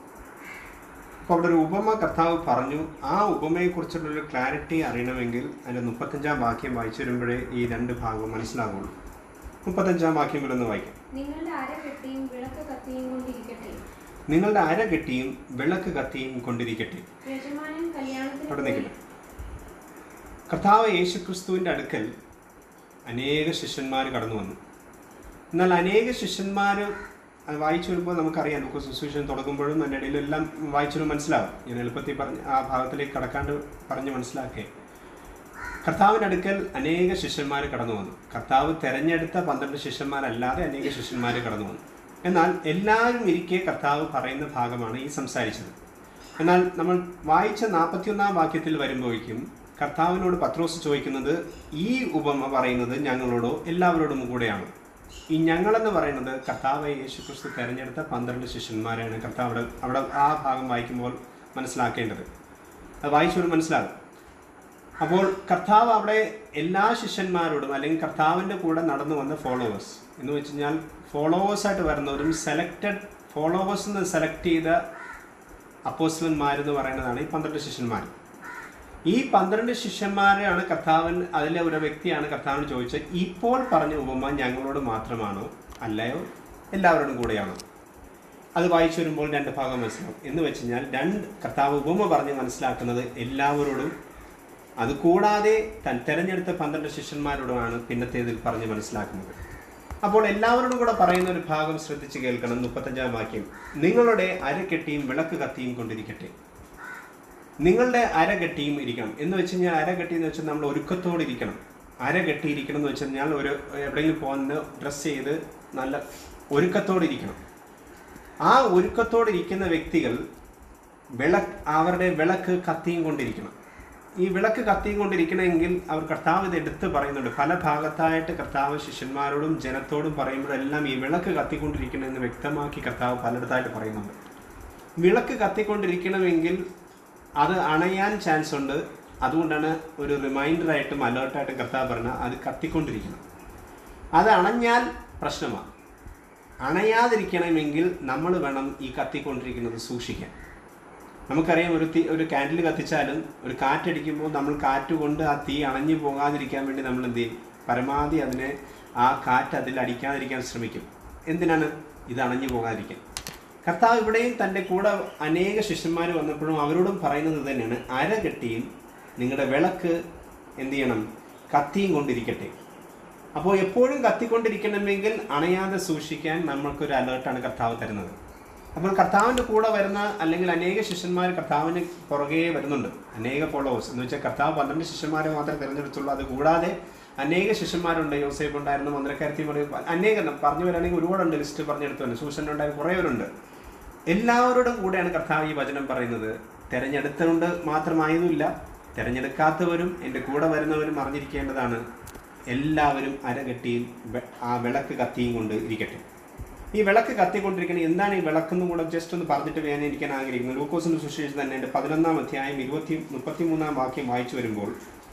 അപ്പോൾ അവിടെ ഒരു ഉപമ കർത്താവ് പറഞ്ഞു ആ ഉപമയെക്കുറിച്ചുള്ളൊരു ക്ലാരിറ്റി അറിയണമെങ്കിൽ അതിൻ്റെ മുപ്പത്തഞ്ചാം വാക്യം വായിച്ചു വരുമ്പോഴേ ഈ രണ്ട് ഭാഗവും മനസ്സിലാകുള്ളൂ മുപ്പത്തഞ്ചാം വാക്യം കൂടെ ഒന്ന് വായിക്കാം നിങ്ങളുടെ അര കെട്ടിയും വിളക്ക് കത്തിയും കൊണ്ടിരിക്കട്ടെ നിങ്ങളുടെ അര കെട്ടിയും വിളക്ക് കത്തിയും കൊണ്ടിരിക്കട്ടെ യജമാനൻ കല്യാണത്തിന് അവിടെ പോയി നിൽക്കില്ല കർത്താവ് യേശുക്രിസ്തുവിൻ്റെ അടുക്കൽ അനേക ശിഷ്യന്മാർ കടന്നു വന്നു എന്നാൽ അനേക ശിഷ്യന്മാർ അത് വായിച്ചു വരുമ്പോൾ നമുക്കറിയാം നമുക്ക് സുസൂഷൻ തുടങ്ങുമ്പോഴും അതിൻ്റെ ഇടയിലെല്ലാം വായിച്ചു വരുമ്പോൾ മനസ്സിലാവും ഞാൻ എളുപ്പത്തിൽ പറഞ്ഞ് ആ ഭാഗത്തിലേക്ക് കടക്കാണ്ട് പറഞ്ഞ് മനസ്സിലാക്കേ കർത്താവിൻ്റെ അടുക്കൽ അനേക ശിഷ്യന്മാർ കടന്നു വന്നു കർത്താവ് തെരഞ്ഞെടുത്ത പന്ത്രണ്ട് ശിഷ്യന്മാരല്ലാതെ അനേക ശിഷ്യന്മാർ കടന്നു വന്നു എന്നാൽ എല്ലാവരും ഇരിക്കെ കർത്താവ് പറയുന്ന ഭാഗമാണ് ഈ സംസാരിച്ചത് എന്നാൽ നമ്മൾ വായിച്ച നാൽപ്പത്തിയൊന്നാം വാക്യത്തിൽ വരുമ്പോഴേക്കും കർത്താവിനോട് പത്രോസ് ചോദിക്കുന്നത് ഈ ഉപമ പറയുന്നത് ഞങ്ങളോടോ എല്ലാവരോടും കൂടെയാണ് ഈ ഞങ്ങളെന്ന് പറയുന്നത് കർത്താവ് യേശുക്രിസ്തു തെരഞ്ഞെടുത്ത പന്ത്രണ്ട് ശിഷ്യന്മാരെയാണ് കർത്താവ് അവിടെ അവിടെ ആ ഭാഗം വായിക്കുമ്പോൾ മനസ്സിലാക്കേണ്ടത് അത് വായിച്ചവർ മനസ്സിലാകും അപ്പോൾ കർത്താവ് അവിടെ എല്ലാ ശിഷ്യന്മാരോടും അല്ലെങ്കിൽ കർത്താവിൻ്റെ കൂടെ നടന്നു വന്ന ഫോളോവേഴ്സ് എന്ന് വെച്ച് കഴിഞ്ഞാൽ ഫോളോവേഴ്സായിട്ട് വരുന്നവരും സെലക്റ്റഡ് ഫോളോവേഴ്സ് എന്ന് സെലക്ട് ചെയ്ത അപ്പോസ്റ്റലന്മാരെന്ന് പറയുന്നതാണ് ഈ പന്ത്രണ്ട് ശിഷ്യന്മാർ ഈ പന്ത്രണ്ട് ശിഷ്യന്മാരെയാണ് കർത്താവൻ അതിലെ ഒരു വ്യക്തിയാണ് കർത്താവിന് ചോദിച്ചത് ഇപ്പോൾ പറഞ്ഞ ഉപമ ഞങ്ങളോട് മാത്രമാണോ അല്ലയോ എല്ലാവരോടും കൂടെയാണോ അത് വായിച്ചു വരുമ്പോൾ രണ്ട് ഭാഗം മനസ്സിലാവും എന്ന് വെച്ച് കഴിഞ്ഞാൽ രണ്ട് കർത്താവ് ഉപമ പറഞ്ഞ് മനസ്സിലാക്കുന്നത് എല്ലാവരോടും അത് കൂടാതെ താൻ തെരഞ്ഞെടുത്ത പന്ത്രണ്ട് ശിഷ്യന്മാരോടുമാണ് പിന്നത്തേതിൽ പറഞ്ഞ് മനസ്സിലാക്കുന്നത് അപ്പോൾ എല്ലാവരോടും കൂടെ പറയുന്ന ഒരു ഭാഗം ശ്രദ്ധിച്ച് കേൾക്കണം മുപ്പത്തഞ്ചാം വാക്യം നിങ്ങളുടെ അരക്കെട്ടിയും വിളക്ക് കത്തിയും കൊണ്ടിരിക്കട്ടെ നിങ്ങളുടെ അര കെട്ടിയും ഇരിക്കണം എന്ന് വെച്ച് കഴിഞ്ഞാൽ അര കെട്ടി എന്ന് വെച്ചാൽ നമ്മൾ ഒരുക്കത്തോടെ ഇരിക്കണം അര കെട്ടിയിരിക്കണം എന്ന് വെച്ച് കഴിഞ്ഞാൽ ഒരു എവിടെയെങ്കിലും പോകുന്ന ഡ്രസ്സ് ചെയ്ത് നല്ല ഒരുക്കത്തോടെ ഇരിക്കണം ആ ഒരുക്കത്തോടെ ഇരിക്കുന്ന വ്യക്തികൾ വിളക്ക് അവരുടെ വിളക്ക് കത്തിയും കൊണ്ടിരിക്കണം ഈ വിളക്ക് കത്തിയും കൊണ്ടിരിക്കണമെങ്കിൽ അവർ കർത്താവ് ഇത് എടുത്ത് പറയുന്നുണ്ട് പല ഭാഗത്തായിട്ട് കർത്താവ് ശിഷ്യന്മാരോടും ജനത്തോടും പറയുമ്പോഴെല്ലാം ഈ വിളക്ക് കത്തിക്കൊണ്ടിരിക്കണം എന്ന് വ്യക്തമാക്കി കർത്താവ് പലയിടത്തായിട്ട് പറയുന്നുണ്ട് വിളക്ക് കത്തിക്കൊണ്ടിരിക്കണമെങ്കിൽ അത് അണയാൻ ചാൻസ് ഉണ്ട് അതുകൊണ്ടാണ് ഒരു റിമൈൻഡറായിട്ടും അലേർട്ടായിട്ടും കർത്താവ് പറഞ്ഞ അത് കത്തിക്കൊണ്ടിരിക്കണം അത് അണഞ്ഞാൽ പ്രശ്നമാണ് അണയാതിരിക്കണമെങ്കിൽ നമ്മൾ വേണം ഈ കത്തിക്കൊണ്ടിരിക്കുന്നത് സൂക്ഷിക്കാൻ നമുക്കറിയാം ഒരു തീ ഒരു കാൻഡിൽ കത്തിച്ചാലും ഒരു കാറ്റടിക്കുമ്പോൾ നമ്മൾ കാറ്റ് കൊണ്ട് ആ തീ അണഞ്ഞു പോകാതിരിക്കാൻ വേണ്ടി നമ്മൾ എന്ത് ചെയ്യും പരമാവധി അതിനെ ആ കാറ്റ് അതിൽ അടിക്കാതിരിക്കാൻ ശ്രമിക്കും എന്തിനാണ് ഇത് അണഞ്ഞു പോകാതിരിക്കാൻ കർത്താവ് ഇവിടെയും തൻ്റെ കൂടെ അനേക ശിഷ്യന്മാർ വന്നപ്പോഴും അവരോടും പറയുന്നത് ഇത് തന്നെയാണ് അര കെട്ടിയും നിങ്ങളുടെ വിളക്ക് എന്ത് ചെയ്യണം കത്തിയും കൊണ്ടിരിക്കട്ടെ അപ്പോൾ എപ്പോഴും കത്തിക്കൊണ്ടിരിക്കണമെങ്കിൽ അണയാതെ സൂക്ഷിക്കാൻ നമ്മൾക്കൊരു അലേർട്ടാണ് കർത്താവ് തരുന്നത് അപ്പോൾ കർത്താവിൻ്റെ കൂടെ വരുന്ന അല്ലെങ്കിൽ അനേക ശിഷ്യന്മാർ കർത്താവിന് പുറകെ വരുന്നുണ്ട് അനേക ഫോളോവേഴ്സ് എന്ന് വെച്ചാൽ കർത്താവ് പന്ത്രണ്ട് ശിഷ്യന്മാരെ മാത്രമേ തിരഞ്ഞെടുത്തുള്ളൂ അത് കൂടാതെ അനേക ശിഷ്യന്മാരുണ്ട് യോസേഫ് ഉണ്ടായിരുന്നു മന്ത്രക്കാരത്തി പറയും അനേകം പറഞ്ഞു വരാണെങ്കിൽ ഒരുപാടുണ്ട് ലിസ്റ്റ് പറഞ്ഞെടുത്തു തന്നെ സൂസൻ ഉണ്ടായിരുന്നു കുറേ പേരുണ്ട് എല്ലാവരോടും കൂടെയാണ് കർത്താവ് ഈ വചനം പറയുന്നത് തിരഞ്ഞെടുത്തുകൊണ്ട് മാത്രമായതുമില്ല തിരഞ്ഞെടുക്കാത്തവരും എൻ്റെ കൂടെ വരുന്നവരും അറിഞ്ഞിരിക്കേണ്ടതാണ് എല്ലാവരും അരകെട്ടിയും വെ- ആ വിളക്ക് കത്തിയും കൊണ്ട് ഇരിക്കട്ടെ ഈ വിളക്ക് കത്തിക്കൊണ്ടിരിക്കുന്നത് എന്താണ് ഈ വിളക്കെന്നും കൂടെ ജസ്റ്റ് ഒന്ന് പറഞ്ഞിട്ട് ഞാൻ ഇരിക്കാൻ ആഗ്രഹിക്കുന്നു ലൂക്കോസിന്റെ സുശേഷം തന്നെ എൻ്റെ പതിനൊന്നാം അധ്യായം ഇരുപത്തി മുപ്പത്തിമൂന്നാം വാക്യം വായിച്ചു വരുമ്പോൾ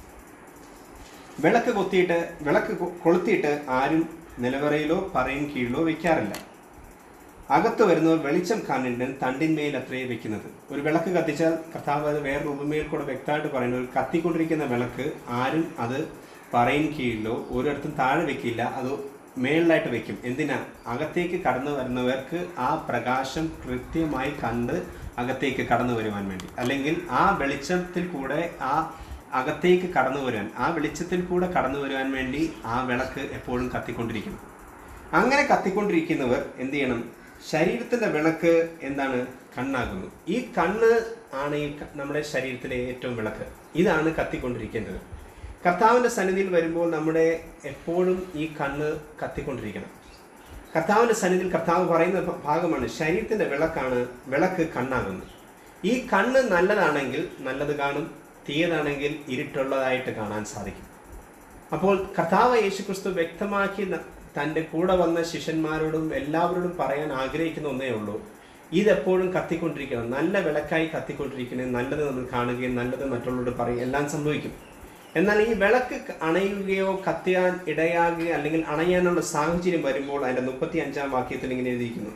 വിളക്ക് കൊത്തിയിട്ട് വിളക്ക് കൊ- കൊളുത്തിയിട്ട് ആരും നിലവറയിലോ പറയും കീഴിലോ വെക്കാറില്ല അകത്ത് വരുന്നവർ വെളിച്ചം കാണേണ്ട തണ്ടിന്മേൽ അത്രേ വെക്കുന്നത് ഒരു വിളക്ക് കത്തിച്ചാൽ കർത്താവ് അത് വേറൊരു ഉപമയിൽ കൂടെ വ്യക്തമായിട്ട് പറയുന്നു ഒരു കത്തിക്കൊണ്ടിരിക്കുന്ന വിളക്ക് ആരും അത് പറയും കീഴിലോ ഒരിടത്തും താഴെ വെക്കില്ല അത് മേളിലായിട്ട് വെക്കും എന്തിനാ അകത്തേക്ക് കടന്നു വരുന്നവർക്ക് ആ പ്രകാശം കൃത്യമായി കണ്ട് അകത്തേക്ക് കടന്നു വരുവാൻ വേണ്ടി അല്ലെങ്കിൽ ആ വെളിച്ചത്തിൽ കൂടെ ആ അകത്തേക്ക് കടന്നു വരുവാൻ ആ വെളിച്ചത്തിൽ കൂടെ കടന്നു വരുവാൻ വേണ്ടി ആ വിളക്ക് എപ്പോഴും കത്തിക്കൊണ്ടിരിക്കണം അങ്ങനെ കത്തിക്കൊണ്ടിരിക്കുന്നവർ എന്ത് ചെയ്യണം ശരീരത്തിന്റെ വിളക്ക് എന്താണ് കണ്ണാകുന്നു ഈ കണ്ണ് ആണ് ഈ ക- നമ്മുടെ ശരീരത്തിലെ ഏറ്റവും വിളക്ക് ഇതാണ് കത്തിക്കൊണ്ടിരിക്കേണ്ടത് കർത്താവിന്റെ സന്നിധിയിൽ വരുമ്പോൾ നമ്മുടെ എപ്പോഴും ഈ കണ്ണ് കത്തിക്കൊണ്ടിരിക്കണം കർത്താവിന്റെ സന്നിധിയിൽ കർത്താവ് പറയുന്ന ഭ- ഭാഗമാണ് ശരീരത്തിന്റെ വിളക്കാണ് വിളക്ക് കണ്ണാകുന്നു ഈ കണ്ണ് നല്ലതാണെങ്കിൽ നല്ലത് കാണും തീയതാണെങ്കിൽ ഇരുട്ടുള്ളതായിട്ട് കാണാൻ സാധിക്കും അപ്പോൾ കർത്താവ് യേശുക്രിസ്തു വ്യക്തമാക്കി ന- തൻ്റെ കൂടെ വന്ന ശിഷ്യന്മാരോടും എല്ലാവരോടും പറയാൻ ആഗ്രഹിക്കുന്ന ഒന്നേ ഉള്ളൂ ഇതെപ്പോഴും കത്തിക്കൊണ്ടിരിക്കണം നല്ല വിളക്കായി കത്തിക്കൊണ്ടിരിക്കണം നല്ലത് നമ്മൾ കാണുകയും നല്ലത് മറ്റുള്ളവരോട് പറയുകയും എല്ലാം സംഭവിക്കും എന്നാൽ ഈ വിളക്ക് ക- അണയുകയോ കത്തിയാൻ ഇടയാകുകയോ അല്ലെങ്കിൽ അണയാനുള്ള സാഹചര്യം വരുമ്പോൾ അതിൻ്റെ മുപ്പത്തി അഞ്ചാം വാക്യത്തിൽ ഇങ്ങനെ എഴുതിയിരിക്കുന്നു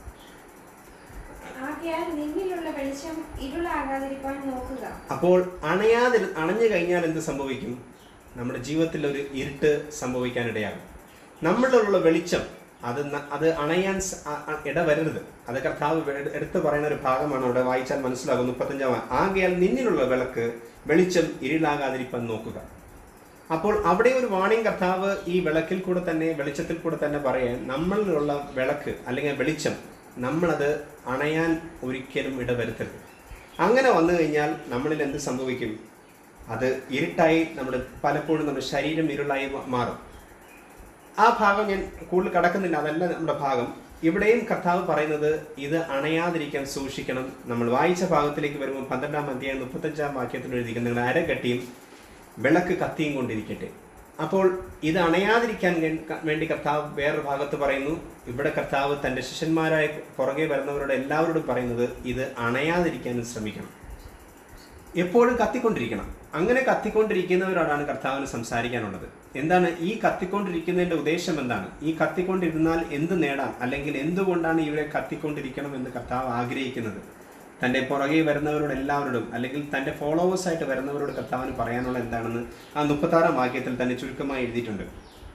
ആകയാൽ നിന്നിലുള്ള വെളിച്ചം ഇരുളാകാതിരിക്കാൻ നോക്കുക അപ്പോൾ അണയാതി അണഞ്ഞു കഴിഞ്ഞാൽ എന്ത് സംഭവിക്കും നമ്മുടെ ജീവിതത്തിൽ ഒരു ഇരുട്ട് സംഭവിക്കാനിടയാകും നമ്മളിലുള്ള വെളിച്ചം അത് ന- അത് അണയാൻ സ- അ- അ- ഇടവരരുത് അത് കർത്താവ് വെ- എടുത്തു പറയുന്ന ഒരു ഭാഗമാണ് അവിടെ വായിച്ചാൽ മനസ്സിലാകും മുപ്പത്തഞ്ചാം വാ- ആകയാൽ നിന്നിലുള്ള വിളക്ക് വെളിച്ചം ഇരുളാകാതിരിക്കാൻ നോക്കുക അപ്പോൾ അവിടെ ഒരു വാണിംഗ് കർത്താവ് ഈ വിളക്കിൽ കൂടെ തന്നെ വെളിച്ചത്തിൽ കൂടെ തന്നെ പറയാൻ നമ്മളിലുള്ള വിളക്ക് അല്ലെങ്കിൽ വെളിച്ചം നമ്മളത് അണയാൻ ഒരിക്കലും ഇടവരുത്തരുത് അങ്ങനെ വന്നു കഴിഞ്ഞാൽ നമ്മളിൽ എന്ത് സംഭവിക്കും അത് ഇരുട്ടായി നമ്മുടെ പലപ്പോഴും നമ്മുടെ ശരീരം ഇരുളായി മാ- മാറും ആ ഭാഗം ഞാൻ കൂടുതൽ കടക്കുന്നില്ല അതല്ല നമ്മുടെ ഭാഗം ഇവിടെയും കർത്താവ് പറയുന്നത് ഇത് അണയാതിരിക്കാൻ സൂക്ഷിക്കണം നമ്മൾ വായിച്ച ഭാഗത്തിലേക്ക് വരുമ്പോൾ പന്ത്രണ്ടാം അധ്യായം മുപ്പത്തഞ്ചാം വാക്യത്തിൽ എഴുതിയിരിക്കുന്ന നിങ്ങളുടെ അരകട്ടിയും വിളക്ക് കത്തിയും കൊണ്ടിരിക്കട്ടെ അപ്പോൾ ഇത് അണയാതിരിക്കാൻ വേ- വേണ്ടി കർത്താവ് വേറൊരു ഭാഗത്ത് പറയുന്നു ഇവിടെ കർത്താവ് തൻ്റെ ശിഷ്യന്മാരായ പുറകെ വരുന്നവരോട് എല്ലാവരോടും പറയുന്നത് ഇത് അണയാതിരിക്കാനും ശ്രമിക്കണം എപ്പോഴും കത്തിക്കൊണ്ടിരിക്കണം അങ്ങനെ കത്തിക്കൊണ്ടിരിക്കുന്നവരോടാണ് കർത്താവിന് സംസാരിക്കാനുള്ളത് എന്താണ് ഈ കത്തിക്കൊണ്ടിരിക്കുന്നതിന്റെ ഉദ്ദേശം എന്താണ് ഈ കത്തിക്കൊണ്ടിരുന്നാൽ എന്ത് നേടാം അല്ലെങ്കിൽ എന്തുകൊണ്ടാണ് ഇവരെ കത്തിക്കൊണ്ടിരിക്കണം എന്ന് കർത്താവ് ആഗ്രഹിക്കുന്നത് തൻ്റെ പുറകെ വരുന്നവരോട് എല്ലാവരോടും അല്ലെങ്കിൽ തൻ്റെ ഫോളോവേഴ്സ് ആയിട്ട് വരുന്നവരോട് കർത്താവിന് പറയാനുള്ള എന്താണെന്ന് ആ മുപ്പത്താറാം വാക്യത്തിൽ തന്നെ ചുരുക്കമായി എഴുതിയിട്ടുണ്ട്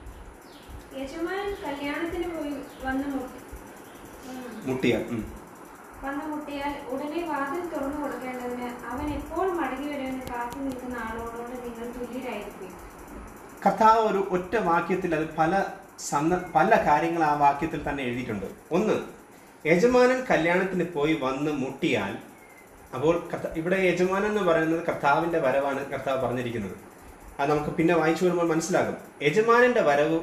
യജമാനൻ കല്യാണത്തിന് പോയി വന്ന് മുട്ടി ഉം. മുട്ടിയാൽ ഉം. വന്ന് മുട്ടിയാൽ ഉടനെ വാതിൽ തുറന്നു കൊടുക്കേണ്ടതിന് അവൻ എപ്പോൾ മടങ്ങി വരുമെന്ന് കാത്തു നിൽക്കുന്ന ആളോടോട് നിങ്ങൾ തുല്യരായിരിക്കും കർത്താവ് ഒരു ഒറ്റ വാക്യത്തിൽ അത് പല സന്ദ പല കാര്യങ്ങൾ ആ വാക്യത്തിൽ തന്നെ എഴുതിയിട്ടുണ്ട് ഒന്ന് യജമാനൻ കല്യാണത്തിന് പോയി വന്ന് മുട്ടിയാൽ അപ്പോൾ കർത്ത- ഇവിടെ യജമാനൻ എന്ന് പറയുന്നത് കർത്താവിന്റെ വരവാണ് കർത്താവ് പറഞ്ഞിരിക്കുന്നത് അത് നമുക്ക് പിന്നെ വായിച്ചു വരുമ്പോൾ മനസ്സിലാകും യജമാനന്റെ വരവ്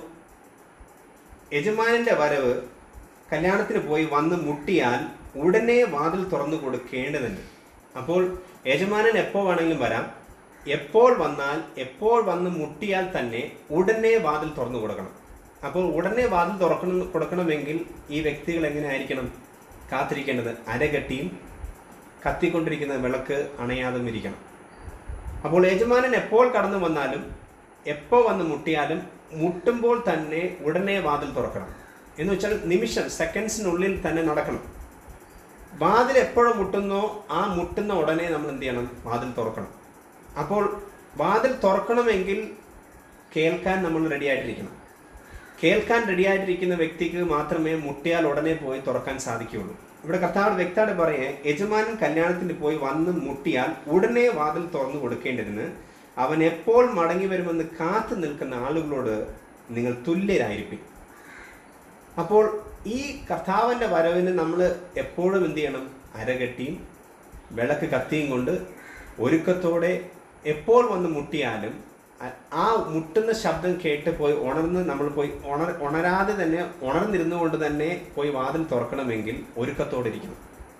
യജമാനന്റെ വരവ് കല്യാണത്തിന് പോയി വന്ന് മുട്ടിയാൽ ഉടനെ വാതിൽ തുറന്നു കൊടുക്കേണ്ടതുണ്ട് അപ്പോൾ യജമാനൻ എപ്പോൾ വേണമെങ്കിലും വരാം എപ്പോൾ വന്നാൽ എപ്പോൾ വന്ന് മുട്ടിയാൽ തന്നെ ഉടനെ വാതിൽ തുറന്നു കൊടുക്കണം അപ്പോൾ ഉടനെ വാതിൽ തുറക്കണം കൊടുക്കണമെങ്കിൽ ഈ വ്യക്തികൾ എങ്ങനെ ആയിരിക്കണം കാത്തിരിക്കേണ്ടത് അരകെട്ടിയും കത്തിക്കൊണ്ടിരിക്കുന്ന വിളക്ക് അണയാതും ഇരിക്കണം അപ്പോൾ യജമാനൻ എപ്പോൾ കടന്നു വന്നാലും എപ്പോൾ വന്ന് മുട്ടിയാലും മുട്ടുമ്പോൾ തന്നെ ഉടനെ വാതിൽ തുറക്കണം എന്ന് വെച്ചാൽ നിമിഷം സെക്കൻഡ്സിനുള്ളിൽ തന്നെ നടക്കണം വാതിൽ എപ്പോഴും മുട്ടുന്നോ ആ മുട്ടുന്ന ഉടനെ നമ്മൾ എന്ത് ചെയ്യണം വാതിൽ തുറക്കണം അപ്പോൾ വാതിൽ തുറക്കണമെങ്കിൽ കേൾക്കാൻ നമ്മൾ റെഡിയായിട്ടിരിക്കണം കേൾക്കാൻ റെഡിയായിട്ടിരിക്കുന്ന വ്യക്തിക്ക് മാത്രമേ മുട്ടിയാൽ ഉടനെ പോയി തുറക്കാൻ സാധിക്കുകയുള്ളൂ ഇവിടെ കർത്താവ് വ്യക്തമായിട്ട് പറയേ യജമാനൻ കല്യാണത്തിന് പോയി വന്ന് മുട്ടിയാൽ ഉടനെ വാതിൽ തുറന്നു കൊടുക്കേണ്ടതിന് അവൻ എപ്പോൾ മടങ്ങി വരുമെന്ന് കാത്തു നിൽക്കുന്ന ആളുകളോട് നിങ്ങൾ തുല്യരായിരിക്കും അപ്പോൾ ഈ കർത്താവിൻ്റെ വരവിന് നമ്മൾ എപ്പോഴും എന്ത് ചെയ്യണം അരകെട്ടിയും വിളക്ക് കത്തിയും കൊണ്ട് ഒരുക്കത്തോടെ എപ്പോൾ വന്ന് മുട്ടിയാലും അ- ആ മുട്ടുന്ന ശബ്ദം കേട്ട് പോയി ഉണർന്ന് നമ്മൾ പോയി ഉണർ ഉണരാതെ തന്നെ ഉണർന്നിരുന്നു കൊണ്ട് തന്നെ പോയി വാതിൽ തുറക്കണമെങ്കിൽ ഒരുക്കത്തോടെ ഇരിക്കണം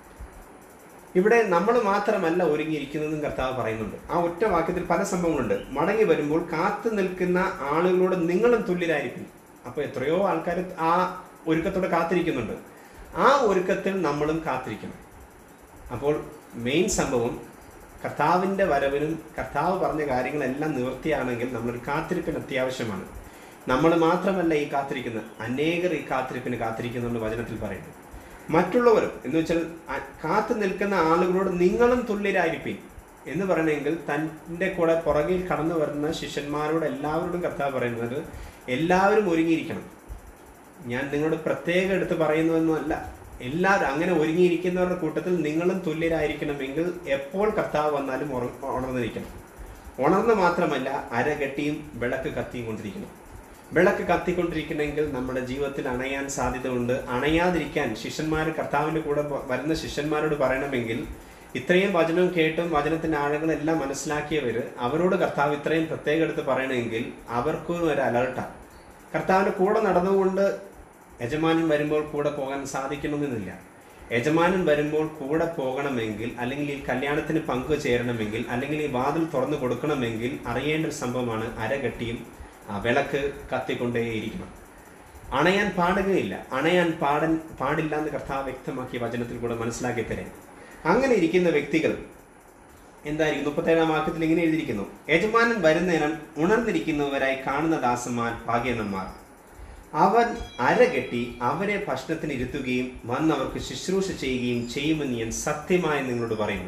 ഇവിടെ നമ്മൾ മാത്രമല്ല ഒരുങ്ങിയിരിക്കുന്നതെന്നും കർത്താവ് പറയുന്നുണ്ട് ആ ഒറ്റ വാക്യത്തിൽ പല സംഭവങ്ങളുണ്ട് മടങ്ങി വരുമ്പോൾ കാത്തു നിൽക്കുന്ന ആളുകളോട് നിങ്ങളും തുല്യരായിരിക്കും അപ്പോൾ എത്രയോ ആൾക്കാർ ആ ഒരുക്കത്തോടെ കാത്തിരിക്കുന്നുണ്ട് ആ ഒരുക്കത്തിൽ നമ്മളും കാത്തിരിക്കണം അപ്പോൾ മെയിൻ സംഭവം കർത്താവിൻ്റെ വരവിനും കർത്താവ് പറഞ്ഞ കാര്യങ്ങളെല്ലാം നിവൃത്തിയാണെങ്കിൽ നമ്മളൊരു കാത്തിരിപ്പിന് അത്യാവശ്യമാണ് നമ്മൾ മാത്രമല്ല ഈ കാത്തിരിക്കുന്നത് അനേകർ ഈ കാത്തിരിപ്പിന് കാത്തിരിക്കുന്നുണ്ട് വചനത്തിൽ പറയുന്നു മറ്റുള്ളവരും എന്ന് വെച്ചാൽ അ- കാത്തു നിൽക്കുന്ന ആളുകളോട് നിങ്ങളും തുല്യരായിരിക്കും എന്ന് പറയണമെങ്കിൽ തൻ്റെ കൂടെ പുറകിൽ കടന്നു വരുന്ന ശിഷ്യന്മാരോട് എല്ലാവരോടും കർത്താവ് പറയുന്നത് എല്ലാവരും ഒരുങ്ങിയിരിക്കണം ഞാൻ നിങ്ങളോട് പ്രത്യേകം എടുത്ത് പറയുന്നതൊന്നുമല്ല എല്ലാവരും അങ്ങനെ ഒരുങ്ങിയിരിക്കുന്നവരുടെ കൂട്ടത്തിൽ നിങ്ങളും തുല്യരായിരിക്കണമെങ്കിൽ എപ്പോൾ കർത്താവ് വന്നാലും ഉറ- ഉണർന്നിരിക്കണം ഉണർന്ന് മാത്രമല്ല അരകെട്ടിയും വിളക്ക് കത്തിയും കൊണ്ടിരിക്കണം വിളക്ക് കത്തിക്കൊണ്ടിരിക്കണമെങ്കിൽ നമ്മുടെ ജീവിതത്തിൽ അണയാൻ സാധ്യതയുണ്ട് അണയാതിരിക്കാൻ ശിഷ്യന്മാർ കർത്താവിൻ്റെ കൂടെ വ- വരുന്ന ശിഷ്യന്മാരോട് പറയണമെങ്കിൽ ഇത്രയും വചനം കേട്ടും വചനത്തിൻ്റെ ആഴങ്ങളെല്ലാം മനസ്സിലാക്കിയവർ അവരോട് കർത്താവ് ഇത്രയും പ്രത്യേകം എടുത്ത് പറയണമെങ്കിൽ അവർക്കും ഒരു അലർട്ടാണ് കർത്താവിൻ്റെ കൂടെ നടന്നുകൊണ്ട് യജമാനൻ വരുമ്പോൾ കൂടെ പോകാൻ സാധിക്കണമെന്നില്ല യജമാനൻ വരുമ്പോൾ കൂടെ പോകണമെങ്കിൽ അല്ലെങ്കിൽ ഈ കല്യാണത്തിന് പങ്കു ചേരണമെങ്കിൽ അല്ലെങ്കിൽ ഈ വാതിൽ തുറന്നു കൊടുക്കണമെങ്കിൽ അറിയേണ്ട ഒരു സംഭവമാണ് അരകെട്ടിയും ആ വിളക്ക് കത്തിക്കൊണ്ടേയിരിക്കണം അണയാൻ പാടുകയില്ല അണയാൻ പാടൻ പാടില്ല എന്ന് കർത്താവ് വ്യക്തമാക്കിയ വചനത്തിൽ കൂടെ മനസ്സിലാക്കി തരാം അങ്ങനെ ഇരിക്കുന്ന വ്യക്തികൾ എന്തായിരിക്കും മുപ്പത്തേഴാം വാക്യത്തിൽ ഇങ്ങനെ എഴുതിയിരിക്കുന്നു യജമാനൻ വരുന്നേരം ഉണർന്നിരിക്കുന്നവരായി കാണുന്ന ദാസന്മാർ ഭാഗ്യനന്മാർ അവൻ അരകെട്ടി അവരെ ഭക്ഷണത്തിന് ഇരുത്തുകയും വന്ന് അവർക്ക് ശുശ്രൂഷ ചെയ്യുകയും ചെയ്യുമെന്ന് ഞാൻ സത്യമായി നിങ്ങളോട് പറയുന്നു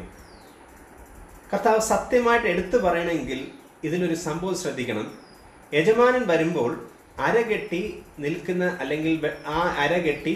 കർത്താവ് സത്യമായിട്ട് എടുത്തു പറയണമെങ്കിൽ ഇതിനൊരു സംഭവം ശ്രദ്ധിക്കണം യജമാനൻ വരുമ്പോൾ അരകെട്ടി നിൽക്കുന്ന അല്ലെങ്കിൽ വെ- ആ അരകെട്ടി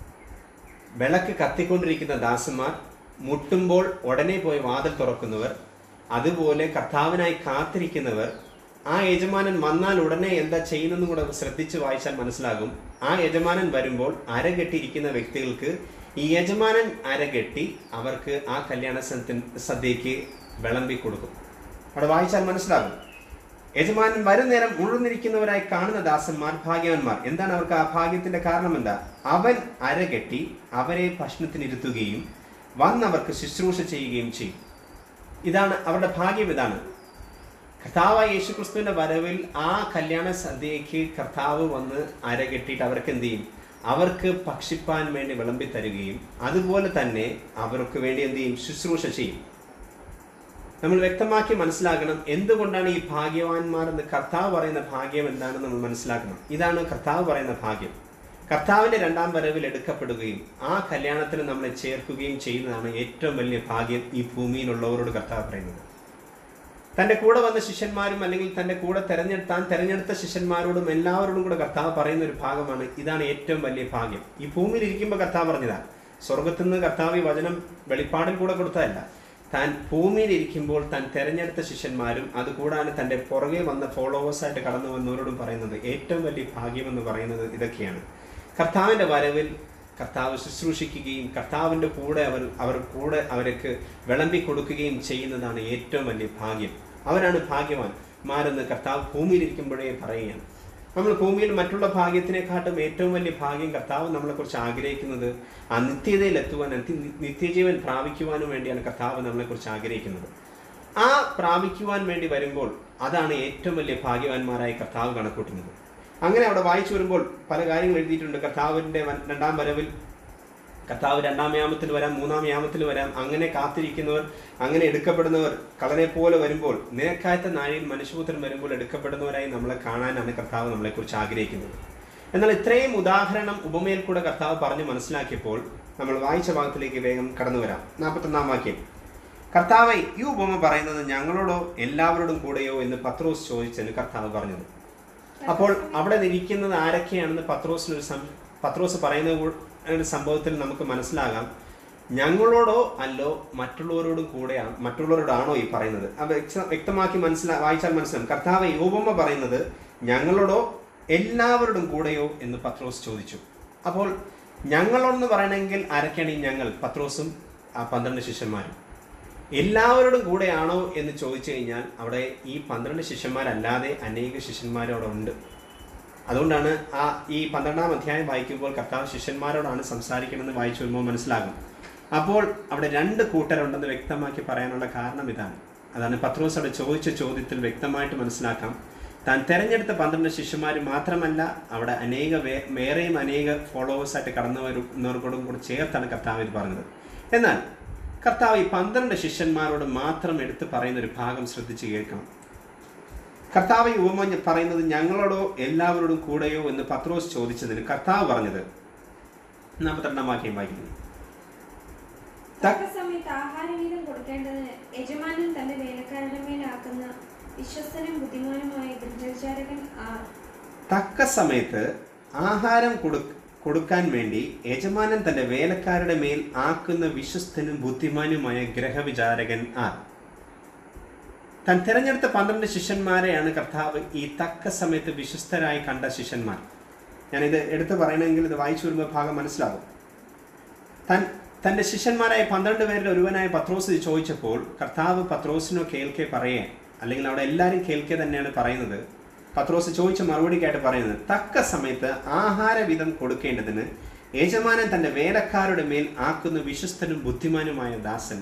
വിളക്ക് കത്തിക്കൊണ്ടിരിക്കുന്ന ദാസന്മാർ മുട്ടുമ്പോൾ ഉടനെ പോയി വാതിൽ തുറക്കുന്നവർ അതുപോലെ കർത്താവിനായി കാത്തിരിക്കുന്നവർ ആ യജമാനൻ വന്നാൽ ഉടനെ എന്താ ചെയ്യുന്നതെന്നും കൂടെ ശ്രദ്ധിച്ച് വായിച്ചാൽ മനസ്സിലാകും ആ യജമാനൻ വരുമ്പോൾ അരകെട്ടിയിരിക്കുന്ന വ്യക്തികൾക്ക് ഈ യജമാനൻ അരകെട്ടി അവർക്ക് ആ കല്യാണ സദ്യ സദ്യക്ക് വിളമ്പി കൊടുക്കും അവിടെ വായിച്ചാൽ മനസ്സിലാകും യജമാനൻ വരുന്നേരം ഉണർന്നിരിക്കുന്നവരായി കാണുന്ന ദാസന്മാർ ഭാഗ്യവാന്മാർ എന്താണ് അവർക്ക് ആ ഭാഗ്യത്തിന്റെ കാരണം എന്താ അവൻ അരകെട്ടി അവരെ ഭക്ഷണത്തിനിരുത്തുകയും വന്നവർക്ക് ശുശ്രൂഷ ചെയ്യുകയും ചെയ്യും ഇതാണ് അവരുടെ ഭാഗ്യം ഇതാണ് കർത്താവായ യേശുക്രിസ്തുവിന്റെ വരവിൽ ആ കല്യാണ സദ്യയ്ക്ക് കർത്താവ് വന്ന് അരകെട്ടിയിട്ട് അവർക്ക് എന്ത് ചെയ്യും അവർക്ക് ഭക്ഷിപ്പാൻ വേണ്ടി വിളമ്പി തരികയും അതുപോലെ തന്നെ അവർക്ക് വേണ്ടി എന്ത് ചെയ്യും ശുശ്രൂഷ ചെയ്യും നമ്മൾ വ്യക്തമാക്കി മനസ്സിലാക്കണം എന്തുകൊണ്ടാണ് ഈ ഭാഗ്യവാന്മാർ എന്ന് കർത്താവ് പറയുന്ന ഭാഗ്യം എന്താണെന്ന് നമ്മൾ മനസ്സിലാക്കണം ഇതാണ് കർത്താവ് പറയുന്ന ഭാഗ്യം കർത്താവിന്റെ രണ്ടാം വരവിൽ എടുക്കപ്പെടുകയും ആ കല്യാണത്തിന് നമ്മളെ ചേർക്കുകയും ചെയ്യുന്നതാണ് ഏറ്റവും വലിയ ഭാഗ്യം ഈ ഭൂമിയിലുള്ളവരോട് കർത്താവ് പറയുന്നത് തന്റെ കൂടെ വന്ന ശിഷ്യന്മാരും അല്ലെങ്കിൽ തന്റെ കൂടെ തെരഞ്ഞെടുത്ത താൻ തെരഞ്ഞെടുത്ത ശിഷ്യന്മാരോടും എല്ലാവരോടും കൂടെ കർത്താവ് പറയുന്ന ഒരു ഭാഗമാണ് ഇതാണ് ഏറ്റവും വലിയ ഭാഗ്യം ഈ ഭൂമിയിൽ ഇരിക്കുമ്പോൾ കർത്താവ് പറഞ്ഞതാണ് സ്വർഗത്തിൽ നിന്ന് കർത്താവ് ഈ വചനം വെളിപ്പാടിൽ കൂടെ കൊടുത്തതല്ല താൻ ഭൂമിയിൽ ഇരിക്കുമ്പോൾ താൻ തെരഞ്ഞെടുത്ത ശിഷ്യന്മാരും അതുകൂടാതെ തന്റെ പുറകെ വന്ന ഫോളോവേഴ്സായിട്ട് കടന്നു വന്നവരോടും പറയുന്നത് ഏറ്റവും വലിയ ഭാഗ്യം എന്ന് പറയുന്നത് ഇതൊക്കെയാണ് കർത്താവിന്റെ വരവിൽ കർത്താവ് ശുശ്രൂഷിക്കുകയും കർത്താവിൻ്റെ കൂടെ അവർ അവർ കൂടെ അവർക്ക് വിളമ്പി കൊടുക്കുകയും ചെയ്യുന്നതാണ് ഏറ്റവും വലിയ ഭാഗ്യം അവരാണ് ഭാഗ്യവാന്മാരെന്ന് കർത്താവ് ഭൂമിയിലിരിക്കുമ്പോഴേ പറയുകയാണ് നമ്മൾ ഭൂമിയിൽ മറ്റുള്ള ഭാഗ്യത്തിനെക്കാട്ടും ഏറ്റവും വലിയ ഭാഗ്യം കർത്താവ് നമ്മളെക്കുറിച്ച് ആഗ്രഹിക്കുന്നത് ആ നിത്യതയിൽ എത്തുവാൻ നിത്യ- നിത്യജീവൻ പ്രാപിക്കുവാനും വേണ്ടിയാണ് കർത്താവ് നമ്മളെക്കുറിച്ച് ആഗ്രഹിക്കുന്നത് ആ പ്രാപിക്കുവാൻ വേണ്ടി വരുമ്പോൾ അതാണ് ഏറ്റവും വലിയ ഭാഗ്യവാന്മാരായി കർത്താവ് കണക്കൂട്ടുന്നത് അങ്ങനെ അവിടെ വായിച്ചു വരുമ്പോൾ പല കാര്യങ്ങൾ എഴുതിയിട്ടുണ്ട് കർത്താവിൻ്റെ വൻ- രണ്ടാം വരവിൽ കർത്താവ് രണ്ടാം യാമത്തിൽ വരാം മൂന്നാം യാമത്തിൽ വരാം അങ്ങനെ കാത്തിരിക്കുന്നവർ അങ്ങനെ എടുക്കപ്പെടുന്നവർ കളനെ പോലെ വരുമ്പോൾ നിരക്കാത്ത നാഴിയിൽ മനുഷ്യപുത്രൻ വരുമ്പോൾ എടുക്കപ്പെടുന്നവരായി നമ്മളെ കാണാനാണ് കർത്താവ് നമ്മളെക്കുറിച്ച് ആഗ്രഹിക്കുന്നത് എന്നാൽ ഇത്രയും ഉദാഹരണം ഉപമയിൽ കൂടെ കർത്താവ് പറഞ്ഞ് മനസ്സിലാക്കിയപ്പോൾ നമ്മൾ വായിച്ച ഭാഗത്തിലേക്ക് വേഗം കടന്നു വരാം നാൽപ്പത്തൊന്നാം വാക്യം കർത്താവെ ഈ ഉപമ പറയുന്നത് ഞങ്ങളോടോ എല്ലാവരോടും കൂടെയോ എന്ന് പത്രോസ് ചോദിച്ചതിന് കർത്താവ് പറഞ്ഞത് അപ്പോൾ അവിടെ ഇരിക്കുന്നത് ആരൊക്കെയാണെന്ന് പത്രോസിനൊരു സം പത്രോസ് പറയുന്ന കൂ- ഒരു സംഭവത്തിൽ നമുക്ക് മനസ്സിലാകാം ഞങ്ങളോടോ അല്ലോ മറ്റുള്ളവരോടും കൂടെയാണ് മറ്റുള്ളവരോടാണോ ഈ പറയുന്നത് അത് വ്യക്ത- വ്യക്തമാക്കി മനസ്സിലാ വായിച്ചാൽ മനസ്സിലാവും കർത്താവ് ഈ ഉപമ പറയുന്നത് ഞങ്ങളോടോ എല്ലാവരോടും കൂടെയോ എന്ന് പത്രോസ് ചോദിച്ചു അപ്പോൾ ഞങ്ങളോടെന്ന് പറയണമെങ്കിൽ ആരൊക്കെയാണ് ഈ ഞങ്ങൾ പത്രോസും ആ പന്ത്രണ്ട് ശിഷ്യന്മാരും എല്ലാവരോടും കൂടെയാണോ എന്ന് ചോദിച്ചു കഴിഞ്ഞാൽ അവിടെ ഈ പന്ത്രണ്ട് ശിഷ്യന്മാരല്ലാതെ അനേക ശിഷ്യന്മാർ അവിടെ ഉണ്ട് അതുകൊണ്ടാണ് ആ ഈ പന്ത്രണ്ടാം അധ്യായം വായിക്കുമ്പോൾ കർത്താവ് ശിഷ്യന്മാരോടാണ് സംസാരിക്കണമെന്ന് വായിച്ചു വരുമ്പോൾ മനസ്സിലാകും അപ്പോൾ അവിടെ രണ്ട് കൂട്ടരുണ്ടെന്ന് വ്യക്തമാക്കി പറയാനുള്ള കാരണം ഇതാണ് അതാണ് പത്രോസ് അവിടെ ചോദിച്ച ചോദ്യത്തിൽ വ്യക്തമായിട്ട് മനസ്സിലാക്കാം താൻ തെരഞ്ഞെടുത്ത പന്ത്രണ്ട് ശിഷ്യന്മാർ മാത്രമല്ല അവിടെ അനേക വേ വേറെയും അനേക ഫോളോവേഴ്സായിട്ട് കടന്നു വരുന്നവർക്കോടും കൂടെ ചേർത്താണ് കർത്താവ് ഇത് പറഞ്ഞത് എന്നാൽ കർത്താവ് ഈ പന്ത്രണ്ട് ശിഷ്യന്മാരോട് മാത്രം എടുത്ത് പറയുന്ന ഒരു ഭാഗം ശ്രദ്ധിച്ച് കേൾക്കണം കർത്താവ് ഈ ഉപമ പറയുന്നത് ഞങ്ങളോടോ എല്ലാവരോടും കൂടെയോ എന്ന് പത്രോസ് ചോദിച്ചതിന് കർത്താവ് പറഞ്ഞത് നാൽപ്പത്തിരണ്ടാം വാക്യം വായിക്കുന്നു തക്ക സമയത്ത് ആഹാരവീതം കൊടുക്കേണ്ടതിന് യജമാനൻ തന്റെ വേലക്കാരുടെ മേലാക്കുന്ന വിശ്വസ്തനും ബുദ്ധിമാനുമായ ഗൃഹചാരകൻ ആർ തക്ക സമയത്ത് ആഹാരം കൊടു കൊടുക്കാൻ വേണ്ടി യജമാനൻ തന്റെ വേലക്കാരുടെ മേൽ ആക്കുന്ന വിശ്വസ്തനും ബുദ്ധിമാനുമായ ഗ്രഹവിചാരകൻ ആർ താൻ തിരഞ്ഞെടുത്ത പന്ത്രണ്ട് ശിഷ്യന്മാരെയാണ് കർത്താവ് ഈ തക്ക സമയത്ത് വിശ്വസ്തരായി കണ്ട ശിഷ്യന്മാർ ഞാനിത് എടുത്തു പറയണമെങ്കിൽ ഇത് വായിച്ചു വരുമ്പോൾ ഭാഗം മനസ്സിലാകും താൻ തൻ്റെ ശിഷ്യന്മാരായ പന്ത്രണ്ട് പേരിൽ ഒരുവനായ പത്രോസ് ഇത് ചോദിച്ചപ്പോൾ കർത്താവ് പത്രോസിനോ കേൾക്കെ പറയേ അല്ലെങ്കിൽ അവിടെ എല്ലാവരും കേൾക്കെ തന്നെയാണ് പറയുന്നത് പത്രോസ് ചോദിച്ച മറുപടിക്കായിട്ട് പറയുന്നത് തക്ക സമയത്ത് ആഹാരവിധം കൊടുക്കേണ്ടതിന് യജമാനൻ തന്റെ വേലക്കാരുടെ മേൽ ആക്കുന്ന വിശ്വസ്തനും ബുദ്ധിമാനുമായ ദാസൻ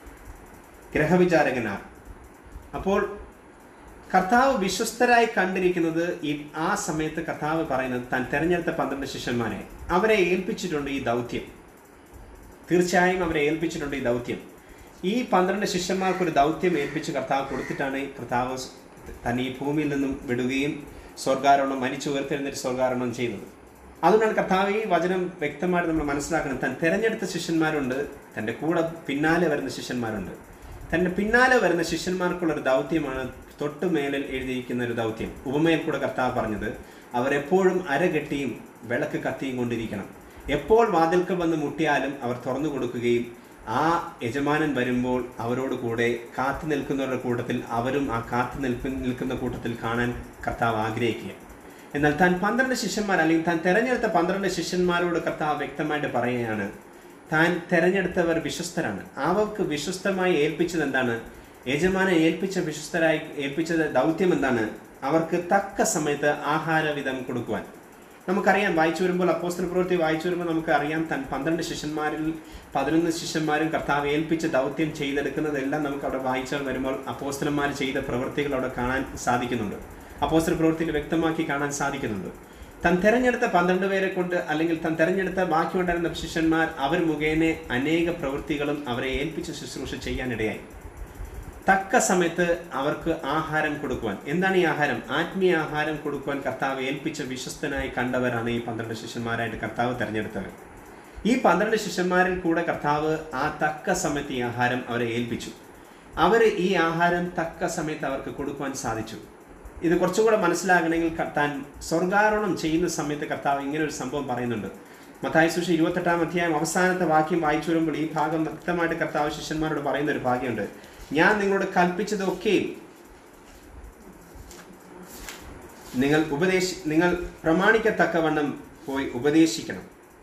ഗ്രഹവിചാരകനാർ അപ്പോൾ കർത്താവ് വിശ്വസ്തരായി കണ്ടിരിക്കുന്നത് ഈ ആ സമയത്ത് കർത്താവ് പറയുന്നത് താൻ തെരഞ്ഞെടുത്ത പന്ത്രണ്ട് ശിഷ്യന്മാരെ അവരെ ഏൽപ്പിച്ചിട്ടുണ്ട് ഈ ദൗത്യം തീർച്ചയായും അവരെ ഏൽപ്പിച്ചിട്ടുണ്ട് ഈ ദൗത്യം ഈ പന്ത്രണ്ട് ശിഷ്യന്മാർക്ക് ഒരു ദൗത്യം ഏൽപ്പിച്ച് കർത്താവ് കൊടുത്തിട്ടാണ് ഈ കർത്താവ് തന്നെ ഈ ഭൂമിയിൽ നിന്നും വിടുകയും സ്വർഗാരോഹണം മരിച്ചു ഉയർത്തെഴുന്നേറ്റ് സ്വർഗാരോഹണം ചെയ്യുന്നത് അതുകൊണ്ടാണ് കർത്താവ് ഈ വചനം വ്യക്തമായിട്ട് നമ്മൾ മനസ്സിലാക്കണം താൻ തിരഞ്ഞെടുത്ത ശിഷ്യന്മാരുണ്ട് തൻ്റെ കൂടെ പിന്നാലെ വരുന്ന ശിഷ്യന്മാരുണ്ട് തൻ്റെ പിന്നാലെ വരുന്ന ശിഷ്യന്മാർക്കുള്ള ഒരു ദൗത്യമാണ് തൊട്ട് മേലിൽ എഴുതിയിരിക്കുന്ന ഒരു ദൗത്യം ഉപമയിൽ കൂടെ കർത്താവ് പറഞ്ഞത് അവരെപ്പോഴും അരകെട്ടിയും വിളക്ക് കത്തിയും കൊണ്ടിരിക്കണം എപ്പോൾ വാതിൽക്ക് വന്ന് മുട്ടിയാലും അവർ തുറന്നു കൊടുക്കുകയും ആ യജമാനൻ വരുമ്പോൾ അവരോട് കൂടെ കാത്തു നിൽക്കുന്നവരുടെ കൂട്ടത്തിൽ അവരും ആ കാത്തു നിൽപ്പ നിൽക്കുന്ന കൂട്ടത്തിൽ കാണാൻ കർത്താവ് ആഗ്രഹിക്കുക എന്നാൽ താൻ പന്ത്രണ്ട് ശിഷ്യന്മാർ അല്ലെങ്കിൽ താൻ തെരഞ്ഞെടുത്ത പന്ത്രണ്ട് ശിഷ്യന്മാരോട് കർത്താവ് വ്യക്തമായിട്ട് പറയുകയാണ് താൻ തെരഞ്ഞെടുത്തവർ വിശ്വസ്തരാണ് അവർക്ക് വിശ്വസ്തമായി ഏൽപ്പിച്ചത് എന്താണ് യജമാനെ ഏൽപ്പിച്ച വിശ്വസ്തരായി ഏൽപ്പിച്ചത് ദൗത്യം എന്താണ് അവർക്ക് തക്ക സമയത്ത് ആഹാരവിധം കൊടുക്കുവാൻ നമുക്കറിയാം വായിച്ചു വരുമ്പോൾ അപ്പോസ്തല പ്രവൃത്തി വായിച്ചു വരുമ്പോൾ നമുക്ക് അറിയാം താൻ പന്ത്രണ്ട് ശിഷ്യന്മാരിൽ പതിനൊന്ന് ശിഷ്യന്മാരും കർത്താവ് ഏൽപ്പിച്ച ദൗത്യം ചെയ്തെടുക്കുന്നതെല്ലാം നമുക്ക് അവിടെ വായിച്ചാൽ വരുമ്പോൾ അപ്പോസ്തലന്മാർ ചെയ്ത പ്രവൃത്തികൾ അവിടെ കാണാൻ സാധിക്കുന്നുണ്ട് അപ്പോസ്തല പ്രവൃത്തിയിൽ വ്യക്തമാക്കി കാണാൻ സാധിക്കുന്നുണ്ട് താൻ തെരഞ്ഞെടുത്ത പന്ത്രണ്ട് പേരെ കൊണ്ട് അല്ലെങ്കിൽ താൻ തെരഞ്ഞെടുത്ത ബാക്കിയുണ്ടായിരുന്ന ശിഷ്യന്മാർ അവർ മുഖേന അനേക പ്രവൃത്തികളും അവരെ ഏൽപ്പിച്ച ശുശ്രൂഷ ചെയ്യാനിടയായി തക്ക സമയത്ത് അവർക്ക് ആഹാരം കൊടുക്കുവാൻ എന്താണ് ഈ ആഹാരം ആത്മീയ ആഹാരം കൊടുക്കുവാൻ കർത്താവ് ഏൽപ്പിച്ച വിശ്വസ്തനായി കണ്ടവരാണ് ഈ പന്ത്രണ്ട് ശിഷ്യന്മാരായിട്ട് കർത്താവ് തെരഞ്ഞെടുത്തവർ ഈ പന്ത്രണ്ട് ശിഷ്യന്മാരിൽ കൂടെ കർത്താവ് ആ തക്ക സമയത്ത് ഈ ആഹാരം അവരെ ഏൽപ്പിച്ചു അവർ ഈ ആഹാരം തക്ക സമയത്ത് അവർക്ക് കൊടുക്കുവാൻ സാധിച്ചു ഇത് കുറച്ചുകൂടെ മനസ്സിലാകണമെങ്കിൽ ക- താൻ സ്വർഗാരോഹണം ചെയ്യുന്ന സമയത്ത് കർത്താവ് ഇങ്ങനെ ഒരു സംഭവം പറയുന്നുണ്ട് മത്തായി സുഷ ഇരുപത്തെട്ടാം അധ്യായം അവസാനത്തെ വാക്യം വായിച്ചു വരുമ്പോൾ ഈ ഭാഗം വ്യക്തമായിട്ട് കർത്താവ് ശിഷ്യന്മാരോട് പറയുന്ന ഒരു ഭാഗ്യമുണ്ട് ഞാൻ നിങ്ങളോട് കൽപ്പിച്ചതൊക്കെയും നിങ്ങൾ ഉപദേശി നിങ്ങൾ പ്രമാണിക്കത്തക്കവണ്ണം പോയി ഉപദേശിക്കണം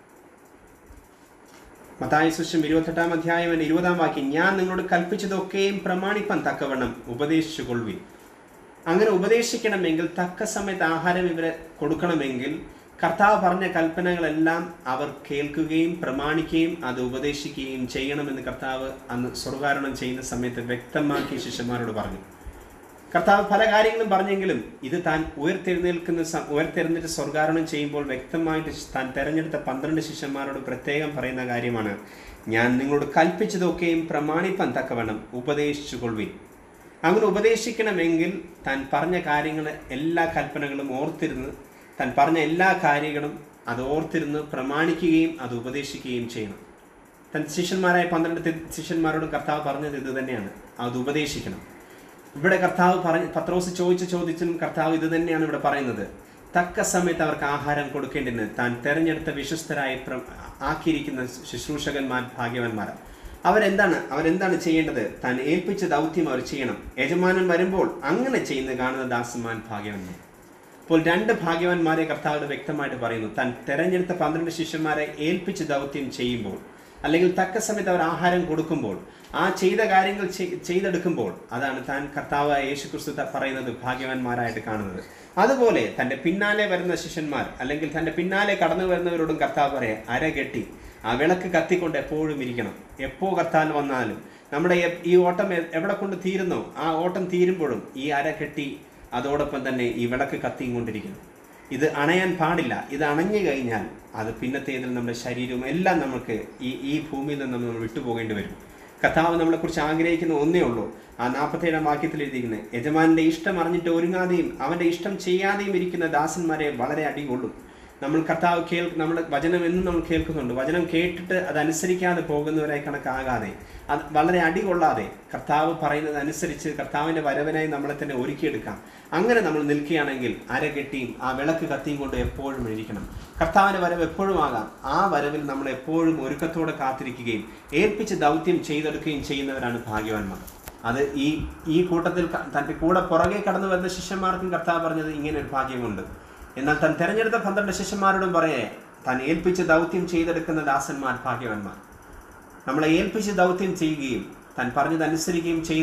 മത്തായ സുശം ഇരുപത്തെട്ടാം അധ്യായം എൻ്റെ ഇരുപതാം വാക്യം ഞാൻ നിങ്ങളോട് കൽപ്പിച്ചതൊക്കെയും പ്രമാണിപ്പാൻ തക്കവണ്ണം ഉപദേശിച്ചു കൊള്ളുവിൻ അങ്ങനെ ഉപദേശിക്കണമെങ്കിൽ തക്ക സമയത്ത് ആഹാരം ഇവരെ കൊടുക്കണമെങ്കിൽ കർത്താവ് പറഞ്ഞ കൽപ്പനകളെല്ലാം അവർ കേൾക്കുകയും പ്രമാണിക്കുകയും അത് ഉപദേശിക്കുകയും ചെയ്യണമെന്ന് കർത്താവ് അന്ന് സ്വർഗാരോഹണം ചെയ്യുന്ന സമയത്ത് വ്യക്തമാക്കി ശിഷ്യന്മാരോട് പറഞ്ഞു കർത്താവ് പല കാര്യങ്ങളും പറഞ്ഞെങ്കിലും ഇത് താൻ ഉയർത്തെഴുന്നേൽക്കുന്ന സ- ഉയർത്തെഴുന്നേറ്റ് സ്വർഗാരോഹണം ചെയ്യുമ്പോൾ വ്യക്തമായിട്ട് താൻ തെരഞ്ഞെടുത്ത പന്ത്രണ്ട് ശിഷ്യന്മാരോട് പ്രത്യേകം പറയുന്ന കാര്യമാണ് ഞാൻ നിങ്ങളോട് കൽപ്പിച്ചതൊക്കെയും പ്രമാണിപ്പാൻ തക്കവണ്ണം ഉപദേശിച്ചു കൊള്ളുവിൻ അങ്ങനെ ഉപദേശിക്കണമെങ്കിൽ താൻ പറഞ്ഞ കാര്യങ്ങൾ എല്ലാ കൽപ്പനകളും ഓർത്തിരുന്ന് താൻ പറഞ്ഞ എല്ലാ കാര്യങ്ങളും അത് ഓർത്തിരുന്ന് പ്രമാണിക്കുകയും അത് ഉപദേശിക്കുകയും ചെയ്യണം തൻ ശിഷ്യന്മാരായ പന്ത്രണ്ട് തി- ശിഷ്യന്മാരോട് കർത്താവ് പറഞ്ഞത് ഇത് തന്നെയാണ് അത് ഉപദേശിക്കണം ഇവിടെ കർത്താവ് പറഞ്ഞ പത്രോസ് ചോദിച്ച ചോദ്യത്തിനും കർത്താവ് ഇത് തന്നെയാണ് ഇവിടെ പറയുന്നത് തക്ക സമയത്ത് അവർക്ക് ആഹാരം കൊടുക്കേണ്ടതിന് താൻ തെരഞ്ഞെടുത്ത വിശ്വസ്തരായി പ്ര- ആക്കിയിരിക്കുന്ന ശുശ്രൂഷകന്മാർ ഭാഗ്യവാന്മാരാണ് അവരെന്താണ് അവരെന്താണ് ചെയ്യേണ്ടത് താൻ ഏൽപ്പിച്ച ദൗത്യം അവർ ചെയ്യണം യജമാനൻ വരുമ്പോൾ അങ്ങനെ ചെയ്യുന്ന കാണുന്ന ദാസന്മാൻ ഭാഗ്യവന്മാർ അപ്പോൾ രണ്ട് ഭാഗ്യവാന്മാരെ കർത്താവ് വ്യക്തമായിട്ട് പറയുന്നു താൻ തെരഞ്ഞെടുത്ത പന്ത്രണ്ട് ശിഷ്യന്മാരെ ഏൽപ്പിച്ച് ദൗത്യം ചെയ്യുമ്പോൾ അല്ലെങ്കിൽ തക്ക സമയത്ത് അവർ ആഹാരം കൊടുക്കുമ്പോൾ ആ ചെയ്ത കാര്യങ്ങൾ ചെയ്- ചെയ്തെടുക്കുമ്പോൾ അതാണ് താൻ കർത്താവ് യേശു ക്രിസ്തു ത- പറയുന്നത് ഭാഗ്യവാന്മാരായിട്ട് കാണുന്നത് അതുപോലെ തൻ്റെ പിന്നാലെ വരുന്ന ശിഷ്യന്മാർ അല്ലെങ്കിൽ തൻ്റെ പിന്നാലെ കടന്നു വരുന്നവരോടും കർത്താവ് പറയാം അരകെട്ടി ആ വിളക്ക് കത്തിക്കൊണ്ട് എപ്പോഴും ഇരിക്കണം എപ്പോ കർത്താവ് വന്നാലും നമ്മുടെ എ- ഈ ഓട്ടം എ- എവിടെ കൊണ്ട് തീരുന്നോ ആ ഓട്ടം തീരുമ്പോഴും ഈ അര കെട്ടി അതോടൊപ്പം തന്നെ ഈ വിളക്ക് കത്തിയും കൊണ്ടിരിക്കണം ഇത് അണയാൻ പാടില്ല ഇത് അണഞ്ഞു കഴിഞ്ഞാൽ അത് പിന്നത്തേതിൽ നമ്മുടെ ശരീരവും എല്ലാം നമുക്ക് ഈ ഈ ഭൂമിയിൽ നിന്ന് നമ്മൾ വിട്ടുപോകേണ്ടി വരും കർത്താവ് നമ്മളെക്കുറിച്ച് ആഗ്രഹിക്കുന്ന ഒന്നേ ഉള്ളൂ ആ നാൽപ്പത്തേഴാം വാക്യത്തിൽ എഴുതിയിരിക്കുന്നത് യജമാന്റെ ഇഷ്ടം അറിഞ്ഞിട്ട് ഒരുങ്ങാതെയും അവന്റെ ഇഷ്ടം ചെയ്യാതെയും ഇരിക്കുന്ന ദാസന്മാരെ വളരെ അടികൊള്ളും നമ്മൾ കർത്താവ് കേൾ നമ്മുടെ വചനം എന്നും നമ്മൾ കേൾക്കുന്നുണ്ട് വചനം കേട്ടിട്ട് അത് അനുസരിക്കാതെ പോകുന്നവരായി കണക്കാകാതെ അത് വളരെ അടികൊള്ളാതെ കർത്താവ് പറയുന്നത് അനുസരിച്ച് കർത്താവിൻ്റെ വരവനായി നമ്മളെ തന്നെ ഒരുക്കിയെടുക്കാം അങ്ങനെ നമ്മൾ നിൽക്കുകയാണെങ്കിൽ അരകെട്ടിയും ആ വിളക്ക് കത്തിയും കൊണ്ട് എപ്പോഴും ഇരിക്കണം കർത്താവിൻ്റെ വരവ് എപ്പോഴും ആകാം ആ വരവിൽ നമ്മൾ എപ്പോഴും ഒരുക്കത്തോടെ കാത്തിരിക്കുകയും ഏൽപ്പിച്ച് ദൗത്യം ചെയ്തെടുക്കുകയും ചെയ്യുന്നവരാണ് ഭാഗ്യവാന്മാർ അത് ഈ ഈ കൂട്ടത്തിൽ ക- തൻ്റെ കൂടെ പുറകെ കടന്നു വരുന്ന ശിഷ്യന്മാർക്കും കർത്താവ് പറഞ്ഞത് ഇങ്ങനെ ഒരു ഭാഗ്യമുണ്ട് എന്നാൽ താൻ തെരഞ്ഞെടുത്ത പന്ത്രണ്ട് ശിഷ്യന്മാരോടും പറയേ താൻ ഏൽപ്പിച്ച് ദൗത്യം ചെയ്തെടുക്കുന്ന ദാസന്മാർ ഭാഗ്യവാന്മാർ നമ്മളെ ഏൽപ്പിച്ച് ദൗത്യം ചെയ്യുകയും താൻ പറഞ്ഞത് അനുസരിക്കുകയും ചെയ്ത്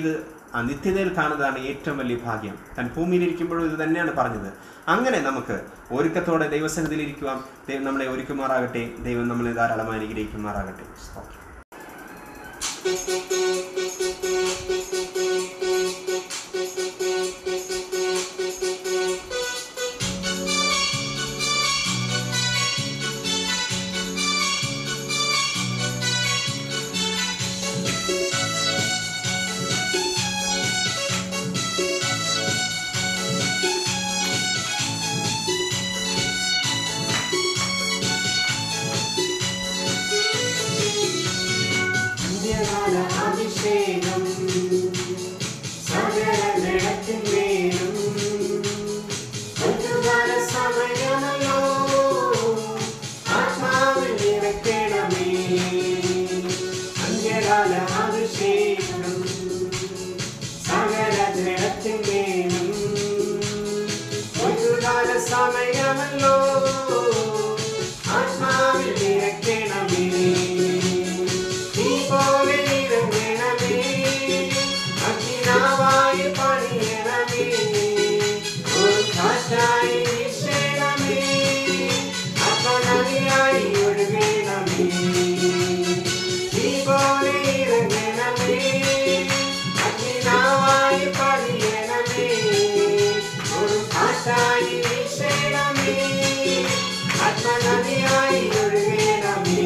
ആ നിത്യതയിൽ കാണുന്നതാണ് ഏറ്റവും വലിയ ഭാഗ്യം താൻ ഭൂമിയിലിരിക്കുമ്പോഴും ഇത് തന്നെയാണ് പറഞ്ഞത് അങ്ങനെ നമുക്ക് ഒരുക്കത്തോടെ ദൈവസന്നിധിയിൽ ഇരിക്കുവാൻ ദൈവം നമ്മളെ ഒരുക്കുമാറാകട്ടെ ദൈവം നമ്മളെ ധാരാളമായി അനുഗ്രഹിക്കുമാറാകട്ടെ സ്തോത്രം അഭിഷേകം സകല ജഗത്തിന്മേലും ഒരുകാല സമയമല്ലോ ആത്മാവിൽ നിറയ്ക്കണമേ അന്ത്യകാല അഭിഷേകം സകല ജഗത്തിന്മേലും ഒരുകാല സമയമല്ലോ ആത്മാവിൽ നിറയ്ക്കണമേ നീ പോലെ ഇറങ്ങണമേ അഗ്നിനാവായി പണിയണമേ ഒരു കാറ്റായി വീശണമേ അപ്പനദിയായി ഒഴുകണമേ നീ പോലെ ഇറങ്ങണമേ അഗ്നിനാവായി പണിയണമേ ഒരു കാറ്റായി വീശണമേ ആത്മനദിയായി ഒഴുകണമേ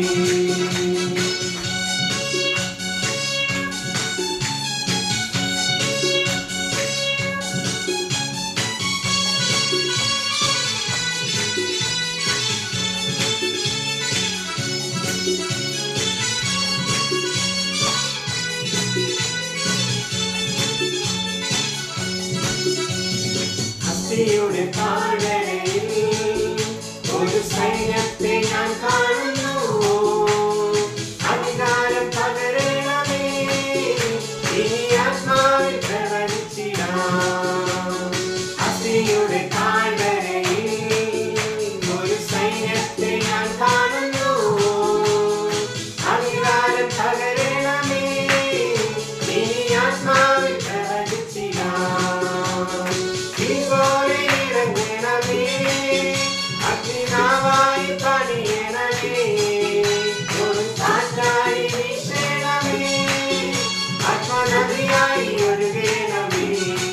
അസ്ഥിയുടെ താഴ്വരയിൽ ഒരു സൈന്യത്തെ ഞാൻ കാണുന്നു അധികാരം പകരണമേ ഇനി ആത്മാവിൽ പ്രവചിച്ചിടാം അസ്ഥിയുടെ താഴ്വരയിൽ ഒരു സൈന്യത്തെ ഞാൻ കാണുന്നു അധികാരം പകരണമേ ഇനി ആത്മാവിൽ പ്രവചിച്ചിടാം ഇതുപോലെ ഇറങ്ങണമേ അഗ്നിനാവായി പണിയണമേ ഒരു കാറ്റായി വീശണമേ ആത്മനദിയായി ഒഴുകണമേ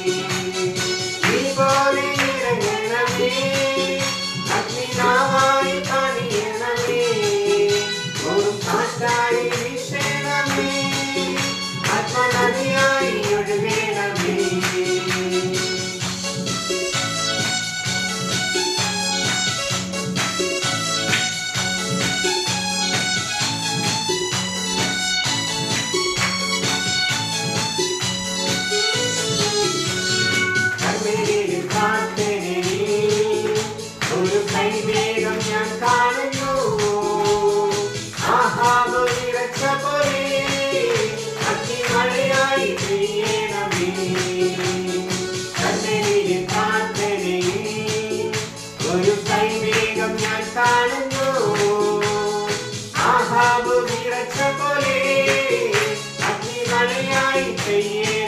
ഇതുപോലെ ഇറങ്ങണമേ അഗ്നിനാവായി പണിയണമേ ഒരു കാറ്റായി വീശണമേ ആത്മനദിയായി ഒഴുകണമേ കർമ്മേലിൽ പ്രാർത്ഥനയിൽ ഒരു കൈവേഗം ഞാൻ കാണുന്നു ആഹാബ് വിറച്ച പോലെ അഗ്നിമഴയായി പെയ്യണമേ കർമ്മേലിൽ പ്രാർത്ഥനയിൽ ഒരു കൈവേഗം ഞാൻ കാണുന്നു ആഹാബ് വിറച്ച പോലെ അഗ്നിമഴയായി പെയ്യണമേ